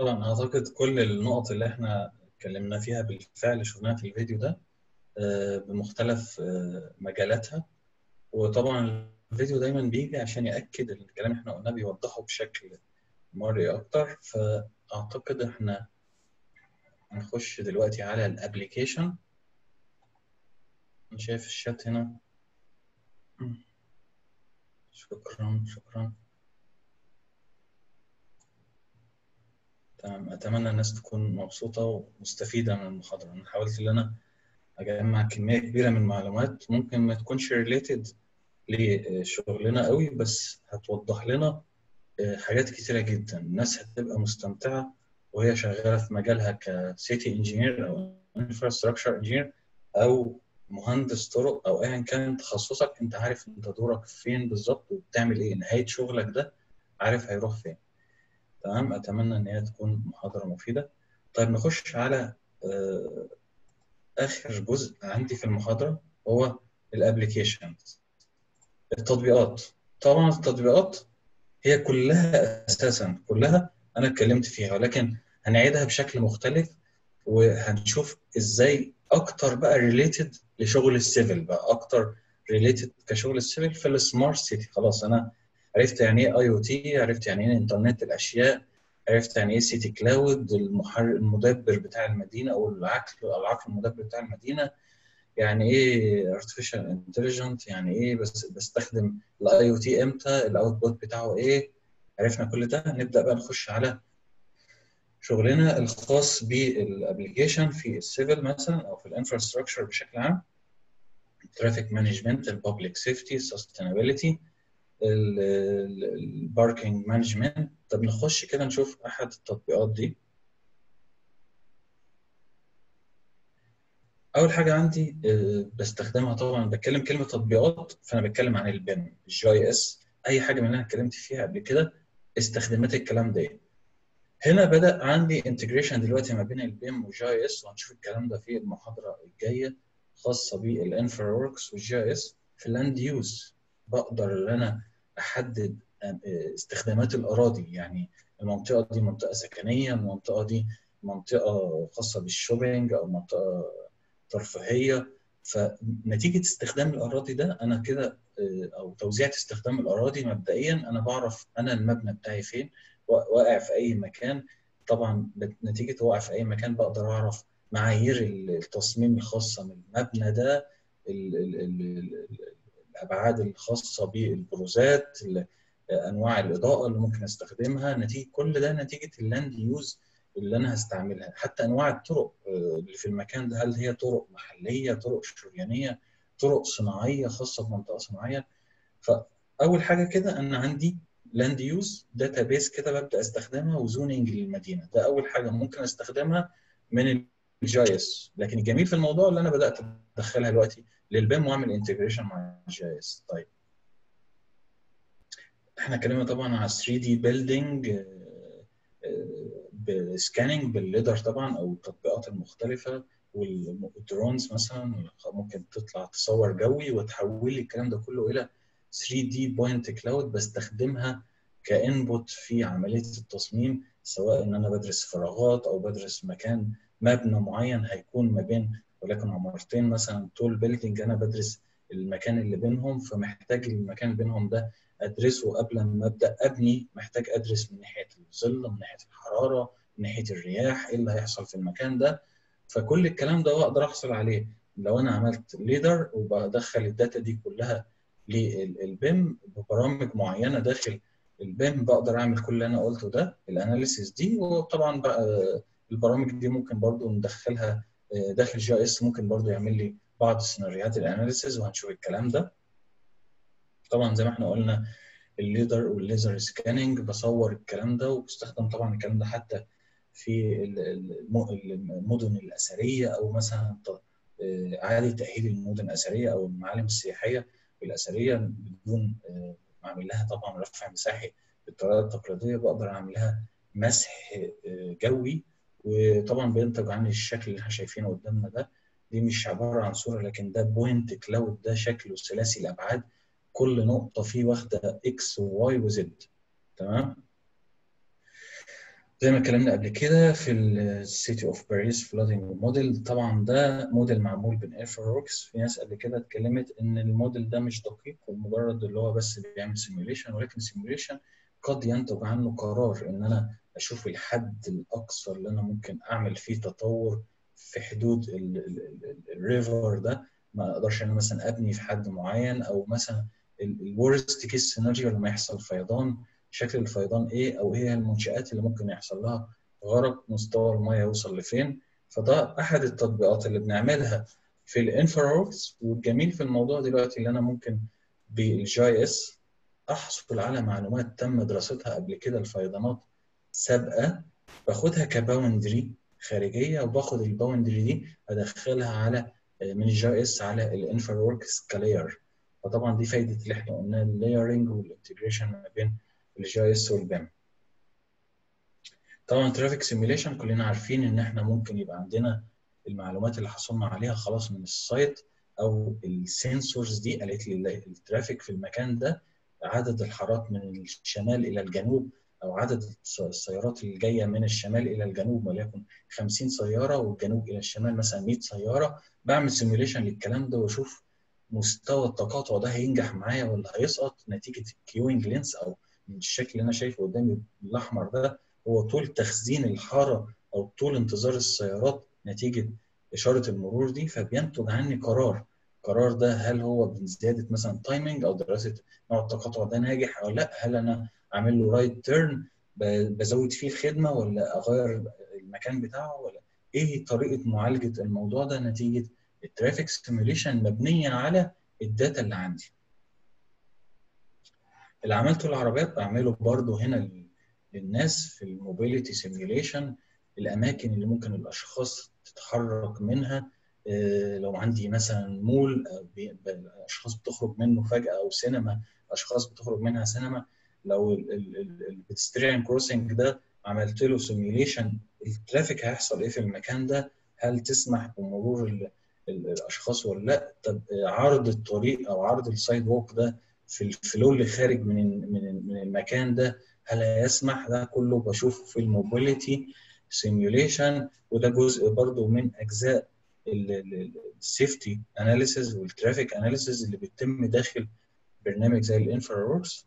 طبعا اعتقد كل النقط اللي احنا اتكلمنا فيها بالفعل شفناها في الفيديو ده بمختلف مجالاتها وطبعا الفيديو دايما بيجي عشان ياكد الكلام احنا قلناه بيوضحه بشكل مرئي اكتر فاعتقد احنا هنخش دلوقتي على الابليكيشن شايف الشات هنا شكرا شكرا تمام اتمنى الناس تكون مبسوطه ومستفيده من المحاضره انا حاولت ان انا اجمع كميه كبيره من المعلومات ممكن ما تكونش ريليتد لشغلنا قوي بس هتوضح لنا حاجات كتيره جدا الناس هتبقى مستمتعه وهي شغاله في مجالها كسيتي انجينير او انفراستراكشر انجينير او مهندس طرق او ايا كان تخصصك انت عارف انت دورك فين بالظبط وبتعمل ايه نهايه شغلك ده عارف هيروح فين تمام اتمنى ان هي تكون محاضره مفيده طيب نخش على اخر جزء عندي في المحاضره هو الابلكيشن التطبيقات طبعا التطبيقات هي كلها اساسا كلها انا اتكلمت فيها ولكن هنعيدها بشكل مختلف وهنشوف ازاي اكتر بقى ريليتد لشغل السيفل بقى اكتر ريليتد كشغل السيفل في السمارت سيتي خلاص انا عرفت يعني ايه اي او تي عرفت يعني ايه انترنت الاشياء عرفت يعني ايه سيتي كلاود المحرك المدبر بتاع المدينه او العقل العقل المدبر بتاع المدينه يعني ايه artificial intelligent يعني ايه بس بستخدم الاي او تي امتى الاوتبوت بتاعه ايه عرفنا كل ده نبدا بقى نخش على شغلنا الخاص بالابلكيشن في السيفل مثلا او في الانفراستراكشر بشكل عام ترافيك مانجمنت الببليك سيفتي سستينابيلتي الباركينج مانجمنت طب نخش كده نشوف احد التطبيقات دي اول حاجه عندي بستخدمها طبعا بتكلم كلمه تطبيقات فانا بتكلم عن البيم الجي اس اي حاجه من اللي انا اتكلمت فيها قبل كده استخدامات الكلام ده هنا بدا عندي انتجريشن دلوقتي ما بين البيم والجي اس وهنشوف الكلام ده في المحاضره الجايه خاصه بالانفرا وركس والجي اس في اللاند يوز بقدر ان انا احدد استخدامات الاراضي يعني المنطقه دي منطقه سكنيه المنطقه دي منطقه خاصه بالشوبينج او منطقه ترفيهيه فنتيجه استخدام الاراضي ده انا كده او توزيع استخدام الاراضي مبدئيا انا بعرف انا المبنى بتاعي فين واقع في اي مكان طبعا نتيجه واقع في اي مكان بقدر اعرف معايير التصميم الخاصه من المبنى ده ال ال ال الابعاد الخاصه بالبروزات انواع الاضاءه اللي ممكن استخدمها نتيجه كل ده نتيجه اللاند يوز اللي انا هستعملها حتى انواع الطرق اللي في المكان ده هل هي طرق محليه طرق شريانيه طرق صناعيه خاصه بمنطقه صناعيه فاول حاجه كده انا عندي لاند يوز داتا بيس كده ببدا استخدمها وزوننج للمدينه ده اول حاجه ممكن استخدمها من الجي اس لكن الجميل في الموضوع اللي انا بدات ادخلها دلوقتي للبيم واعمل انتجريشن مع الجي اس طيب احنا اتكلمنا طبعا على 3 دي بيلدينج بالسكاننج بالليدر طبعا او التطبيقات المختلفه والدرونز مثلا ممكن تطلع تصور جوي وتحول لي الكلام ده كله الى 3 دي بوينت كلاود بستخدمها كانبوت في عمليه التصميم سواء ان انا بدرس فراغات او بدرس مكان مبنى معين هيكون ما بين ولكن عمارتين مثلا طول بيلدينج انا بدرس المكان اللي بينهم فمحتاج المكان اللي بينهم ده ادرسه قبل ما ابدا ابني محتاج ادرس من ناحيه الظل من ناحيه الحراره من ناحيه الرياح ايه اللي هيحصل في المكان ده فكل الكلام ده اقدر احصل عليه لو انا عملت ليدر وبدخل الداتا دي كلها للبيم ببرامج معينه داخل البيم بقدر اعمل كل اللي انا قلته ده الاناليسيس دي وطبعا بقى البرامج دي ممكن برضو ندخلها داخل جي اس ممكن برضو يعمل لي بعض سيناريوهات الاناليسيس وهنشوف الكلام ده طبعا زي ما احنا قلنا الليدر والليزر سكاننج بصور الكلام ده وبستخدم طبعا الكلام ده حتى في المدن الاثريه او مثلا اعاده تاهيل المدن الاثريه او المعالم السياحيه الاثريه بدون اعمل لها طبعا رفع مساحي بالطريقه التقليديه بقدر اعمل لها مسح جوي وطبعا بينتج عني الشكل اللي احنا شايفينه قدامنا ده دي مش عباره عن صوره لكن ده بوينت كلاود ده شكله ثلاثي الابعاد كل نقطه فيه واخده اكس وواي وزد تمام زي ما اتكلمنا قبل كده في السيتي اوف باريس فلودنج موديل طبعا ده موديل معمول بالانفراروكس في ناس قبل كده اتكلمت ان الموديل ده مش دقيق ومجرد اللي هو بس بيعمل سيميوليشن ولكن سيميوليشن قد ينتج عنه قرار ان انا اشوف الحد الاقصى اللي انا ممكن اعمل فيه تطور في حدود الريفر ده ما اقدرش انا مثلا ابني في حد معين او مثلا الورست كيس سيناريو لما يحصل فيضان شكل الفيضان ايه او ايه المنشات اللي ممكن يحصل لها غرق مستوى الميه يوصل لفين فده احد التطبيقات اللي بنعملها في الانفراروكس والجميل في الموضوع دلوقتي اللي انا ممكن بالجي اس احصل على معلومات تم دراستها قبل كده الفيضانات سابقه باخدها كباوندري خارجيه وباخد الباوندري دي ادخلها على من الجي اس على الانفراوركس كلاير فطبعا دي فايده اللي احنا قلناه اللايرنج والانتجريشن ما بين الجي اس والبيم طبعا ترافيك سيميوليشن كلنا عارفين ان احنا ممكن يبقى عندنا المعلومات اللي حصلنا عليها خلاص من السايت او السنسورز دي قالت لي الترافيك في المكان ده عدد الحارات من الشمال الى الجنوب او عدد السيارات اللي جايه من الشمال الى الجنوب وليكن 50 سياره والجنوب الى الشمال مثلا 100 سياره بعمل سيميوليشن للكلام ده واشوف مستوى التقاطع ده هينجح معايا ولا هيسقط نتيجه الكيوينج لينس او الشكل اللي انا شايفه قدامي الاحمر ده هو طول تخزين الحاره او طول انتظار السيارات نتيجه اشاره المرور دي فبينتج عني قرار القرار ده هل هو بزياده مثلا تايمنج او دراسه نوع التقاطع ده ناجح او لا هل انا اعمل له رايت تيرن بزود فيه الخدمه ولا اغير المكان بتاعه ولا ايه طريقه معالجه الموضوع ده نتيجه الترافيك سيميوليشن مبنيه على الداتا اللي عندي اللي عملته العربيات بعمله برضو هنا للناس في الموبيليتي سيميوليشن الاماكن اللي ممكن الاشخاص تتحرك منها لو عندي مثلا مول اشخاص بتخرج منه فجاه او سينما اشخاص بتخرج منها سينما لو البيدستريان كروسنج ده عملت له سيميوليشن الترافيك هيحصل ايه في المكان ده هل تسمح بمرور الاشخاص ولا لا طب عرض الطريق او عرض السايد ووك ده في الفلو اللي خارج من من من المكان ده هل هيسمح ده كله بشوفه في الموبيليتي سيميوليشن وده جزء برضو من اجزاء السيفتي اناليسيز والترافيك اناليسيز اللي بتتم داخل برنامج زي الانفراوركس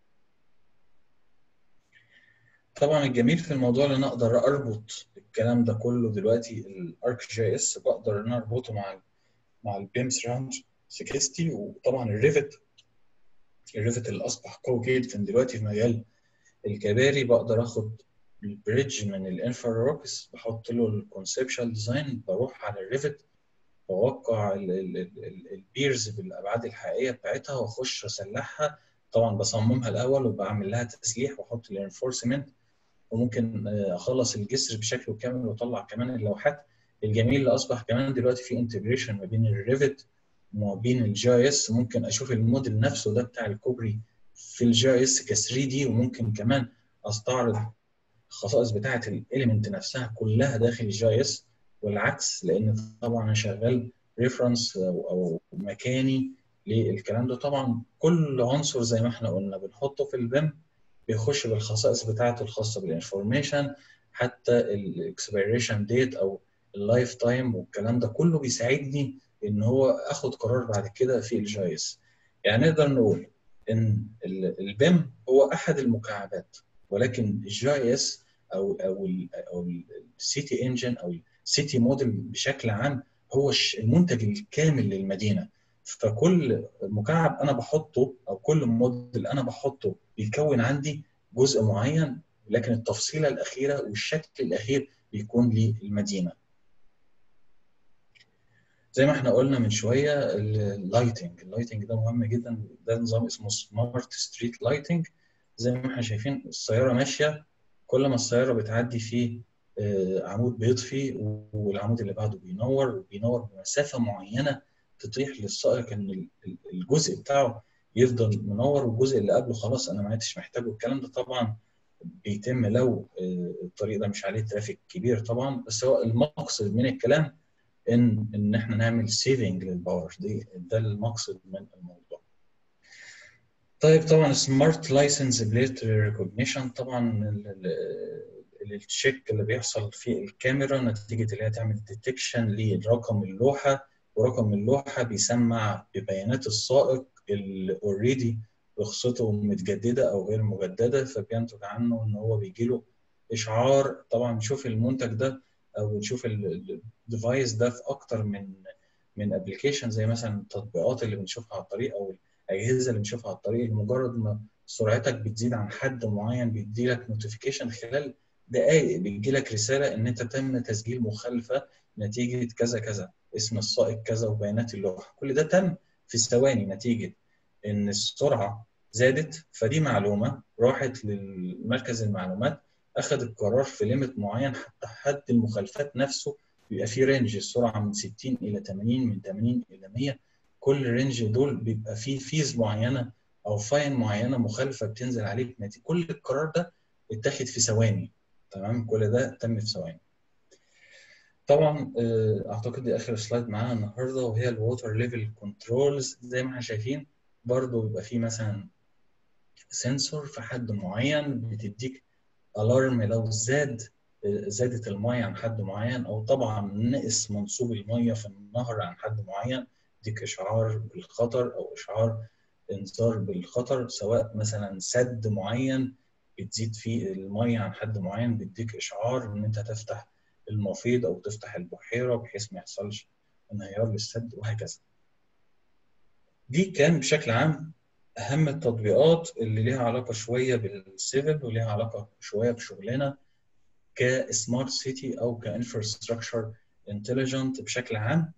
طبعا الجميل في الموضوع ان انا اقدر اربط الكلام ده كله دلوقتي الارك جي اس بقدر ان انا اربطه مع مع البيم سراوند 60 وطبعا الريفت الريفت اللي اصبح قوي جدا دلوقتي في مجال الكباري بقدر اخد البريدج من الانفراروكس بحط له الكونسبشوال ديزاين بروح على الريفت بوقع البيرز بالابعاد الحقيقيه بتاعتها واخش اسلحها طبعا بصممها الاول وبعمل لها تسليح واحط الانفورسمنت وممكن اخلص الجسر بشكله كامل واطلع كمان اللوحات الجميل اللي اصبح كمان دلوقتي في انتجريشن ما بين الريفت وما بين الجي اس ممكن اشوف الموديل نفسه ده بتاع الكوبري في الجي اس ك 3 دي وممكن كمان استعرض الخصائص بتاعه الاليمنت نفسها كلها داخل الجي اس والعكس لان طبعا انا شغال ريفرنس او مكاني للكلام ده طبعا كل عنصر زي ما احنا قلنا بنحطه في البيم بيخش بالخصائص بتاعته الخاصه بالانفورميشن حتى الاكسبيريشن ديت او اللايف تايم والكلام ده كله بيساعدني ان هو اخد قرار بعد كده في الجي اس يعني نقدر نقول ان البيم هو احد المكعبات ولكن الجي اس او او ال او السيتي انجن او السيتي موديل بشكل عام هو المنتج الكامل للمدينه فكل مكعب انا بحطه او كل موديل انا بحطه بيكون عندي جزء معين لكن التفصيله الاخيره والشكل الاخير بيكون للمدينه زي ما احنا قلنا من شويه اللايتنج اللايتنج ده مهم جدا ده نظام اسمه سمارت ستريت لايتنج زي ما احنا شايفين السياره ماشيه كل ما السياره بتعدي فيه عمود بيطفي والعمود اللي بعده بينور وبينور بمسافه معينه تتيح للسائق ان الجزء بتاعه يفضل منور والجزء اللي قبله خلاص انا ما عدتش محتاجه الكلام ده طبعا بيتم لو الطريق ده مش عليه ترافيك كبير طبعا بس هو المقصد من الكلام ان ان احنا نعمل سيفنج للباور دي ده المقصد من الموضوع طيب طبعا سمارت لايسنس بليت ريكوجنيشن طبعا التشيك اللي بيحصل في الكاميرا نتيجه اللي هي تعمل ديتكشن لرقم اللوحه ورقم اللوحه بيسمع ببيانات السائق اللي اوريدي رخصته متجدده او غير مجدده فبينتج عنه ان هو بيجي له اشعار طبعا نشوف المنتج ده او نشوف الديفايس ده في اكتر من من ابلكيشن زي مثلا التطبيقات اللي بنشوفها على الطريق او الاجهزه اللي بنشوفها على الطريق مجرد ما سرعتك بتزيد عن حد معين بيدي لك نوتيفيكيشن خلال دقائق بيجي لك رساله ان انت تم تسجيل مخالفه نتيجه كذا كذا اسم السائق كذا وبيانات اللوحه كل ده تم في ثواني نتيجه ان السرعه زادت فدي معلومه راحت للمركز المعلومات اخذ القرار في ليميت معين حتى حد المخالفات نفسه بيبقى فيه رينج السرعه من 60 الى 80 من 80 الى 100 كل رينج دول بيبقى فيه فيز معينه او فاين معينه مخالفه بتنزل عليك نتيجه كل القرار ده اتاخد في ثواني تمام كل ده تم في ثواني طبعا اعتقد دي اخر سلايد معانا النهارده وهي الووتر ليفل كنترولز زي ما احنا شايفين برضو بيبقى فيه مثلا سنسور في حد معين بتديك الارم لو زاد زادت الميه عن حد معين او طبعا نقص منسوب الميه في النهر عن حد معين يديك اشعار بالخطر او اشعار انذار بالخطر سواء مثلا سد معين بتزيد فيه الميه عن حد معين بيديك اشعار ان انت تفتح المفيض او تفتح البحيره بحيث ما يحصلش انهيار للسد وهكذا. دي كان بشكل عام اهم التطبيقات اللي ليها علاقه شويه بالسيفل وليها علاقه شويه بشغلنا كسمارت سيتي او كانفراستراكشر انتليجنت بشكل عام.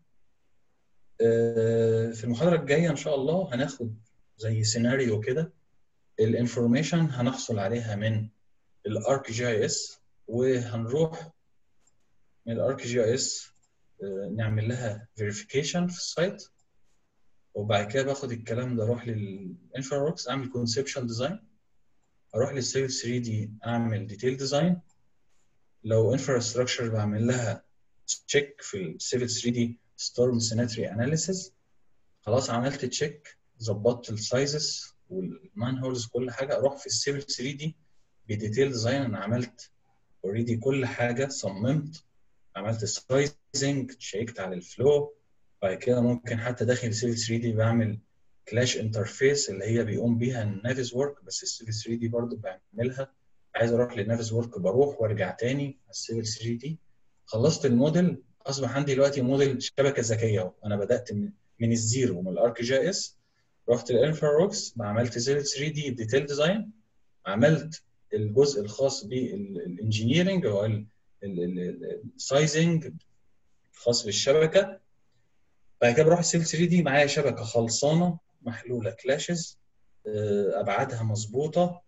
في المحاضره الجايه ان شاء الله هناخد زي سيناريو كده الانفورميشن هنحصل عليها من الارك جي اي اس وهنروح من الارك جي اي اس نعمل لها فيريفيكيشن في السايت وبعد كده باخد الكلام ده اروح للانفراوركس اعمل كونسبشوال ديزاين اروح للسيفل 3 دي اعمل ديتيل ديزاين لو انفراستراكشر بعمل لها تشيك في السيفل 3 دي ستورم سيناتري اناليسيس خلاص عملت تشيك ظبطت السايزز والمان هولز كل حاجه اروح في السيفل 3 دي بديتيل ديزاين انا عملت اوريدي كل حاجه صممت عملت سايزنج شيكت على الفلو بعد كده ممكن حتى داخل السيفل 3 دي بعمل كلاش انترفيس اللي هي بيقوم بيها النافيز ورك بس السيفل 3 دي برضو بعملها عايز اروح للنافيز ورك بروح وارجع تاني على السيفل 3 دي خلصت الموديل اصبح عندي دلوقتي موديل شبكه ذكيه اهو انا بدات من, من الزيرو من الارك جي اس رحت للانفراروكس عملت سيفل 3 دي ديتيل ديزاين عملت الجزء الخاص بالانجينيرنج هو السايزنج الخاص بالشبكه بعد كده بروح السيل 3 دي معايا شبكه خلصانه محلوله كلاشز ابعادها مظبوطه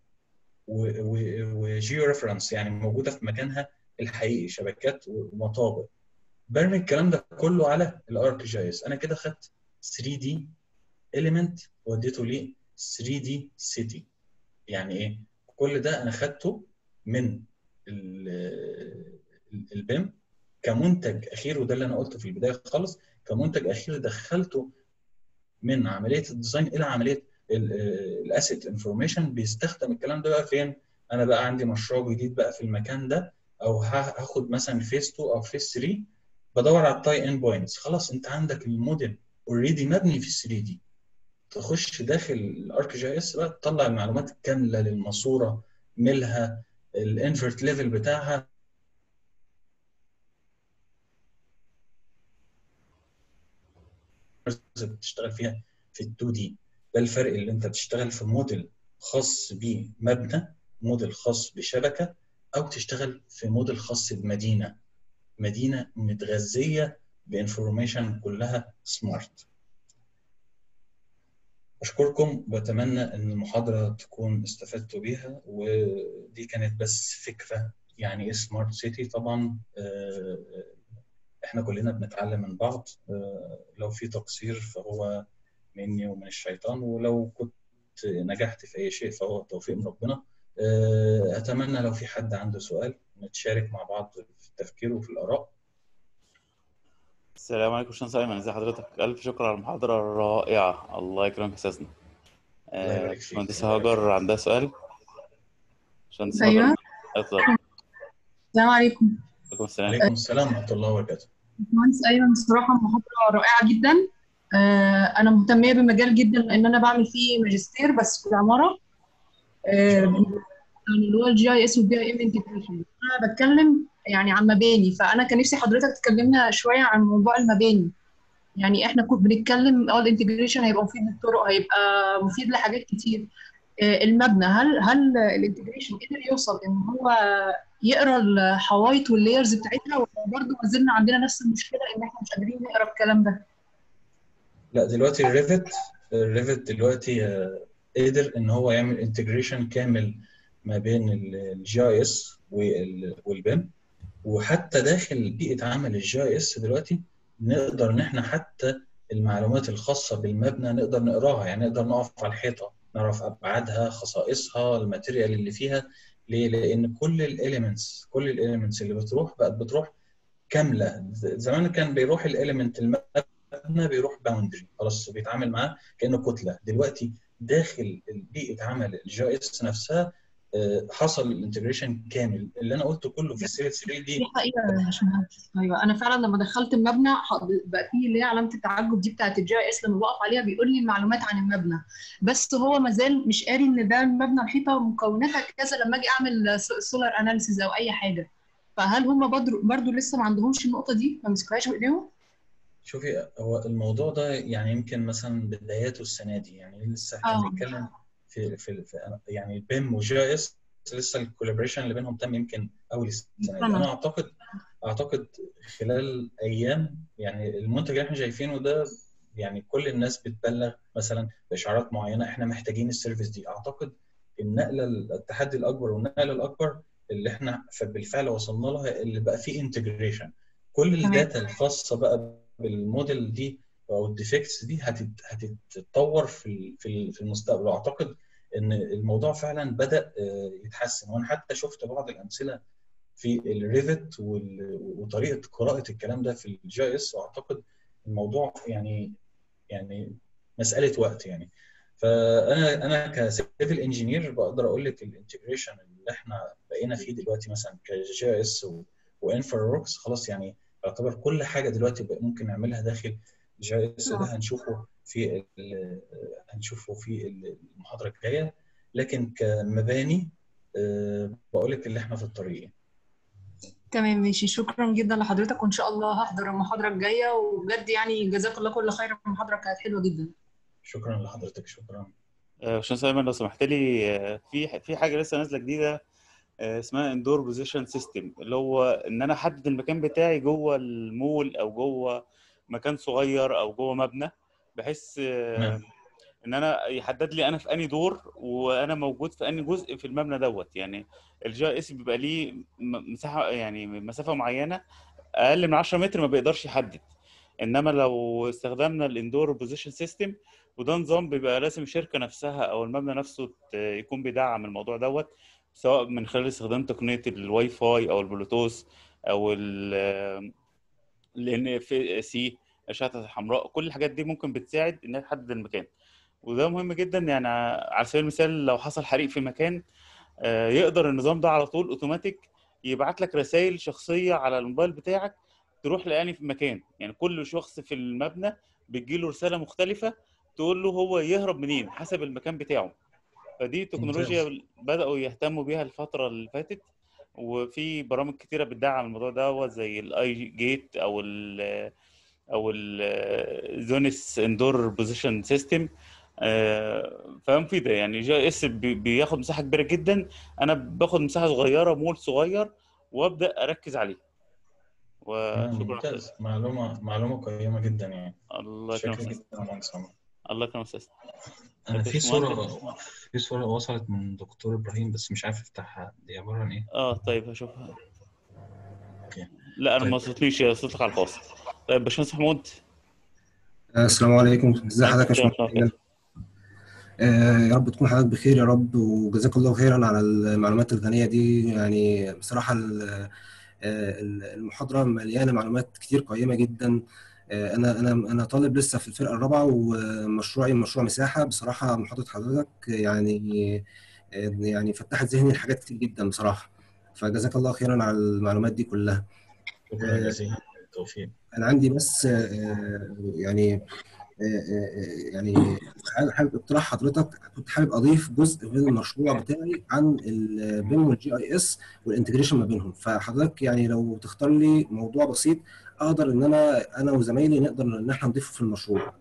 وجيو ريفرنس يعني موجوده في مكانها الحقيقي شبكات ومطابق برمي الكلام ده كله على الارك جي اس انا كده خدت 3 دي اليمنت وديته ليه 3 دي سيتي يعني ايه كل ده انا خدته من البيم كمنتج اخير وده اللي انا قلته في البدايه خالص كمنتج اخير دخلته من عمليه الديزاين الى عمليه الاسيت انفورميشن بيستخدم الكلام ده بقى فين؟ انا بقى عندي مشروع جديد بقى في المكان ده او هاخد مثلا فيس 2 او فيس 3 بدور على التاي ان بوينتس خلاص انت عندك الموديل اوريدي مبني في 3 دي تخش داخل الارك جي اس بقى تطلع المعلومات الكامله للماسوره ملها الانفرت ليفل بتاعها بتشتغل فيها في ال 2 دي ده الفرق اللي انت بتشتغل في موديل خاص بمبنى موديل خاص بشبكه او تشتغل في موديل خاص بمدينه مدينه متغذيه بانفورميشن كلها سمارت أشكركم وأتمنى إن المحاضرة تكون استفدتوا بيها ودي كانت بس فكرة يعني إيه سمارت سيتي طبعا إحنا كلنا بنتعلم من بعض لو في تقصير فهو مني ومن الشيطان ولو كنت نجحت في أي شيء فهو توفيق من ربنا أتمنى لو في حد عنده سؤال نتشارك مع بعض في التفكير وفي الآراء السلام عليكم باشمهندس ايمن ازي حضرتك الف شكر على المحاضره الرائعه الله يكرمك استاذنا باشمهندسه هاجر عندها سؤال باشمهندسه ايوه اتفضل السلام عليكم عليكم السلام عليكم السلام ورحمة الله وبركاته مهندس ايمن بصراحه محاضره رائعه جدا آه، انا مهتميه بالمجال جدا لان انا بعمل فيه ماجستير بس في العماره آه، عن اللي هو الجي اي اس والبي اي ام انتجريشن انا بتكلم يعني عن مباني فانا كان نفسي حضرتك تكلمنا شويه عن موضوع المباني يعني احنا كنا بنتكلم اه الانتجريشن هيبقى مفيد للطرق هيبقى مفيد لحاجات كتير آه، المبنى هل هل الانتجريشن قدر يوصل ان هو يقرا الحوايط واللايرز بتاعتها ولا برضه ما زلنا عندنا نفس المشكله ان احنا مش قادرين نقرا الكلام ده لا دلوقتي الريفت الريفت دلوقتي آه، قدر ان هو يعمل انتجريشن كامل ما بين الجي اي اس والبيم وحتى داخل بيئه عمل الجي اي اس دلوقتي نقدر ان احنا حتى المعلومات الخاصه بالمبنى نقدر نقراها يعني نقدر نقف على الحيطه نعرف ابعادها خصائصها الماتيريال اللي فيها ليه؟ لان كل الاليمنتس كل الاليمنتس اللي بتروح بقت بتروح كامله زمان كان بيروح الاليمنت المبنى بيروح باوندري خلاص بيتعامل معاه كانه كتله دلوقتي داخل بيئه عمل الجي اس نفسها آه، حصل الانتجريشن كامل اللي انا قلته كله في السيل 3 دي دي حقيقه يا باشمهندس ايوه انا فعلا لما دخلت المبنى ح- بقى فيه اللي هي علامه التعجب دي بتاعت الجي اي اس لما بقف عليها بيقول لي المعلومات عن المبنى بس هو ما زال مش قاري ان ده المبنى الحيطه ومكوناتها كذا لما اجي اعمل سولار اناليسيز او اي حاجه فهل هم برضه برضه لسه ما عندهمش النقطه دي ما مسكوهاش بايديهم؟ شوفي هو الموضوع ده يعني يمكن مثلا بداياته السنه دي يعني لسه احنا آه. بنتكلم في, في, في يعني بيم وجي اس لسه الكولابريشن اللي بينهم تم يمكن اول السنه دي سنة. انا اعتقد اعتقد خلال ايام يعني المنتج اللي احنا شايفينه ده يعني كل الناس بتبلغ مثلا باشعارات معينه احنا محتاجين السيرفيس دي اعتقد النقله التحدي الاكبر والنقله الاكبر اللي احنا بالفعل وصلنا لها اللي بقى فيه انتجريشن كل تمام. الداتا الخاصه بقى بالموديل دي او الديفكتس دي هتت- هتتطور في ال- في ال- في المستقبل واعتقد ان الموضوع فعلا بدا آه، يتحسن وانا حتى شفت بعض الامثله في الريفت وال- وطريقه قراءه الكلام ده في الجي اس واعتقد الموضوع يعني يعني مساله وقت يعني فانا انا كسيفل انجينير بقدر اقول لك الانتجريشن اللي احنا بقينا فيه دلوقتي مثلا كجي اس وانفراروكس خلاص يعني يعتبر كل حاجه دلوقتي بقى ممكن نعملها داخل جي اس ده هنشوفه في ال- هنشوفه في المحاضره الجايه لكن كمباني آه، بقول لك اللي احنا في الطريق تمام ماشي شكرا جدا لحضرتك وان شاء الله هحضر المحاضره الجايه وبجد يعني جزاك الله كل خير المحاضره كانت حلوه جدا شكرا لحضرتك شكرا آه، باشمهندس ايمن لو سمحت لي آه، في في حاجه لسه نازله جديده آه، اسمها اندور بوزيشن سيستم اللي هو ان انا احدد المكان بتاعي جوه المول او جوه مكان صغير او جوه مبنى بحيث آه، تمام. ان انا يحدد لي انا في انهي دور وانا موجود في انهي جزء في المبنى دوت يعني الجي اس بيبقى ليه م- مساحه يعني مسافه معينه اقل من 10 متر ما بيقدرش يحدد انما لو استخدمنا الاندور بوزيشن سيستم وده نظام بيبقى لازم الشركه نفسها او المبنى نفسه ت- يكون بيدعم الموضوع دوت سواء من خلال استخدام تقنيه الواي فاي او البلوتوث او ال اف سي اشعه الحمراء كل الحاجات دي ممكن بتساعد انها تحدد المكان وده مهم جدا يعني على سبيل المثال لو حصل حريق في مكان آه، يقدر النظام ده على طول اوتوماتيك يبعت لك رسائل شخصيه على الموبايل بتاعك تروح لاني في مكان يعني كل شخص في المبنى بتجيله رساله مختلفه تقول له هو يهرب منين حسب المكان بتاعه فدي تكنولوجيا بداوا يهتموا بيها الفتره اللي فاتت وفي برامج كتيره بتدعم الموضوع دوت زي الاي جيت او ال او الزونس اندور بوزيشن سيستم فمفيدة يعني جي اس بي- بياخد مساحة كبيرة جدا انا باخد مساحة صغيرة مول صغير وابدا اركز عليه تمام، وشكرا ممتاز معلومه معلومه قيمه جدا يعني الله شكرا يكرمك جدا يا مهندس عمر. الله يكرمك استاذ انا في باشمهندس. صوره في صوره وصلت من دكتور ابراهيم بس مش عارف افتحها دي عباره عن ايه اه طيب هشوفها اوكي لا انا طيب. ما وصلتليش وصلت لك على الخاص طيب باشمهندس محمود السلام عليكم ازي حضرتك يا السلام باشمهندس عليكم. آه، يا رب تكون حضرتك بخير يا رب وجزاك الله خيرا على المعلومات الغنية دي يعني بصراحة ال- آه، المحاضرة مليانة معلومات كتير قيمة جدا آه، أنا أنا أنا طالب لسه في الفرقة الرابعة ومشروعي مشروع مساحة بصراحة محاضرة حضرتك يعني آه، يعني فتحت ذهني لحاجات كتير جدا بصراحة فجزاك الله خيرا على المعلومات دي كلها شكرا جزيلا بالتوفيق انا عندي بس يعني يعني حابب اقتراح حضرتك كنت حابب اضيف جزء من المشروع بتاعي عن البيم والجي اي اس والانتجريشن ما بينهم فحضرتك يعني لو تختار لي موضوع بسيط اقدر ان انا انا وزمايلي نقدر ان احنا نضيفه في المشروع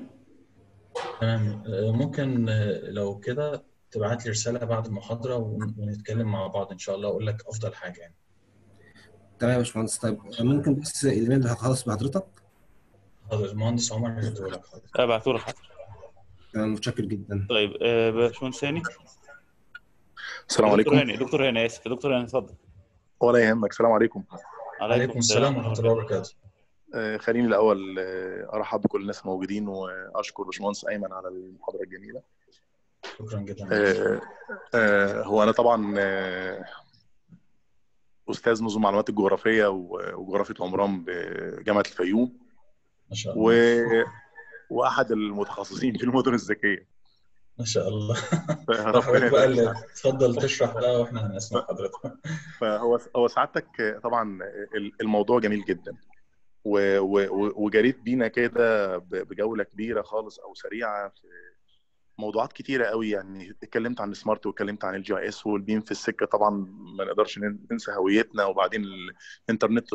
تمام ممكن لو كده تبعت لي رساله بعد المحاضره ونتكلم مع بعض ان شاء الله اقول لك افضل حاجه يعني تمام يا باشمهندس طيب ممكن بس الايميل ده هخلص بحضرتك حاضر المهندس عمر هيبعته لك حاضر ابعته لك حاضر تمام متشكر جدا طيب آه، باشمهندس هاني السلام دكتور عليكم هاني دكتور هاني اسف دكتور هاني اتفضل ولا يهمك السلام عليكم عليكم السلام ورحمه الله وبركاته آه، خليني الاول آه، ارحب بكل الناس الموجودين واشكر باشمهندس ايمن على المحاضره الجميله شكرا جدا آه، آه، هو انا طبعا آه، استاذ نظم معلومات الجغرافيه و- وجغرافيه العمران بجامعه الفيوم ما شاء و... الله واحد المتخصصين في المدن الذكيه ما شاء الله فربنا حضرتك بقى يبارك اللي تفضل تشرح بقى واحنا هنسمع حضرتك فهو هو سعادتك طبعا الموضوع جميل جدا و- و- وجريت بينا كده ب- بجوله كبيره خالص او سريعه في موضوعات كتيره قوي يعني اتكلمت عن السمارت واتكلمت عن الجي اس والبيم في السكه طبعا ما نقدرش ننسى هويتنا وبعدين الانترنت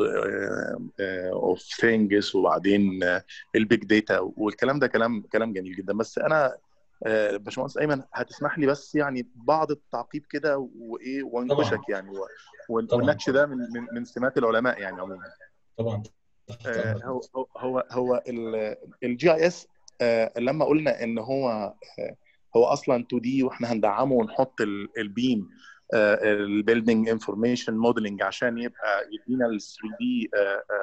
اوف ثينجز وبعدين البيج داتا والكلام ده كلام كلام جميل جدا بس انا آه، باشمهندس ايمن هتسمح لي بس يعني بعض التعقيب كده وايه وانكشك يعني و- وال- طبعاً. والنكش ده من من من سمات العلماء يعني عموما طبعا تحت آه، أمرك. هو هو هو هو الجي اي اس لما قلنا ان هو آه، هو اصلا 2 دي واحنا هندعمه ونحط ال- البيم البيلدينج انفورميشن موديلنج عشان يبقى يدينا ال 3 دي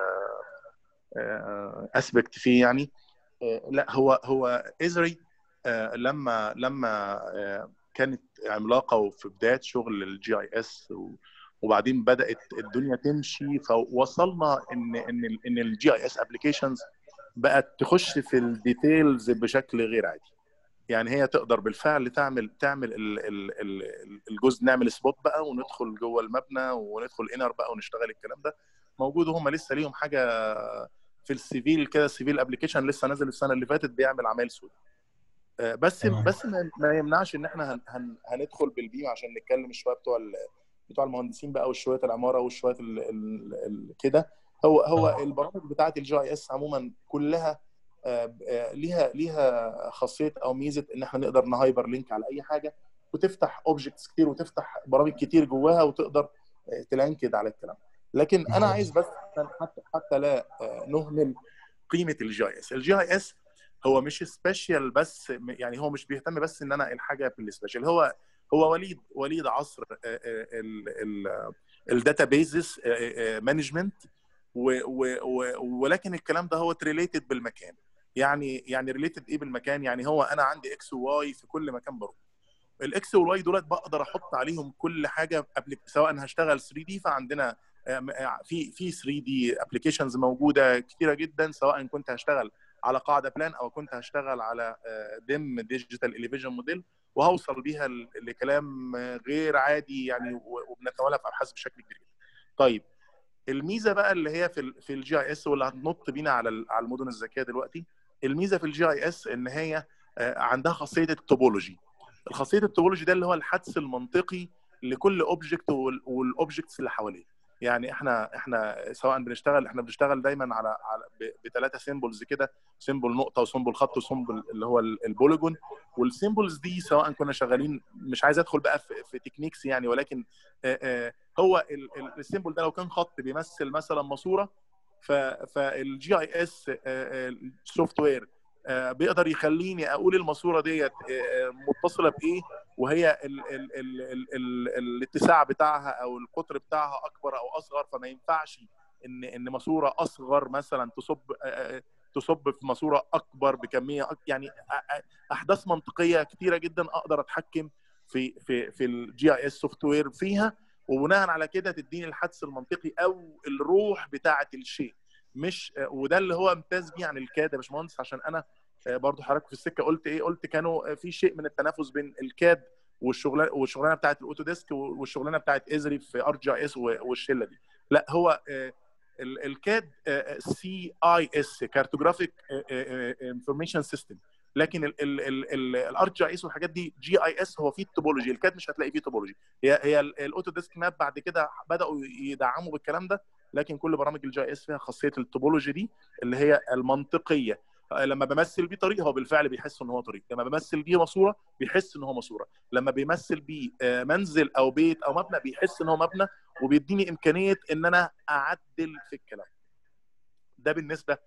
اسبكت فيه يعني آه، لا هو هو ازري آه، لما لما آه، كانت عملاقه وفي بدايه شغل الجي اي اس وبعدين بدات الدنيا تمشي فوصلنا ان ان ال- ان الجي اي اس ابلكيشنز بقت تخش في الديتيلز بشكل غير عادي يعني هي تقدر بالفعل تعمل تعمل ال- ال- ال- الجزء نعمل سبوت بقى وندخل جوه المبنى وندخل انر بقى ونشتغل الكلام ده موجود هم لسه ليهم حاجه في السيفيل كده السيفيل ابلكيشن لسه نازل السنه اللي فاتت بيعمل عمايل سود آه، بس تمام. بس ما ما يمنعش ان احنا هن هن هندخل بالبيم عشان نتكلم شويه بتوع ال- بتوع المهندسين بقى وشويه العماره وشويه ال- ال- ال- كده هو هو آه. البرامج بتاعه الجي اي اس عموما كلها آه، آه، ليها ليها خاصيه او ميزه ان احنا نقدر نهايبر لينك على اي حاجه وتفتح اوبجكتس كتير وتفتح برامج كتير جواها وتقدر آه، تلانكد على الكلام لكن انا بالظبط. عايز بس عشان حتى حتى لا آه، نهمل قيمه الجي اي اس الجي اي اس هو مش سبيشال بس يعني هو مش بيهتم بس ان انا الحاجه بالسبيشال هو هو وليد وليد عصر الداتا بيزز مانجمنت ولكن الكلام ده هو ريليتد بالمكان يعني يعني ريليتد ايه بالمكان يعني هو انا عندي اكس وواي في كل مكان بروح الاكس والواي دولت بقدر احط عليهم كل حاجه قبل سواء هشتغل 3 دي فعندنا آه، في في 3 دي ابلكيشنز موجوده كتيره جدا سواء كنت هشتغل على قاعده بلان او كنت هشتغل على ديم ديجيتال اليفيجن موديل وهوصل بيها ل- لكلام آه، غير عادي يعني و- وبنتوالى في ابحاث بشكل كبير جدا. طيب الميزه بقى اللي هي في ال في الجي اي اس واللي هتنط بينا على ال- على المدن الذكيه دلوقتي الميزه في الجي اي اس ان هي آه، عندها خاصيه التوبولوجي الخاصيه التوبولوجي ده اللي هو الحدس المنطقي لكل اوبجكت والاوبجكتس اللي حواليه يعني احنا احنا سواء بنشتغل احنا بنشتغل دايما على على بثلاثه سيمبلز كده سيمبل نقطه وسيمبل خط وسيمبل اللي هو ال- البوليجون والسيمبلز دي سواء كنا شغالين مش عايز ادخل بقى في, في تكنيكس يعني ولكن آه، آه، هو ال- ال- السيمبل ده لو كان خط بيمثل مثلا ماسوره فالجي اي اس السوفت وير بيقدر يخليني اقول الماسوره ديت آه، متصله بايه وهي ال ال ال ال ال الاتساع بتاعها او القطر بتاعها اكبر او اصغر فما ينفعش ان ان ماسوره اصغر مثلا تصب آه، آه، تصب في ماسوره اكبر بكميه أك- يعني أ- أ- احداث منطقيه كتيره جدا اقدر اتحكم في في في الجي اي اس سوفت وير فيها وبناء على كده تديني الحدس المنطقي او الروح بتاعه الشيء مش وده اللي هو امتاز بيه عن الكاد يا باشمهندس عشان انا برضو حضرتك في السكه قلت ايه قلت كانوا في شيء من التنافس بين الكاد والشغلانه والشغلانه بتاعت الاوتوديسك والشغلانه بتاعت ازري في ار جي اس والشله دي لا هو الكاد سي اي اس كارتوجرافيك انفورميشن سيستم لكن الار جي اس والحاجات دي جي اي اس هو فيه التوبولوجي الكاد مش هتلاقي فيه توبولوجي هي هي الاوتوديسك ماب بعد كده بداوا يدعموا بالكلام ده لكن كل برامج الجي اس فيها خاصيه التوبولوجي دي اللي هي المنطقيه لما بمثل بيه طريق هو بالفعل بيحس ان هو طريق لما بمثل بيه ماسوره بيحس ان هو ماسوره لما بيمثل بيه منزل او بيت او مبنى بيحس ان هو مبنى وبيديني امكانيه ان انا اعدل في الكلام ده بالنسبه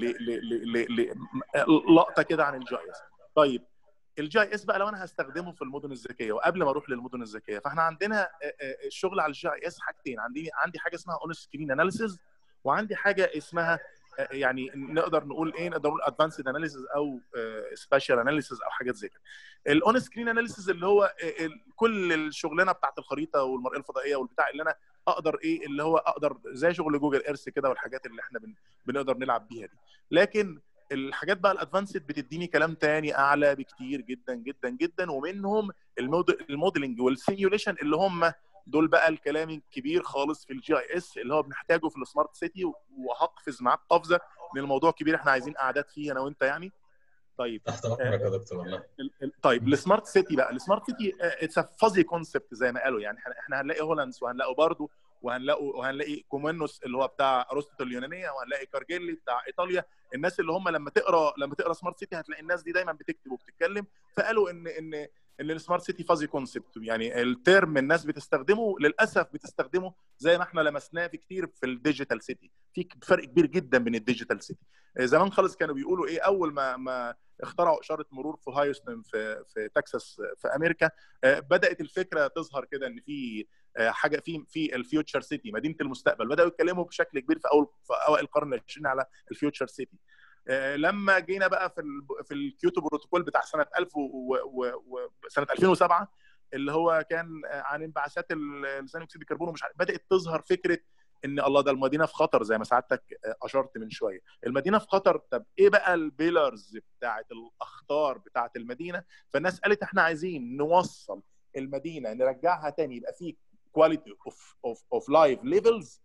للقطه كده عن الجي اس طيب الجي اس بقى لو انا هستخدمه في المدن الذكيه وقبل ما اروح للمدن الذكيه فاحنا عندنا الشغل على الجي اس حاجتين عندي عندي حاجه اسمها اون سكرين اناليسيز وعندي حاجه اسمها يعني نقدر نقول ايه نقدر نقول ادفانسد اناليسيز او سبيشال اناليسيز او حاجات زي كده الاون سكرين اناليسيز اللي هو كل الشغلانه بتاعت الخريطه والمرئيه الفضائيه والبتاع اللي انا اقدر ايه اللي هو اقدر زي شغل جوجل ايرث كده والحاجات اللي احنا بن بنقدر نلعب بيها دي لكن الحاجات بقى الادفانسد بتديني كلام تاني اعلى بكتير جدا جدا جدا ومنهم الموديلنج والسيميوليشن اللي هم دول بقى الكلام الكبير خالص في الجي اي اس اللي هو بنحتاجه في السمارت سيتي وهقفز معاك قفزه لان الموضوع كبير احنا عايزين قعدات فيه انا وانت يعني طيب تحت امرك يا دكتور والله طيب السمارت سيتي بقى السمارت سيتي اتس فازي كونسبت زي ما قالوا يعني احنا هنلاقي هولاندس وهنلاقوا برضو وهنلاقوا وهنلاقي كومينوس اللي هو بتاع ارسطو اليونانيه وهنلاقي كارجيلي بتاع ايطاليا الناس اللي هم لما تقرا لما تقرا سمارت سيتي هتلاقي الناس دي دايما بتكتب وبتتكلم فقالوا ان ان ان السمارت سيتي فازي كونسبت يعني الترم الناس بتستخدمه للاسف بتستخدمه زي ما احنا لمسناه في كتير في الديجيتال سيتي في فرق كبير جدا بين الديجيتال سيتي زمان خالص كانوا بيقولوا ايه اول ما ما اخترعوا اشاره مرور في هايوستن في في تكساس في امريكا بدات الفكره تظهر كده ان في حاجه في في الفيوتشر سيتي مدينه المستقبل بداوا يتكلموا بشكل كبير في اول في اوائل القرن العشرين على الفيوتشر سيتي لما جينا بقى في ال في الكيوتو بروتوكول بتاع سنه 1000 و سنه 2007 اللي هو كان عن انبعاثات ثاني اكسيد الكربون ومش عارف بدات تظهر فكره ان الله ده المدينه في خطر زي ما سعادتك اشرت من شويه المدينه في خطر طب ايه بقى البيلرز بتاعه الاخطار بتاعه المدينه فالناس قالت احنا عايزين نوصل المدينه نرجعها تاني يبقى في كواليتي اوف اوف اوف لايف ليفلز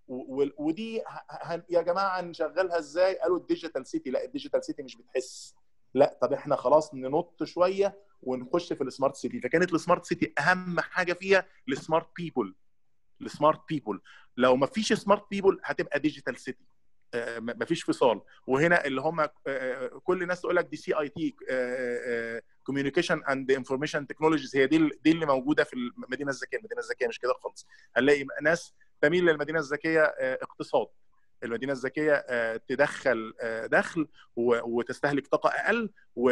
ودي يا جماعه نشغلها ازاي قالوا الديجيتال سيتي لا الديجيتال سيتي مش بتحس لا طب احنا خلاص ننط شويه ونخش في السمارت سيتي فكانت السمارت سيتي اهم حاجه فيها السمارت بيبول السمارت بيبول لو ما فيش سمارت بيبول هتبقى ديجيتال سيتي ما فيش فصال وهنا اللي هم كل الناس تقول لك دي سي اي تي كوميونيكيشن اند انفورميشن تكنولوجيز هي دي دي اللي موجوده في المدينه الذكيه المدينه الذكيه مش كده خالص هنلاقي ناس تميل للمدينه الذكيه اقتصاد المدينه الذكيه تدخل دخل وتستهلك طاقه اقل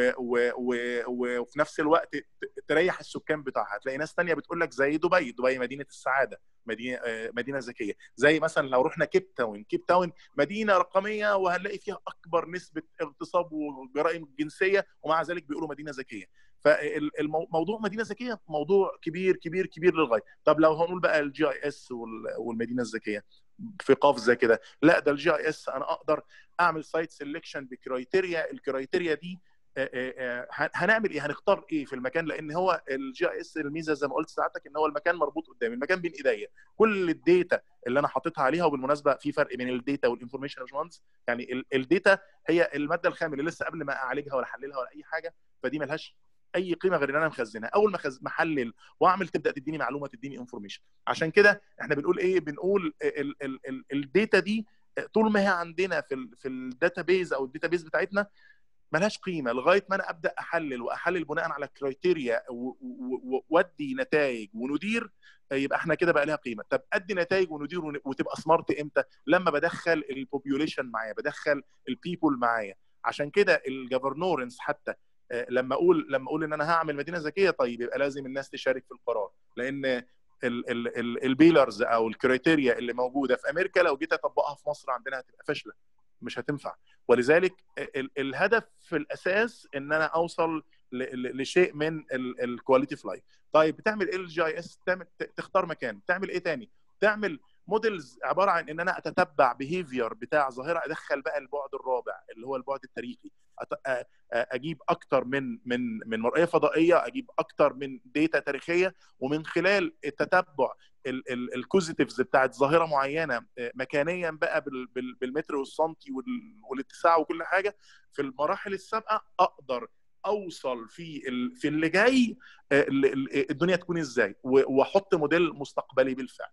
وفي نفس الوقت تريح السكان بتاعها هتلاقي ناس تانية بتقول لك زي دبي دبي مدينه السعاده مدينه مدينه ذكيه زي مثلا لو رحنا كيب تاون كيب تاون مدينه رقميه وهنلاقي فيها اكبر نسبه اغتصاب وجرائم جنسيه ومع ذلك بيقولوا مدينه ذكيه فالموضوع مدينه ذكيه موضوع كبير كبير كبير للغايه طب لو هنقول بقى الجي اي اس والمدينه الذكيه في قفزه كده لا ده الجي اي اس انا اقدر اعمل سايت سيلكشن بكرايتيريا الكرايتيريا دي هنعمل ايه هنختار ايه في المكان لان هو الجي اي اس الميزه زي ما قلت ساعتك ان هو المكان مربوط قدامي المكان بين ايديا كل الداتا اللي انا حاططها عليها وبالمناسبه في فرق بين الداتا والانفورميشن يا باشمهندس يعني الداتا هي الماده الخام اللي لسه قبل ما اعالجها ولا احللها ولا اي حاجه فدي ملهاش اي قيمه غير ان انا مخزنها اول ما خز... محلل واعمل تبدا تديني معلومه تديني انفورميشن عشان كده احنا بنقول ايه بنقول الداتا دي طول ما هي عندنا في ال في الداتا بيز او الداتا بيز بتاعتنا ملهاش قيمه لغايه ما انا ابدا احلل واحلل بناء على كرايتيريا وادي نتائج وندير يبقى احنا كده بقى لها قيمه طب ادي نتائج وندير وتبقى سمارت امتى لما بدخل البوبيوليشن معايا بدخل البيبول معايا عشان كده الجفرنورنس حتى لما اقول لما اقول ان انا هعمل مدينه ذكيه طيب يبقى لازم الناس تشارك في القرار لان البيلرز او الكريتيريا اللي موجوده في امريكا لو جيت اطبقها في مصر عندنا هتبقى فاشله مش هتنفع ولذلك الهدف في الاساس ان انا اوصل لشيء من الكواليتي اوف لايف طيب بتعمل ايه الجي اي اس تعمل تختار مكان تعمل ايه تاني تعمل موديلز عباره عن ان انا اتتبع بيهيفير بتاع ظاهره ادخل بقى البعد الرابع اللي هو البعد التاريخي اجيب اكتر من من من مرئيه فضائيه اجيب اكتر من ديتا تاريخيه ومن خلال التتبع الكوزيتيفز بتاعت ظاهره معينه مكانيا بقى بالمتر والسنتي والاتساع وكل حاجه في المراحل السابقه اقدر اوصل في في اللي جاي الدنيا تكون ازاي واحط موديل مستقبلي بالفعل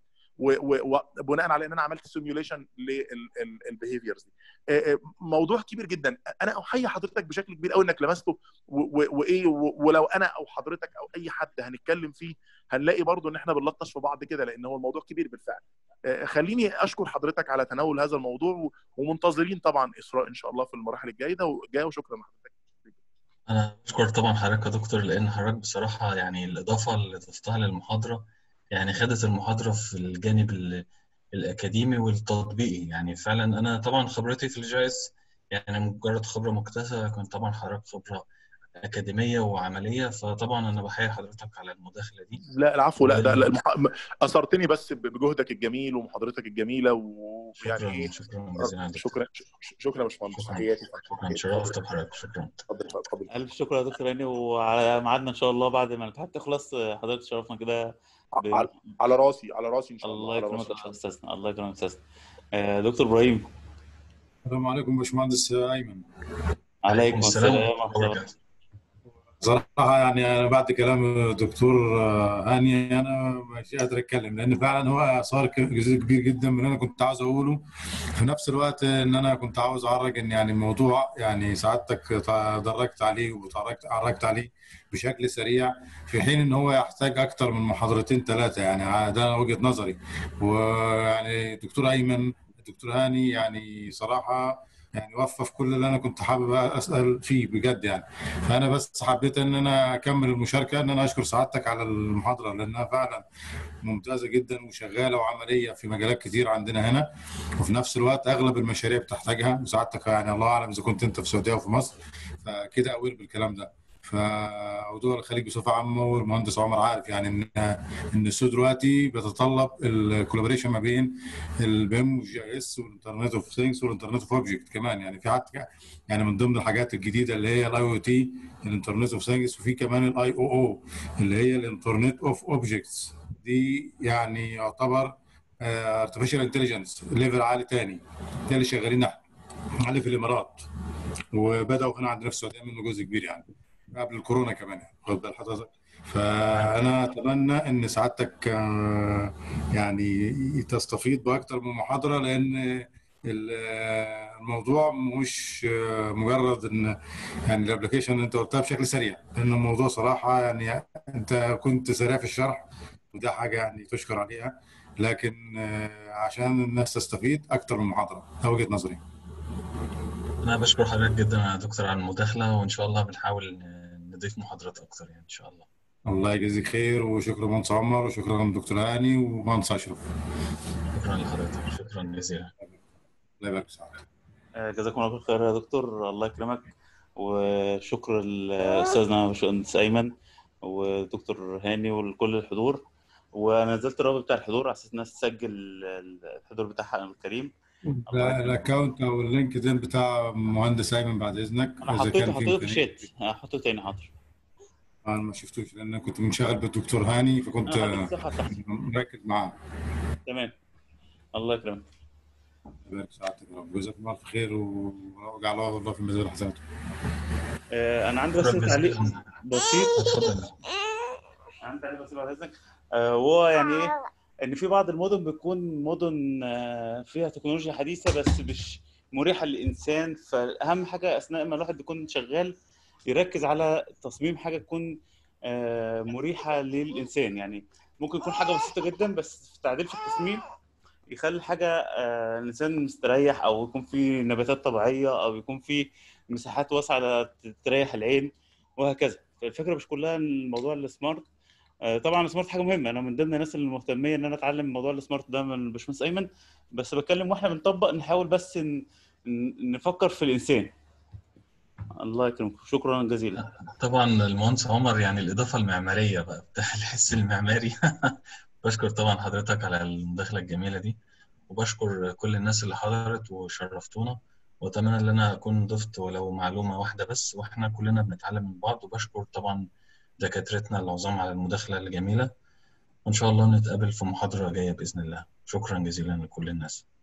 وبناء على ان انا عملت سيميوليشن للبيهيفيرز دي موضوع كبير جدا انا احيي حضرتك بشكل كبير قوي انك لمسته وايه ولو انا او حضرتك او اي حد هنتكلم فيه هنلاقي برضو ان احنا بنلطش في بعض كده لان هو الموضوع كبير بالفعل خليني اشكر حضرتك على تناول هذا الموضوع ومنتظرين طبعا اسراء ان شاء الله في المراحل الجايه والجايه وشكرا لحضرتك انا بشكر طبعا حضرتك يا دكتور لان حضرتك بصراحه يعني الاضافه اللي ضفتها للمحاضره يعني خدت المحاضرة في الجانب الأكاديمي والتطبيقي يعني فعلا أنا طبعا خبرتي في الجي اس يعني مجرد خبرة مكتسبة كنت طبعا حضرتك خبرة أكاديمية وعملية فطبعا أنا بحيي حضرتك على المداخلة دي لا العفو لا لا, لا المح... أثرتني بس بجهدك الجميل ومحاضرتك الجميلة ويعني شكرا جزيلا شكرا شكرا يا باشمهندس تحياتي شكرا شرفت بحضرتك شكرا اتفضل ألف شكر يا دكتور هاني وعلى ميعادنا إن شاء الله بعد ما الامتحان تخلص حضرتك شرفنا كده على, على راسي على راسي ان شاء الله الله يكرمك يا استاذنا الله يكرمك استاذنا آه دكتور ابراهيم السلام عليكم باشمهندس ايمن عليكم السلام ورحمه الله صراحة يعني أنا بعد كلام الدكتور هاني أنا مش قادر أتكلم لأن فعلا هو صار جزء كبير جدا من اللي أنا كنت عاوز أقوله في نفس الوقت إن أنا كنت عاوز أعرج إن يعني الموضوع يعني سعادتك درجت عليه وتعرجت عرجت عليه بشكل سريع في حين إن هو يحتاج أكتر من محاضرتين ثلاثة يعني ده وجهة نظري ويعني الدكتور أيمن الدكتور هاني يعني صراحة يعني وفى في كل اللي انا كنت حابب اسال فيه بجد يعني فانا بس حبيت ان انا اكمل المشاركه ان انا اشكر سعادتك على المحاضره لانها فعلا ممتازه جدا وشغاله وعمليه في مجالات كتير عندنا هنا وفي نفس الوقت اغلب المشاريع بتحتاجها وسعادتك يعني الله اعلم اذا كنت انت في السعوديه وفي مصر فكده اوير بالكلام ده فموضوع الخليج بصفه عامه والمهندس عمر عارف يعني ان ان السوق دلوقتي بيتطلب الكولابوريشن ما بين البيم والجي اس والانترنت اوف ثينجز والانترنت اوف اوبجكت كمان يعني في حتى يعني من ضمن الحاجات الجديده اللي هي الاي او تي الانترنت اوف ثينجز وفي كمان الاي او او اللي هي الانترنت اوف اوبجكتس دي يعني يعتبر ارتفيشال انتليجنس ليفل عالي تاني ده اللي شغالين عليه في الامارات وبداوا هنا عندنا في السعوديه منه جزء كبير يعني قبل الكورونا كمان خد بال حضرتك فانا اتمنى ان سعادتك يعني تستفيد باكثر من محاضره لان الموضوع مش مجرد ان يعني الابلكيشن انت قلتها بشكل سريع لان الموضوع صراحه يعني انت كنت سريع في الشرح وده حاجه يعني تشكر عليها لكن عشان الناس تستفيد اكثر من محاضره ده وجهه نظري انا بشكر حضرتك جدا يا دكتور على المداخله وان شاء الله بنحاول نضيف محاضرات اكتر يعني ان شاء الله الله يجزيك خير وشكرا مهندس عمر وشكرا دكتور هاني ومهندس اشرف شكرا لحضرتك شكرا جزيلا الله يبارك فيك جزاكم الله خير يا دكتور الله يكرمك وشكر لاستاذنا باشمهندس ايمن ودكتور هاني ولكل الحضور وانا نزلت الرابط بتاع الحضور على اساس الناس تسجل الحضور بتاعها الكريم الاكونت او اللينكدين بتاع مهندس ايمن بعد اذنك انا حطيته حطيته في الشات هحطه تاني حاضر انا ما شفتوش لان كنت منشغل بالدكتور هاني فكنت مركز معاه تمام الله يكرمك يبارك سعادتك يا رب جزاكم الله خير وجعل الله في ميزان حسناته آه انا عندي بس تعليق بسيط عندي تعليق بسيط بعد اذنك هو آه يعني ايه ان في بعض المدن بتكون مدن فيها تكنولوجيا حديثه بس مش مريحه للانسان فاهم حاجه اثناء ما الواحد بيكون شغال يركز على تصميم حاجه تكون مريحه للانسان يعني ممكن يكون حاجه بسيطه جدا بس في تعديل في التصميم يخلي الحاجه الانسان مستريح او يكون في نباتات طبيعيه او يكون في مساحات واسعه تريح العين وهكذا الفكره مش كلها الموضوع السمارت طبعا السمارت حاجه مهمه انا من ضمن الناس اللي مهتميه ان انا اتعلم موضوع السمارت ده من باشمهندس ايمن بس بتكلم واحنا بنطبق نحاول بس ن... نفكر في الانسان الله يكرمك شكرا جزيلا طبعا المهندس عمر يعني الاضافه المعماريه بقى بتاع الحس المعماري بشكر طبعا حضرتك على المداخلة الجميلة دي وبشكر كل الناس اللي حضرت وشرفتونا وأتمنى إن أنا أكون ضفت ولو معلومة واحدة بس وإحنا كلنا بنتعلم من بعض وبشكر طبعا دكاترتنا العظام على المداخلة الجميلة وإن شاء الله نتقابل في محاضرة جاية بإذن الله شكرا جزيلا لكل الناس